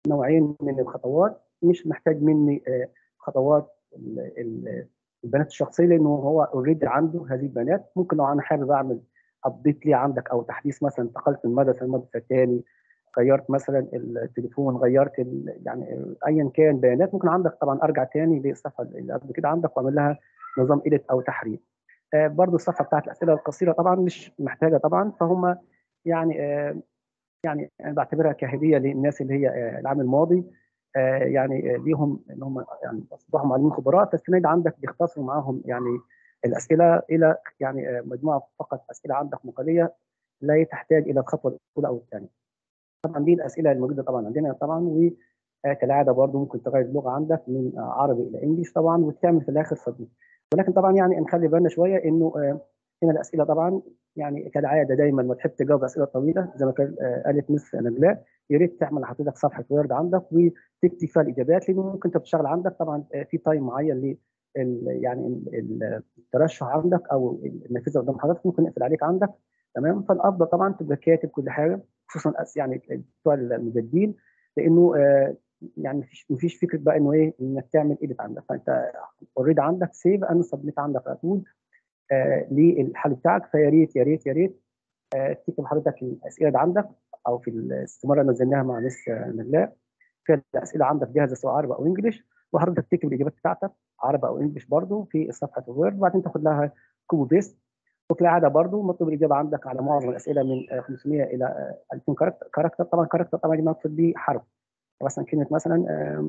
نوعين من الخطوات مش محتاج مني آه، خطوات ال- ال- البيانات الشخصيه لانه هو اوريدي عنده هذه البيانات ممكن لو انا حابب اعمل ابديت ليه عندك او تحديث مثلا انتقلت من مدرسه لمدرسه تاني غيرت مثلا التليفون غيرت ال- يعني ايا كان بيانات ممكن عندك طبعا ارجع تاني للصفحه اللي قبل كده عندك واعمل لها نظام ايديت او تحرير آه، برضو الصفحه بتاعت الاسئله القصيره طبعا مش محتاجه طبعا فهم يعني آه، يعني انا بعتبرها كهديه للناس اللي هي آه، العام الماضي آه، يعني آه، ليهم ان هم يعني اصبحوا معلمين خبراء فالسنه دي عندك بيختصروا معاهم يعني الاسئله الى يعني آه، مجموعه فقط اسئله عندك مقاليه لا تحتاج الى الخطوه الاولى او الثانيه. طبعا دي الاسئله الموجوده طبعا عندنا طبعا وكالعاده برضو ممكن تغير اللغه عندك من آه، عربي الى انجلش طبعا وتعمل في الاخر صديق. ولكن طبعا يعني نخلي بالنا شويه انه آه، هنا الاسئله طبعا يعني كالعاده دايما ما تحب تجاوب اسئله طويله زي ما كان- آه، قالت مس نجلاء يا ريت تعمل لحضرتك صفحه وورد عندك وتكتب فيها الاجابات لانه ممكن انت بتشتغل عندك طبعا آه، في تايم معين ل يعني ال- ال- الترشح عندك او النافذه قدام حضرتك ممكن يقفل عليك عندك تمام فالافضل طبعا تبقى كاتب كل حاجه خصوصا الأس- يعني بتوع المجدين لانه آه، يعني مفيش مفيش فكره بقى انه ايه انك تعمل ايديت عندك فانت اوريدي عندك سيف انا سبميت عندك على طول آه، للحل بتاعك فيا ريت يا ريت يا ريت آه، تكتب حضرتك الاسئله اللي عندك او في الاستماره اللي نزلناها مع مس نجلاء في الاسئله عندك جاهزه سواء عربي او انجلش وحضرتك تكتب الاجابات بتاعتك عربي او انجلش برضو في صفحه الوورد وبعدين تاخد لها كوبي بيست وفي العاده برضو مطلوب الاجابه عندك على معظم الاسئله من آه، 500 الى آه، 2000 كاركتر كاركتر طبعا كاركتر طبعا دي مقصود بيه حرف مثلا كلمه مثلا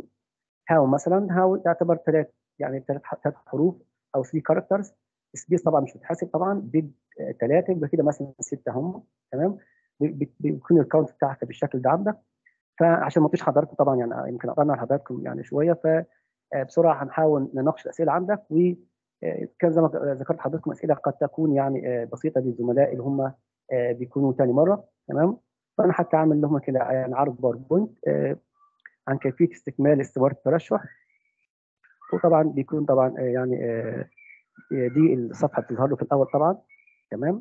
هاو مثلا هاو تعتبر ثلاث يعني ثلاث ثلاث حروف او 3 كاركترز سبيس طبعا مش بتحاسب طبعا بيج ثلاثه يبقى كده مثلا سته هم تمام بي- بي- بيكون الكاونت بتاعك بالشكل ده عندك فعشان ما اطيش حضراتكم طبعا يعني يمكن قطعنا على حضراتكم يعني شويه فبسرعه هنحاول نناقش الاسئله عندك و آه، كان زي ما ذكرت حضراتكم اسئله قد تكون يعني آه، بسيطه للزملاء اللي هم آه، بيكونوا ثاني مره تمام فانا حتى عامل لهم كده يعني عرض باوربوينت آه، عن كيفيه استكمال استماره الترشح وطبعا بيكون طبعا آه، يعني آه، دي الصفحه بتظهر له في الاول طبعا تمام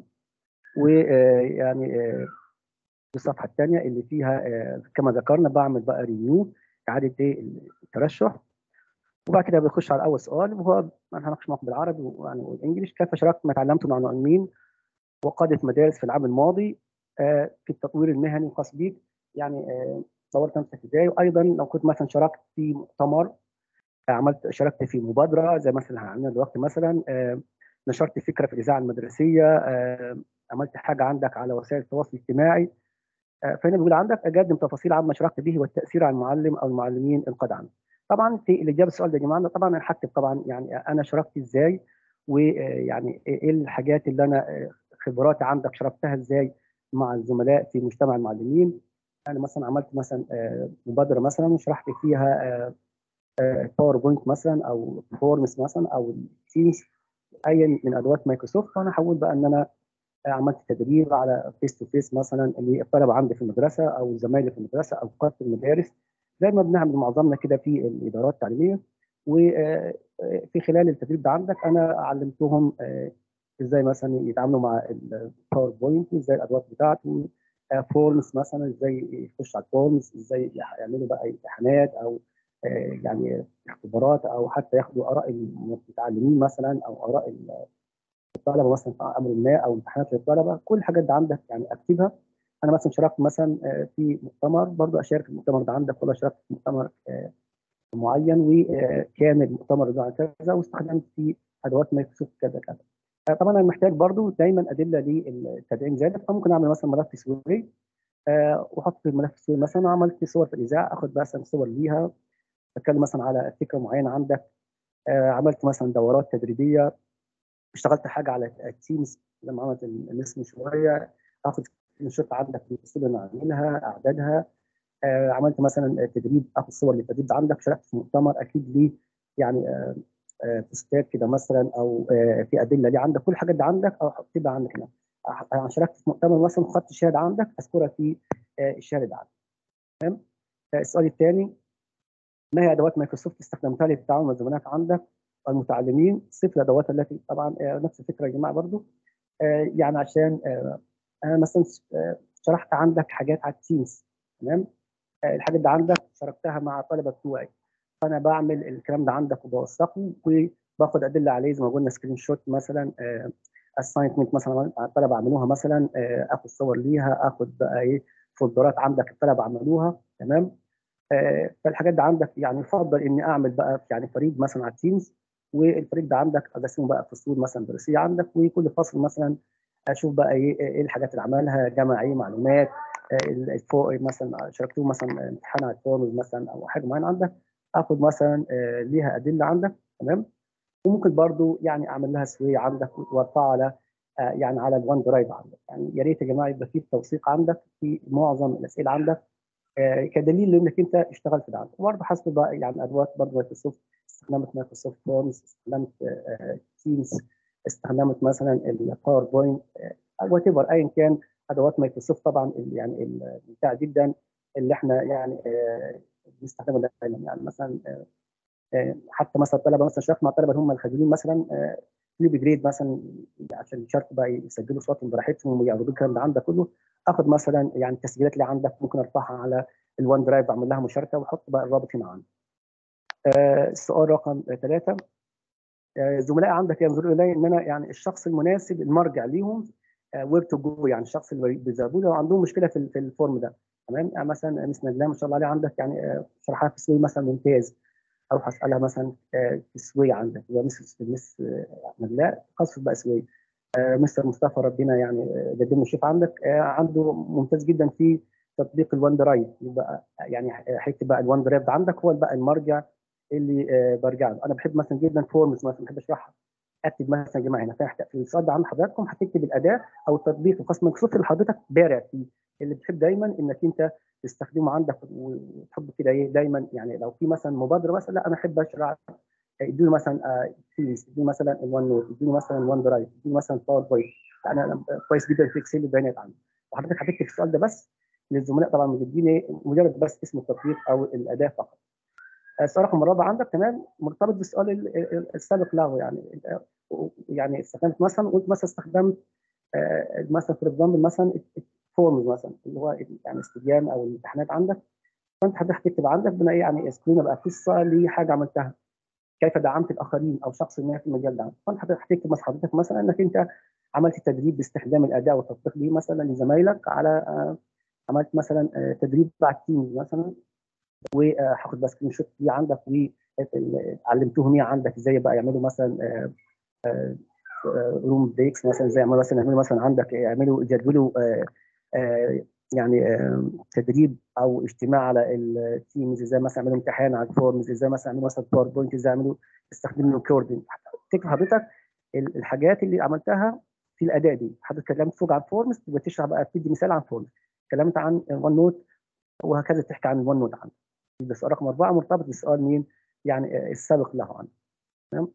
ويعني الصفحه الثانيه اللي فيها آه، كما ذكرنا بعمل بقى رينيو اعاده ايه الترشح وبعد كده بنخش على اول سؤال وهو انا هناقش معكم بالعربي ويعني والانجليش كيف شاركت ما تعلمت مع معلمين وقاده مدارس في العام الماضي آه، في التطوير المهني الخاص بيك يعني آه، طورت نفسك ازاي وايضا لو كنت مثلا شاركت في مؤتمر آه، عملت شاركت في مبادره زي مثلا عملنا دلوقتي مثلا آه، نشرت فكره في الاذاعه المدرسيه آه، عملت حاجه عندك على وسائل التواصل الاجتماعي آه، فهنا بيقول عندك اقدم تفاصيل عما شاركت به والتاثير على المعلم او المعلمين القدامى طبعا في الاجابه السؤال ده يا جماعه طبعا انا هكتب طبعا يعني انا شاركت ازاي ويعني ايه الحاجات اللي انا آه، خبراتي عندك شاركتها ازاي مع الزملاء في مجتمع المعلمين انا مثلا عملت مثلا آه، مبادره مثلا شرحت فيها باوربوينت مثلا او فورمز مثلا او تيمز اي من ادوات مايكروسوفت فانا حاولت بقى ان انا عملت تدريب على فيس تو فيس مثلا للطلبه عندي في المدرسه او زمايلي في المدرسه او قاده المدارس زي ما بنعمل معظمنا كده في الادارات التعليميه وفي خلال التدريب ده عندك انا علمتهم آه، ازاي مثلا يتعاملوا مع الباوربوينت ازاي الادوات بتاعته فورمز مثلا ازاي يخش على الفورمز ازاي يعملوا بقى امتحانات او آه، يعني اختبارات او حتى ياخدوا اراء المتعلمين مثلا او اراء الطلبه مثلا في امر ما او امتحانات للطلبه كل الحاجات دي عندك يعني اكتبها انا مثلا شاركت مثلا آه، في مؤتمر برضه اشارك في المؤتمر ده عندك ولا شاركت في مؤتمر آه، معين وكان المؤتمر ده عن كذا واستخدمت في ادوات مايكروسوفت كذا كذا آه، طبعا انا محتاج برضه دايما ادله للتدعيم ذلك فممكن اعمل مثلا ملف تسويقي آه، واحط في الملف التسويقي مثلا عملت صور في الاذاعه اخد مثلا صور ليها اتكلم مثلا على فكره معينه عندك آه، عملت مثلا دورات تدريبيه اشتغلت حاجه على التيمز لما عملت الاسم شويه اخد شوت عندك الفصول اللي انا عاملها اعدادها آه عملت مثلا تدريب اخد صور للتدريب ده عندك شاركت في مؤتمر اكيد ليه يعني آه آه بوستات كده مثلا او آه في ادله ليه عندك كل الحاجات دي عندك او تبقى عندك هنا آه شاركت في مؤتمر مثلا خدت شهاده عندك اذكرها في آه الشهاده ده عندك تمام آه السؤال الثاني ما هي ادوات مايكروسوفت استخدمتها للتعاون مع الزملاء عندك المتعلمين صفر الادوات التي طبعا آه، نفس الفكره يا جماعه برضو آه، يعني عشان آه، انا مثلا آه، شرحت عندك حاجات على التيمز تمام آه، الحاجات دي عندك شاركتها مع الطلبه بتوعي فانا بعمل الكلام ده عندك وبوثقه وباخد ادله عليه زي ما قلنا سكرين شوت مثلا اساينمنت مثلا الطلبه عملوها مثلا آه، اخد صور ليها اخد بقى ايه فولدرات عندك الطلبه عملوها تمام آه، فالحاجات دي عندك يعني يفضل اني اعمل بقى يعني فريق مثلا على التيمز والفريق ده عندك اقسمه بقى فصول مثلا دراسيه عندك وكل فصل مثلا اشوف بقى ايه ايه الحاجات اللي عملها جمع ايه معلومات آه، الفوق مثلا شاركتوه مثلا امتحان على الفورمز مثلا او حاجه معينه عندك اخد مثلا آه، ليها ادله عندك تمام وممكن برضو يعني اعمل لها سوي عندك وارفعها على آه، يعني على الوان درايف عندك يعني يا ريت يا جماعه يبقى في توثيق عندك في معظم الاسئله عندك آه، كدليل انك انت اشتغلت ده عندك وبرضه حسب بقى يعني ادوات برضه مايكروسوفت استخدمت مايكروسوفت فورمز استخدمت تيمز استخدمت مثلا الباوربوينت وات ايفر ايا كان ادوات مايكروسوفت طبعا اللي يعني الممتعه جدا اللي احنا يعني آه، بنستخدمها دايما يعني مثلا آه، آه، حتى مثلا الطلبه مثلا شرحت مع الطلبه اللي هم الخريجين مثلا فليب جريد مثلا عشان يشاركوا بقى يسجلوا صوتهم براحتهم ويعرضوا الكلام ده عندك كله اخد مثلا يعني التسجيلات اللي عندك ممكن ارفعها على الوان درايف اعمل لها مشاركه واحط بقى الرابط هنا عندي. آه، السؤال رقم ثلاثه زملاء عندك ينظروا الي ان انا يعني الشخص المناسب المرجع ليهم وير تو جو يعني الشخص اللي بيذهبوا له عندهم مشكله في ال- في الفورم ده تمام يعني مثلا مس نجلاء ما شاء الله عليها عندك يعني آه، شرحها في سوي مثلا ممتاز اروح اسالها مثلا آه، في سوي عندك يبقى مس مس آه، نجلاء خاص بقى سوي آه، مستر مصطفى ربنا يعني آه، قدم له شيف عندك آه، عنده ممتاز جدا في تطبيق الوان درايف يبقى يعني حته بقى الوان درايف ده عندك هو بقى المرجع اللي آه، برجع له انا بحب مثلا جدا فورمز مثلا بحب اشرحها اكتب مثلا يا جماعه هنا فاحت- في السؤال ده عند حضراتكم هتكتب الاداه او التطبيق الخاص مايكروسوفت اللي حضرتك بارع فيه اللي بتحب دايما انك انت تستخدمه عندك وتحب كده ايه دايما يعني لو في مثلا مبادره مثلا لا انا احب اشرح اديني مثلا تيمز اديني مثلا الوان نوت اديني مثلا وان درايف اديني مثلا باور بوينت انا أنا كويس جدا في اكسل البيانات عندي وحضرتك هتكتب السؤال ده بس للزملاء طبعا بتديني مجرد بس اسم التطبيق او الاداه فقط السؤال رقم الرابع عندك كمان مرتبط بالسؤال ال- ال- السابق له يعني يعني استخدمت مثلا قلت مثلا استخدمت آه، مثلا فور اكزامبل مثلا فورمز مثلا اللي هو يعني استبيان او الامتحانات عندك فانت حضرتك تكتب عندك بناء يعني سكرين بقى قصه لحاجه عملتها كيف دعمت الاخرين او شخص ما في المجال ده فانت حضرتك هتكتب مثلا حضرتك مثلا انك انت عملت تدريب باستخدام الاداه والتطبيق دي مثلا لزمايلك على آه، عملت مثلا آه، تدريب على التيمز مثلا وهاخد بس سكرين شوت دي عندك وعلمتهم ايه عندك ازاي بقى يعملوا مثلا روم ديكس مثلا زي يعملوا مثلا يعملوا مثلا عندك يعملوا يجدولوا آه، آه، يعني آه، تدريب او اجتماع على التيمز ازاي مثلا يعملوا امتحان على الفورمز ازاي مثلا يعملوا مثلا باوربوينت ازاي يعملوا يستخدموا ريكوردنج تكتب حضرتك ال- الحاجات اللي عملتها في الاداه دي حضرتك اتكلمت فوق عن فورمز تبقى تشرح بقى تدي مثال عن فورمز اتكلمت عن ون نوت وهكذا تحكي عن الون نوت عندك يبقى السؤال رقم اربعه مرتبط بالسؤال مين؟ يعني آه، السابق له عنه تمام؟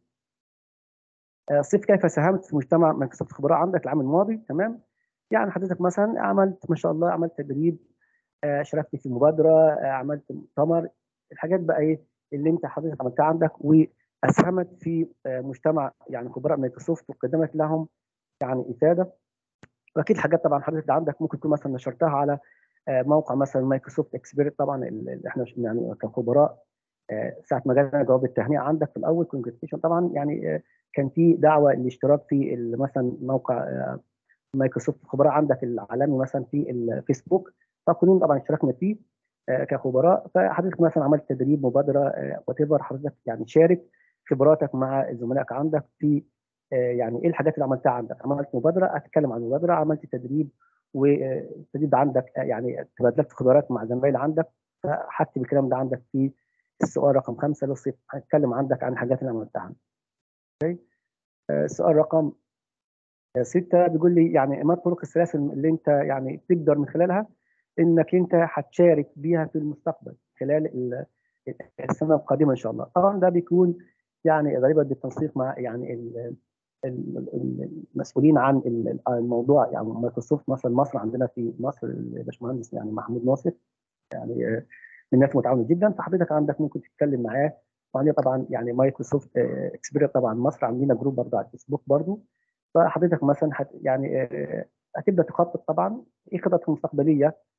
آه، صف كيف ساهمت في مجتمع مايكروسوفت خبراء عندك العام الماضي تمام؟ يعني حضرتك مثلا عملت ما شاء الله عملت تدريب آه، شاركت في مبادره آه، عملت مؤتمر الحاجات بقى ايه اللي انت حضرتك عملتها عندك واسهمت في آه، مجتمع يعني خبراء مايكروسوفت وقدمت لهم يعني افاده واكيد حاجات طبعا حضرتك اللي عندك ممكن تكون مثلا نشرتها على آه، موقع مثلا مايكروسوفت اكسبيرت طبعا اللي احنا يعني كخبراء آه، ساعه ما جالنا جواب التهنئه عندك في الاول كونجريتيشن طبعا يعني آه، كان في دعوه للاشتراك في ال- مثلا موقع آه، مايكروسوفت الخبراء عندك العالمي مثلا في الفيسبوك فكلنا طبعا اشتركنا فيه آه، كخبراء فحضرتك مثلا عملت تدريب مبادره وات ايفر حضرتك يعني شارك خبراتك مع زملائك عندك في آه، يعني ايه الحاجات اللي عملتها عندك عملت مبادره اتكلم عن مبادره عملت تدريب والتدريب ده عندك آه، يعني تبادلت خبرات مع زمايل عندك فهكتب الكلام ده عندك في السؤال رقم خمسه للصيف هتكلم عندك عن الحاجات اللي عملتها عندك. أوكي؟ آه، السؤال رقم آه، ستة بيقول لي يعني ما الطرق الثلاث اللي انت يعني تقدر من خلالها انك انت هتشارك بيها في المستقبل خلال ال- السنه القادمه ان شاء الله طبعا ده بيكون يعني غالبا بالتنسيق مع يعني ال- ال- ال- المسؤولين عن ال- الموضوع يعني مايكروسوفت مثلا مصر عندنا في مصر الباشمهندس يعني محمود ناصر يعني آه، من الناس متعاونه جدا فحضرتك عندك ممكن تتكلم معاه وعندنا طبعا يعني مايكروسوفت اكسبيرينس طبعا مصر عاملين جروب برضه على الفيسبوك برضه فحضرتك مثلا هت يعني آه، هتبدا تخطط طبعا ايه خطط المستقبليه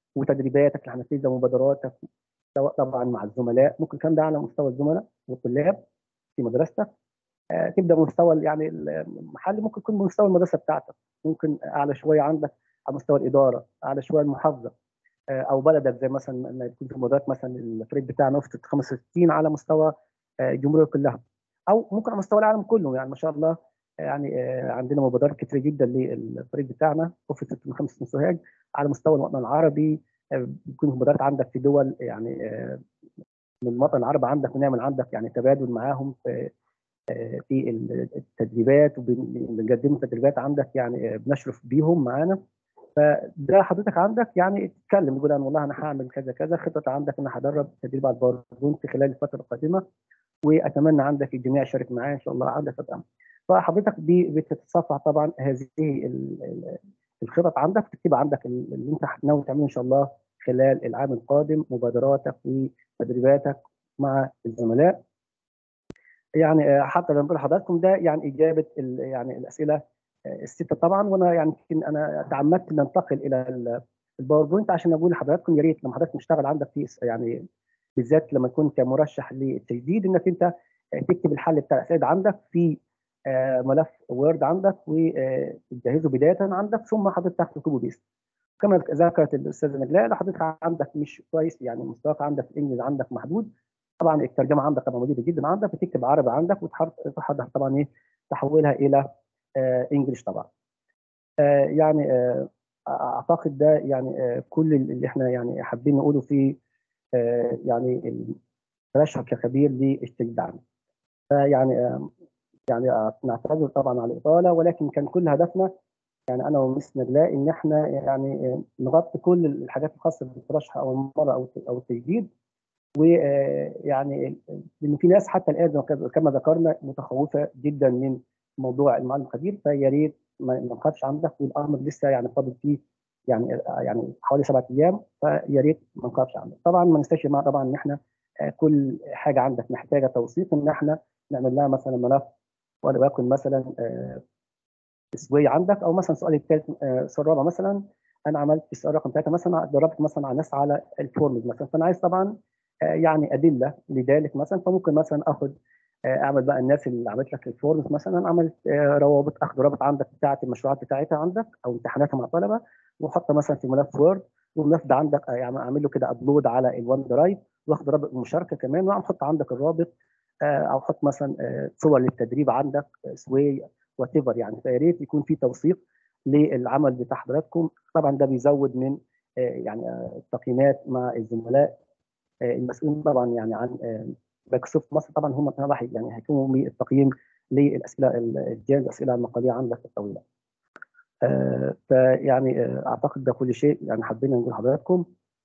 وتدريباتك الحماسيه ومبادراتك سواء طبعا مع الزملاء ممكن كان ده على مستوى الزملاء والطلاب في مدرستك آه، تبدا بمستوى يعني المحلي ممكن يكون بمستوى المدرسه بتاعتك ممكن اعلى شويه عندك على مستوى الاداره اعلى شويه المحافظه آه، او بلدك زي مثلا لما يكون في مباريات مثلا الفريق بتاعنا وصلت 65 على مستوى آه، الجمهوريه كلها او ممكن على مستوى العالم كله يعني ما شاء الله يعني آه، عندنا مبادرات كتير جدا للفريق بتاعنا وصلت من 65 سوهاج على مستوى الوطن العربي آه، بيكون مبادرات عندك في دول يعني آه، من الوطن العربي عندك بنعمل عندك يعني تبادل معاهم في آه، في التدريبات وبنقدم تدريبات عندك يعني آه، بنشرف بيهم معانا فده حضرتك عندك يعني تتكلم تقول انا والله انا هعمل كذا كذا خطه عندك ان هدرب تدريب على البارزون في خلال الفتره القادمه واتمنى عندك الجميع يشارك معايا ان شاء الله عندك خطه فحضرتك دي بتتصفح طبعا هذه ال- ال- الخطط عندك تكتب عندك ال- اللي انت ناوي تعمله ان شاء الله خلال العام القادم مبادراتك وتدريباتك مع الزملاء يعني آه، حتى لما بقول لحضراتكم ده يعني اجابه ال- يعني الاسئله آه، السته طبعا وانا يعني يمكن انا تعمدت ان انتقل الى ال- الباوربوينت عشان اقول لحضراتكم يا ريت لما حضرتك مشتغل عندك في يعني بالذات لما تكون كمرشح للتجديد انك انت آه، تكتب الحل بتاع الاسئله عندك في آه، ملف وورد عندك وتجهزه بدايه عندك ثم حضرتك تكتبه بيست كما ذكرت الاستاذه نجلاء لو حضرتك عندك مش كويس يعني مستواك عندك في الانجليزي عندك محدود طبعا الترجمه عندك طبعا موجوده جدا عندك بتكتب عربي عندك وتحضر طبعا ايه تحولها الى آه انجلش طبعا آه يعني آه اعتقد ده يعني آه كل اللي احنا يعني حابين نقوله في آه يعني الترشح كخبير للتجديد عام فيعني آه يعني آه نعتذر طبعا على الاطاله ولكن كان كل هدفنا يعني انا ومس نجلاء ان احنا يعني آه، نغطي كل الحاجات الخاصه بالترشح او المره او او التجديد ويعني لان في ناس حتى الان زي ما- كما ذكرنا متخوفه جدا من موضوع المعلم الخبير فيا ريت ما ما نخافش عندك والامر لسه يعني فاضل فيه يعني يعني حوالي سبعة ايام فيا ريت ما نخافش عندك طبعا ما ننساش مع طبعا ان احنا آه، كل حاجه عندك محتاجه توثيق ان احنا نعمل لها مثلا ملف وليكن مثلا آه، تسويه عندك او مثلا السؤال الثالث آه، السؤال الرابع مثلا انا عملت السؤال رقم ثلاثه مثلا دربت مثلا على ناس على الفورمز مثلا فانا عايز طبعا آه، يعني ادله لذلك مثلا فممكن مثلا اخد آه، اعمل بقى الناس اللي عملت لك الفورمز مثلا عملت آه، روابط اخد روابط عندك بتاعه المشروعات بتاعتها عندك او امتحاناتها مع الطلبه واحطها مثلا في ملف وورد والملف ده عندك آه، يعني اعمل له كده ابلود على الوان درايف واخد رابط المشاركه كمان واعمل احط عندك الرابط آه، او احط مثلا آه، صور للتدريب عندك آه، سوي وات يعني فيا ريت يكون في توثيق للعمل بتاع حضراتكم طبعا ده بيزود من آه، يعني آه، التقييمات مع الزملاء آه، المسؤولين طبعا يعني عن آه، مايكروسوفت مصر طبعا هم راح يعني هيكونوا بالتقييم للاسئله الجهاز الاسئله المقاليه عندك الطويله. آه، فيعني آه، اعتقد ده كل شيء يعني حبينا نقول لحضراتكم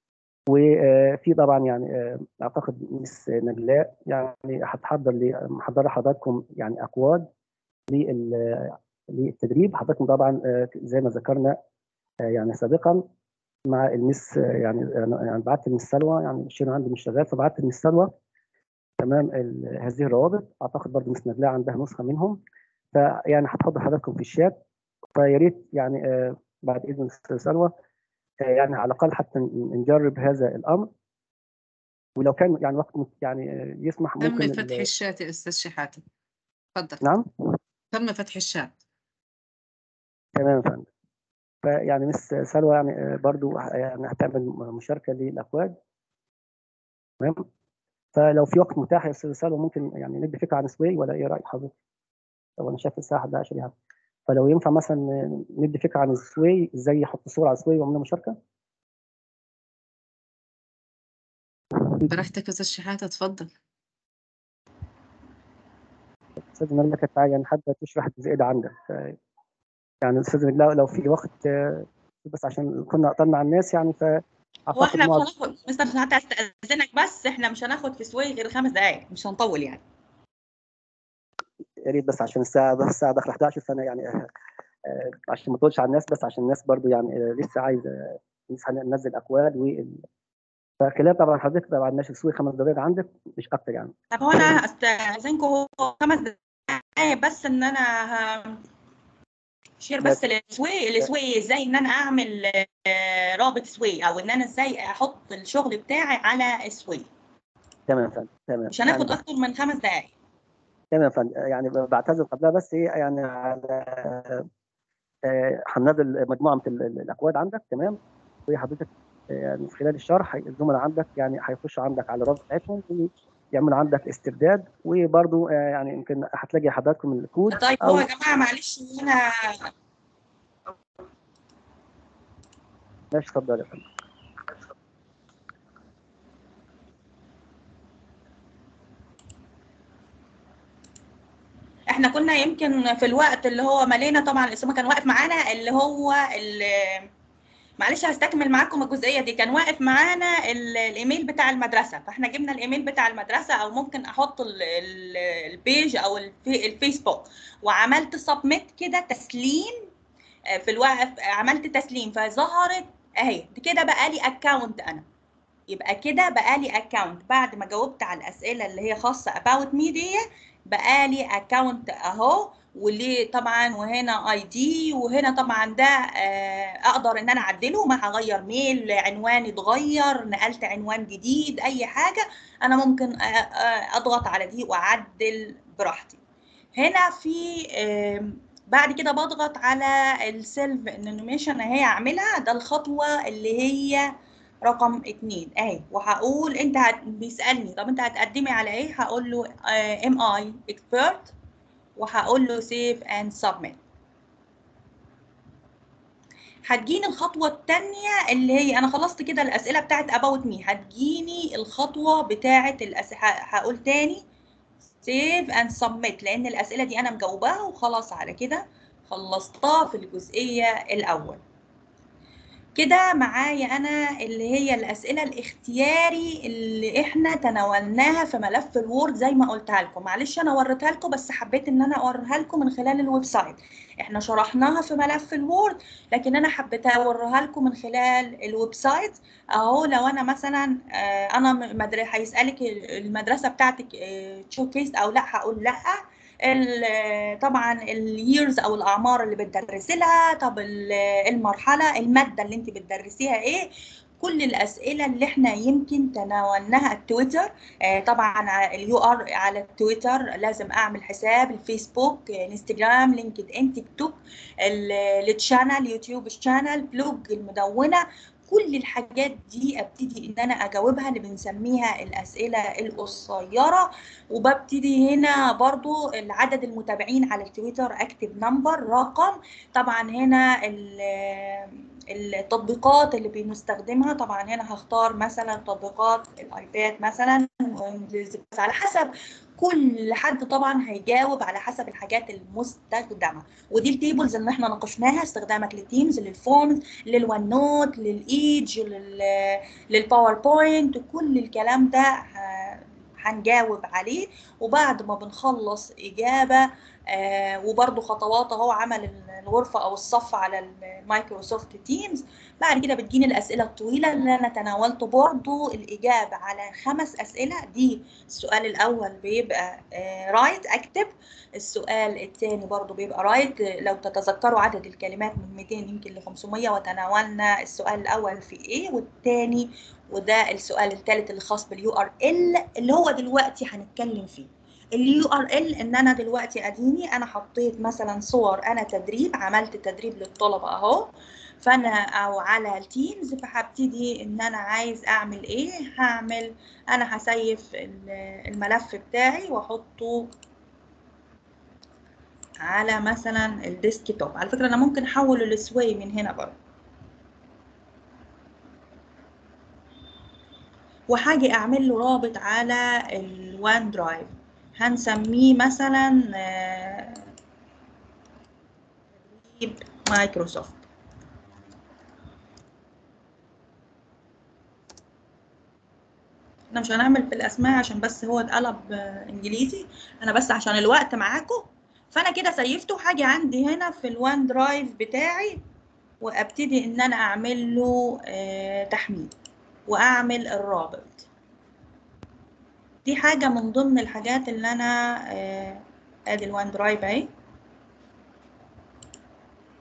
وفي طبعا يعني آه، اعتقد مس نجلاء يعني هتحضر لي- محضره حضراتكم يعني اقوال لل- للتدريب حضراتكم طبعا آه، زي ما ذكرنا آه، يعني سابقا مع المس آه، يعني انا يعني بعت المس سلوى يعني الشيء عندي مش شغال فبعت المس سلوى تمام ال- هذه الروابط اعتقد برضه مس نجلاء عندها نسخه منهم فيعني هتحضر حضراتكم في الشات فيا ريت يعني آه، بعد اذن الاستاذ سلوى آه، يعني على الاقل حتى ن- نجرب هذا الامر ولو كان يعني وقت مت- يعني آه، يسمح تم ممكن فتح ال- الشات يا استاذ شحاته تفضل نعم تم فتح الشات تمام يا فندم فيعني مس سلوى يعني آه، برضو ه- يعني هتعمل م- مشاركه للاكواد تمام فلو في وقت متاح يا استاذ سلوى ممكن يعني ندي فكره عن سوي ولا ايه راي حضرتك؟ طب انا شايف الساعه 11 يعني فلو ينفع مثلا آه، ندي فكره عن السوي ازاي يحط صوره على سوي ويعمل مشاركه براحتك يا استاذ شحاته تفضل استاذ نجلاء كانت عايزة يعني حابه تشرح الجزئيه ده عندك ف- يعني استاذ نجلاء لو في وقت آه، بس عشان كنا قطعنا على الناس يعني هو فاعتقد احنا مش نقعد هناخد مستر ساعات استاذنك بس احنا مش هناخد في سوي غير خمس دقائق مش هنطول يعني يا ريت بس عشان الساعه بس الساعه داخله 11 فانا يعني آه، آه، عشان ما اطولش على الناس بس عشان الناس برضو يعني آه، لسه عايزه لسه هننزل اكواد وال فخلال طبعا حضرتك طبعا ماشي تسوي خمس دقائق عندك مش اكتر يعني طب هو انا استاذنكم هو خمس دقائق بس ان انا ه... شير بس السوي السوي ازاي ان انا اعمل آه، رابط سوي او ان انا ازاي احط الشغل بتاعي على سوي تمام يا فندم تمام مش هناخد يعني اكتر من خمس دقائق تمام يا فندم يعني بعتذر قبلها بس ايه يعني على آه، هننزل مجموعه من ال- ال- الاكواد عندك تمام وحضرتك آه، يعني في خلال الشرح الزملاء عندك يعني هيخشوا عندك على الرابط بتاعتهم ويعملوا عندك استرداد وبرضو آه، يعني يمكن هتلاقي حضراتكم الكود طيب أو- هو يا جماعه معلش انا ماشي اتفضل يا فندم احنا كنا يمكن في الوقت اللي هو ملينا طبعا الاسامه كان واقف معانا اللي هو ال- معلش هستكمل معاكم الجزئيه دي كان واقف معانا ال- الايميل بتاع المدرسه فاحنا جبنا الايميل بتاع المدرسه او ممكن احط ال- ال- البيج او الفي- الفيسبوك وعملت سبميت كده تسليم آه، في الوقف عملت تسليم فظهرت اهي دي كده بقى لي اكونت انا يبقى كده بقى لي اكونت بعد ما جاوبت على الاسئله اللي هي خاصه about me دي بقى لي اكونت اهو وليه طبعا وهنا اي دي وهنا طبعا ده آه، اقدر ان انا اعدله ما هغير ميل عنواني اتغير نقلت عنوان جديد اي حاجه انا ممكن آه، آه، اضغط على دي واعدل براحتي هنا في آم، بعد كده بضغط على السيلف انيميشن اهي اعملها ده الخطوه اللي هي رقم اتنين اهي وهقول انت هت... بيسالني طب انت هتقدمي على ايه هقول له ام اي اكسبرت وهقول له سيف اند سبميت هتجيني الخطوة التانية اللي هي أنا خلصت كده الأسئلة بتاعت about me هتجيني الخطوة بتاعت الأس... ه- هقول تاني save and submit لأن الأسئلة دي أنا مجاوباها وخلاص على كده خلصتها في الجزئية الأول كده معايا أنا اللي هي الأسئلة الاختياري اللي إحنا تناولناها في ملف الوورد زي ما قلتها لكم معلش أنا وريتها لكم بس حبيت إن أنا أوريها لكم من خلال الويب سايت إحنا شرحناها في ملف الوورد لكن أنا حبيت أوريها لكم من خلال الويب سايت أهو لو أنا مثلا آه، أنا مدرسة هيسألك المدرسة بتاعتك تشو كيس أو لا هقول لا ال- طبعا الييرز او الاعمار اللي بتدرسي لها طب ال- المرحله الماده اللي انت بتدرسيها ايه كل الاسئله اللي احنا يمكن تناولناها التويتر آه، طبعا اليو ار على التويتر لازم اعمل حساب الفيسبوك آه، الانستجرام لينكد ان تيك توك ال- التشانل يوتيوب الشانل بلوج المدونه كل الحاجات دي ابتدي ان انا اجاوبها اللي بنسميها الاسئله القصيره وببتدي هنا برضو عدد المتابعين على التويتر اكتب نمبر رقم طبعا هنا ال- التطبيقات اللي بنستخدمها طبعا هنا هختار مثلا تطبيقات الايباد مثلا بس على حسب كل حد طبعا هيجاوب على حسب الحاجات المستخدمه ودي التيبلز اللي احنا ناقشناها استخدامك للتيمز للفورمز للون نوت للايدج لل- للباوربوينت كل الكلام ده ه- هنجاوب عليه وبعد ما بنخلص إجابة آه وبرضو خطوات اهو عمل الغرفة أو الصف على المايكروسوفت تيمز بعد كده بتجيني الأسئلة الطويلة اللي أنا تناولت برضو الإجابة على خمس أسئلة دي السؤال الأول بيبقى رايت أكتب السؤال الثاني برضو بيبقى رايت لو تتذكروا عدد الكلمات من 200 يمكن ل 500 وتناولنا السؤال الأول في إيه والثاني وده السؤال الثالث اللي خاص باليو ار ال اللي هو دلوقتي هنتكلم فيه اليو ار ال ان انا دلوقتي اديني انا حطيت مثلا صور انا تدريب عملت تدريب للطلبه اهو فانا او على التيمز فهبتدي ان انا عايز اعمل ايه هعمل انا هسيف الملف بتاعي واحطه على مثلا الديسك توب على فكره انا ممكن احوله لسوي من هنا برضه وهاجي اعمل له رابط على الوان درايف هنسميه مثلا تدريب مايكروسوفت احنا مش هنعمل في الاسماء عشان بس هو اتقلب انجليزي انا بس عشان الوقت معاكم فانا كده سيفته حاجه عندي هنا في الوان درايف بتاعي وابتدي ان انا اعمل له آه تحميل واعمل الرابط دي حاجة من ضمن الحاجات اللي انا آه ادي الوان درايف اهي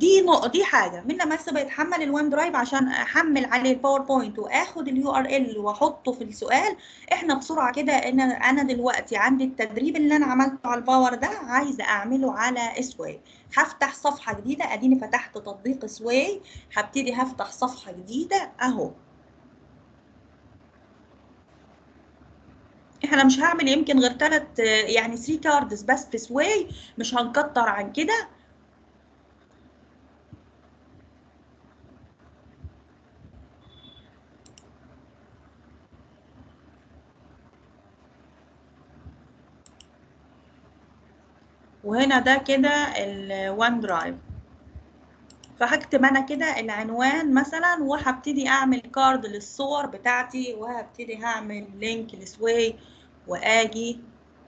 دي نق... دي حاجه من لما لسه بيتحمل الوان درايف عشان احمل عليه الباوربوينت واخد اليو ار ال واحطه في السؤال احنا بسرعه كده ان انا دلوقتي عندي التدريب اللي انا عملته على الباور ده عايزه اعمله على اسواي هفتح صفحه جديده اديني فتحت تطبيق سواي هبتدي هفتح صفحه جديده اهو احنا مش هعمل يمكن غير ثلاث يعني 3 كاردز بس في سواي مش هنكتر عن كده وهنا ده كده الوان درايف فهكتب انا كده العنوان مثلا وهبتدي اعمل كارد للصور بتاعتي وهبتدي هعمل لينك لسواي واجي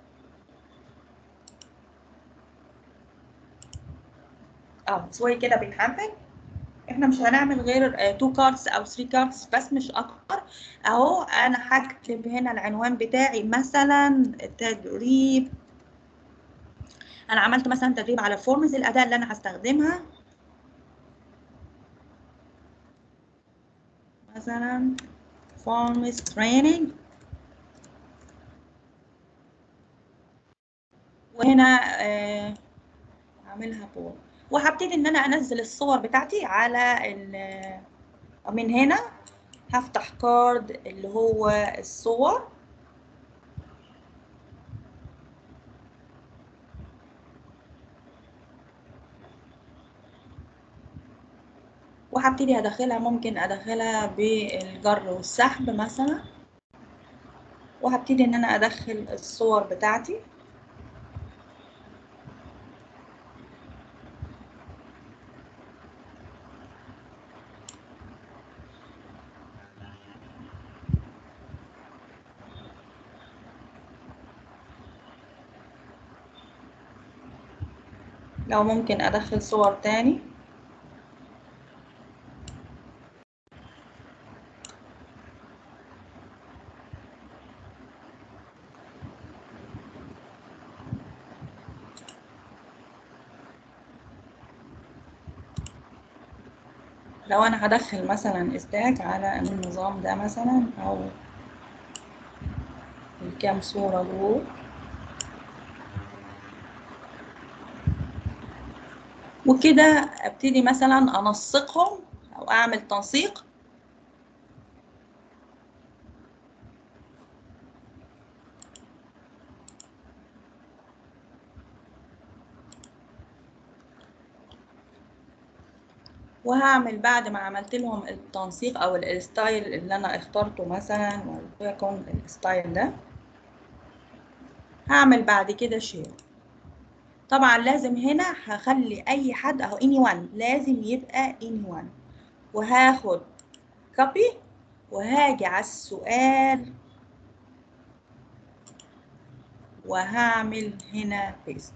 اه سواي كده بيتحمل احنا مش هنعمل غير 2 كاردز او 3 كاردز بس مش اكتر اهو انا هكتب هنا العنوان بتاعي مثلا تدريب انا عملت مثلا تدريب على فورمز الاداه اللي انا هستخدمها مثلا forms training وهنا آه، اعملها بول وهبتدي ان انا انزل الصور بتاعتي على ال- من هنا هفتح كارد اللي هو الصور وهبتدي ادخلها ممكن ادخلها بالجر والسحب مثلا وهبتدي ان انا ادخل الصور بتاعتي لو ممكن ادخل صور تاني لو انا هدخل مثلا استاك على النظام ده مثلا او الكام صورة دول وكده ابتدي مثلا انسقهم او اعمل تنسيق وهعمل بعد ما عملت لهم التنسيق او الستايل اللي انا اخترته مثلا وليكن الستايل ده هعمل بعد كده شير طبعا لازم هنا هخلي اي حد اهو اني وان لازم يبقى اني وان وهاخد كوبي وهاجي على السؤال وهعمل هنا بيست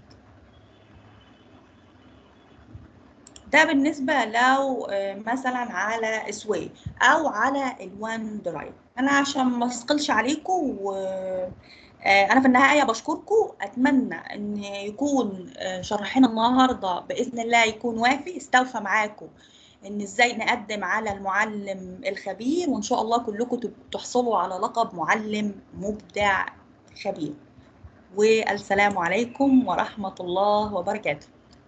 ده بالنسبة لو آه، مثلا على سوي أو على الوان درايف أنا عشان ما أثقلش عليكم و آه، أنا في النهاية بشكركم أتمنى إن يكون آه، شرحنا النهاردة بإذن الله يكون وافي استوفى معاكم إن إزاي نقدم على المعلم الخبير وإن شاء الله كلكم تب- تحصلوا على لقب معلم مبدع خبير والسلام عليكم ورحمة الله وبركاته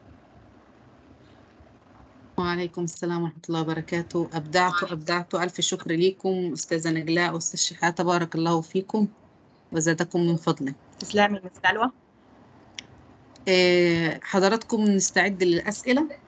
وعليكم السلام ورحمة الله وبركاته أبدعتوا أبدعتوا ألف شكر ليكم أستاذة نجلاء وأستاذ شحاتة بارك الله فيكم وزادكم من فضله تسلمي مس سلوى آه، حضراتكم نستعد للأسئلة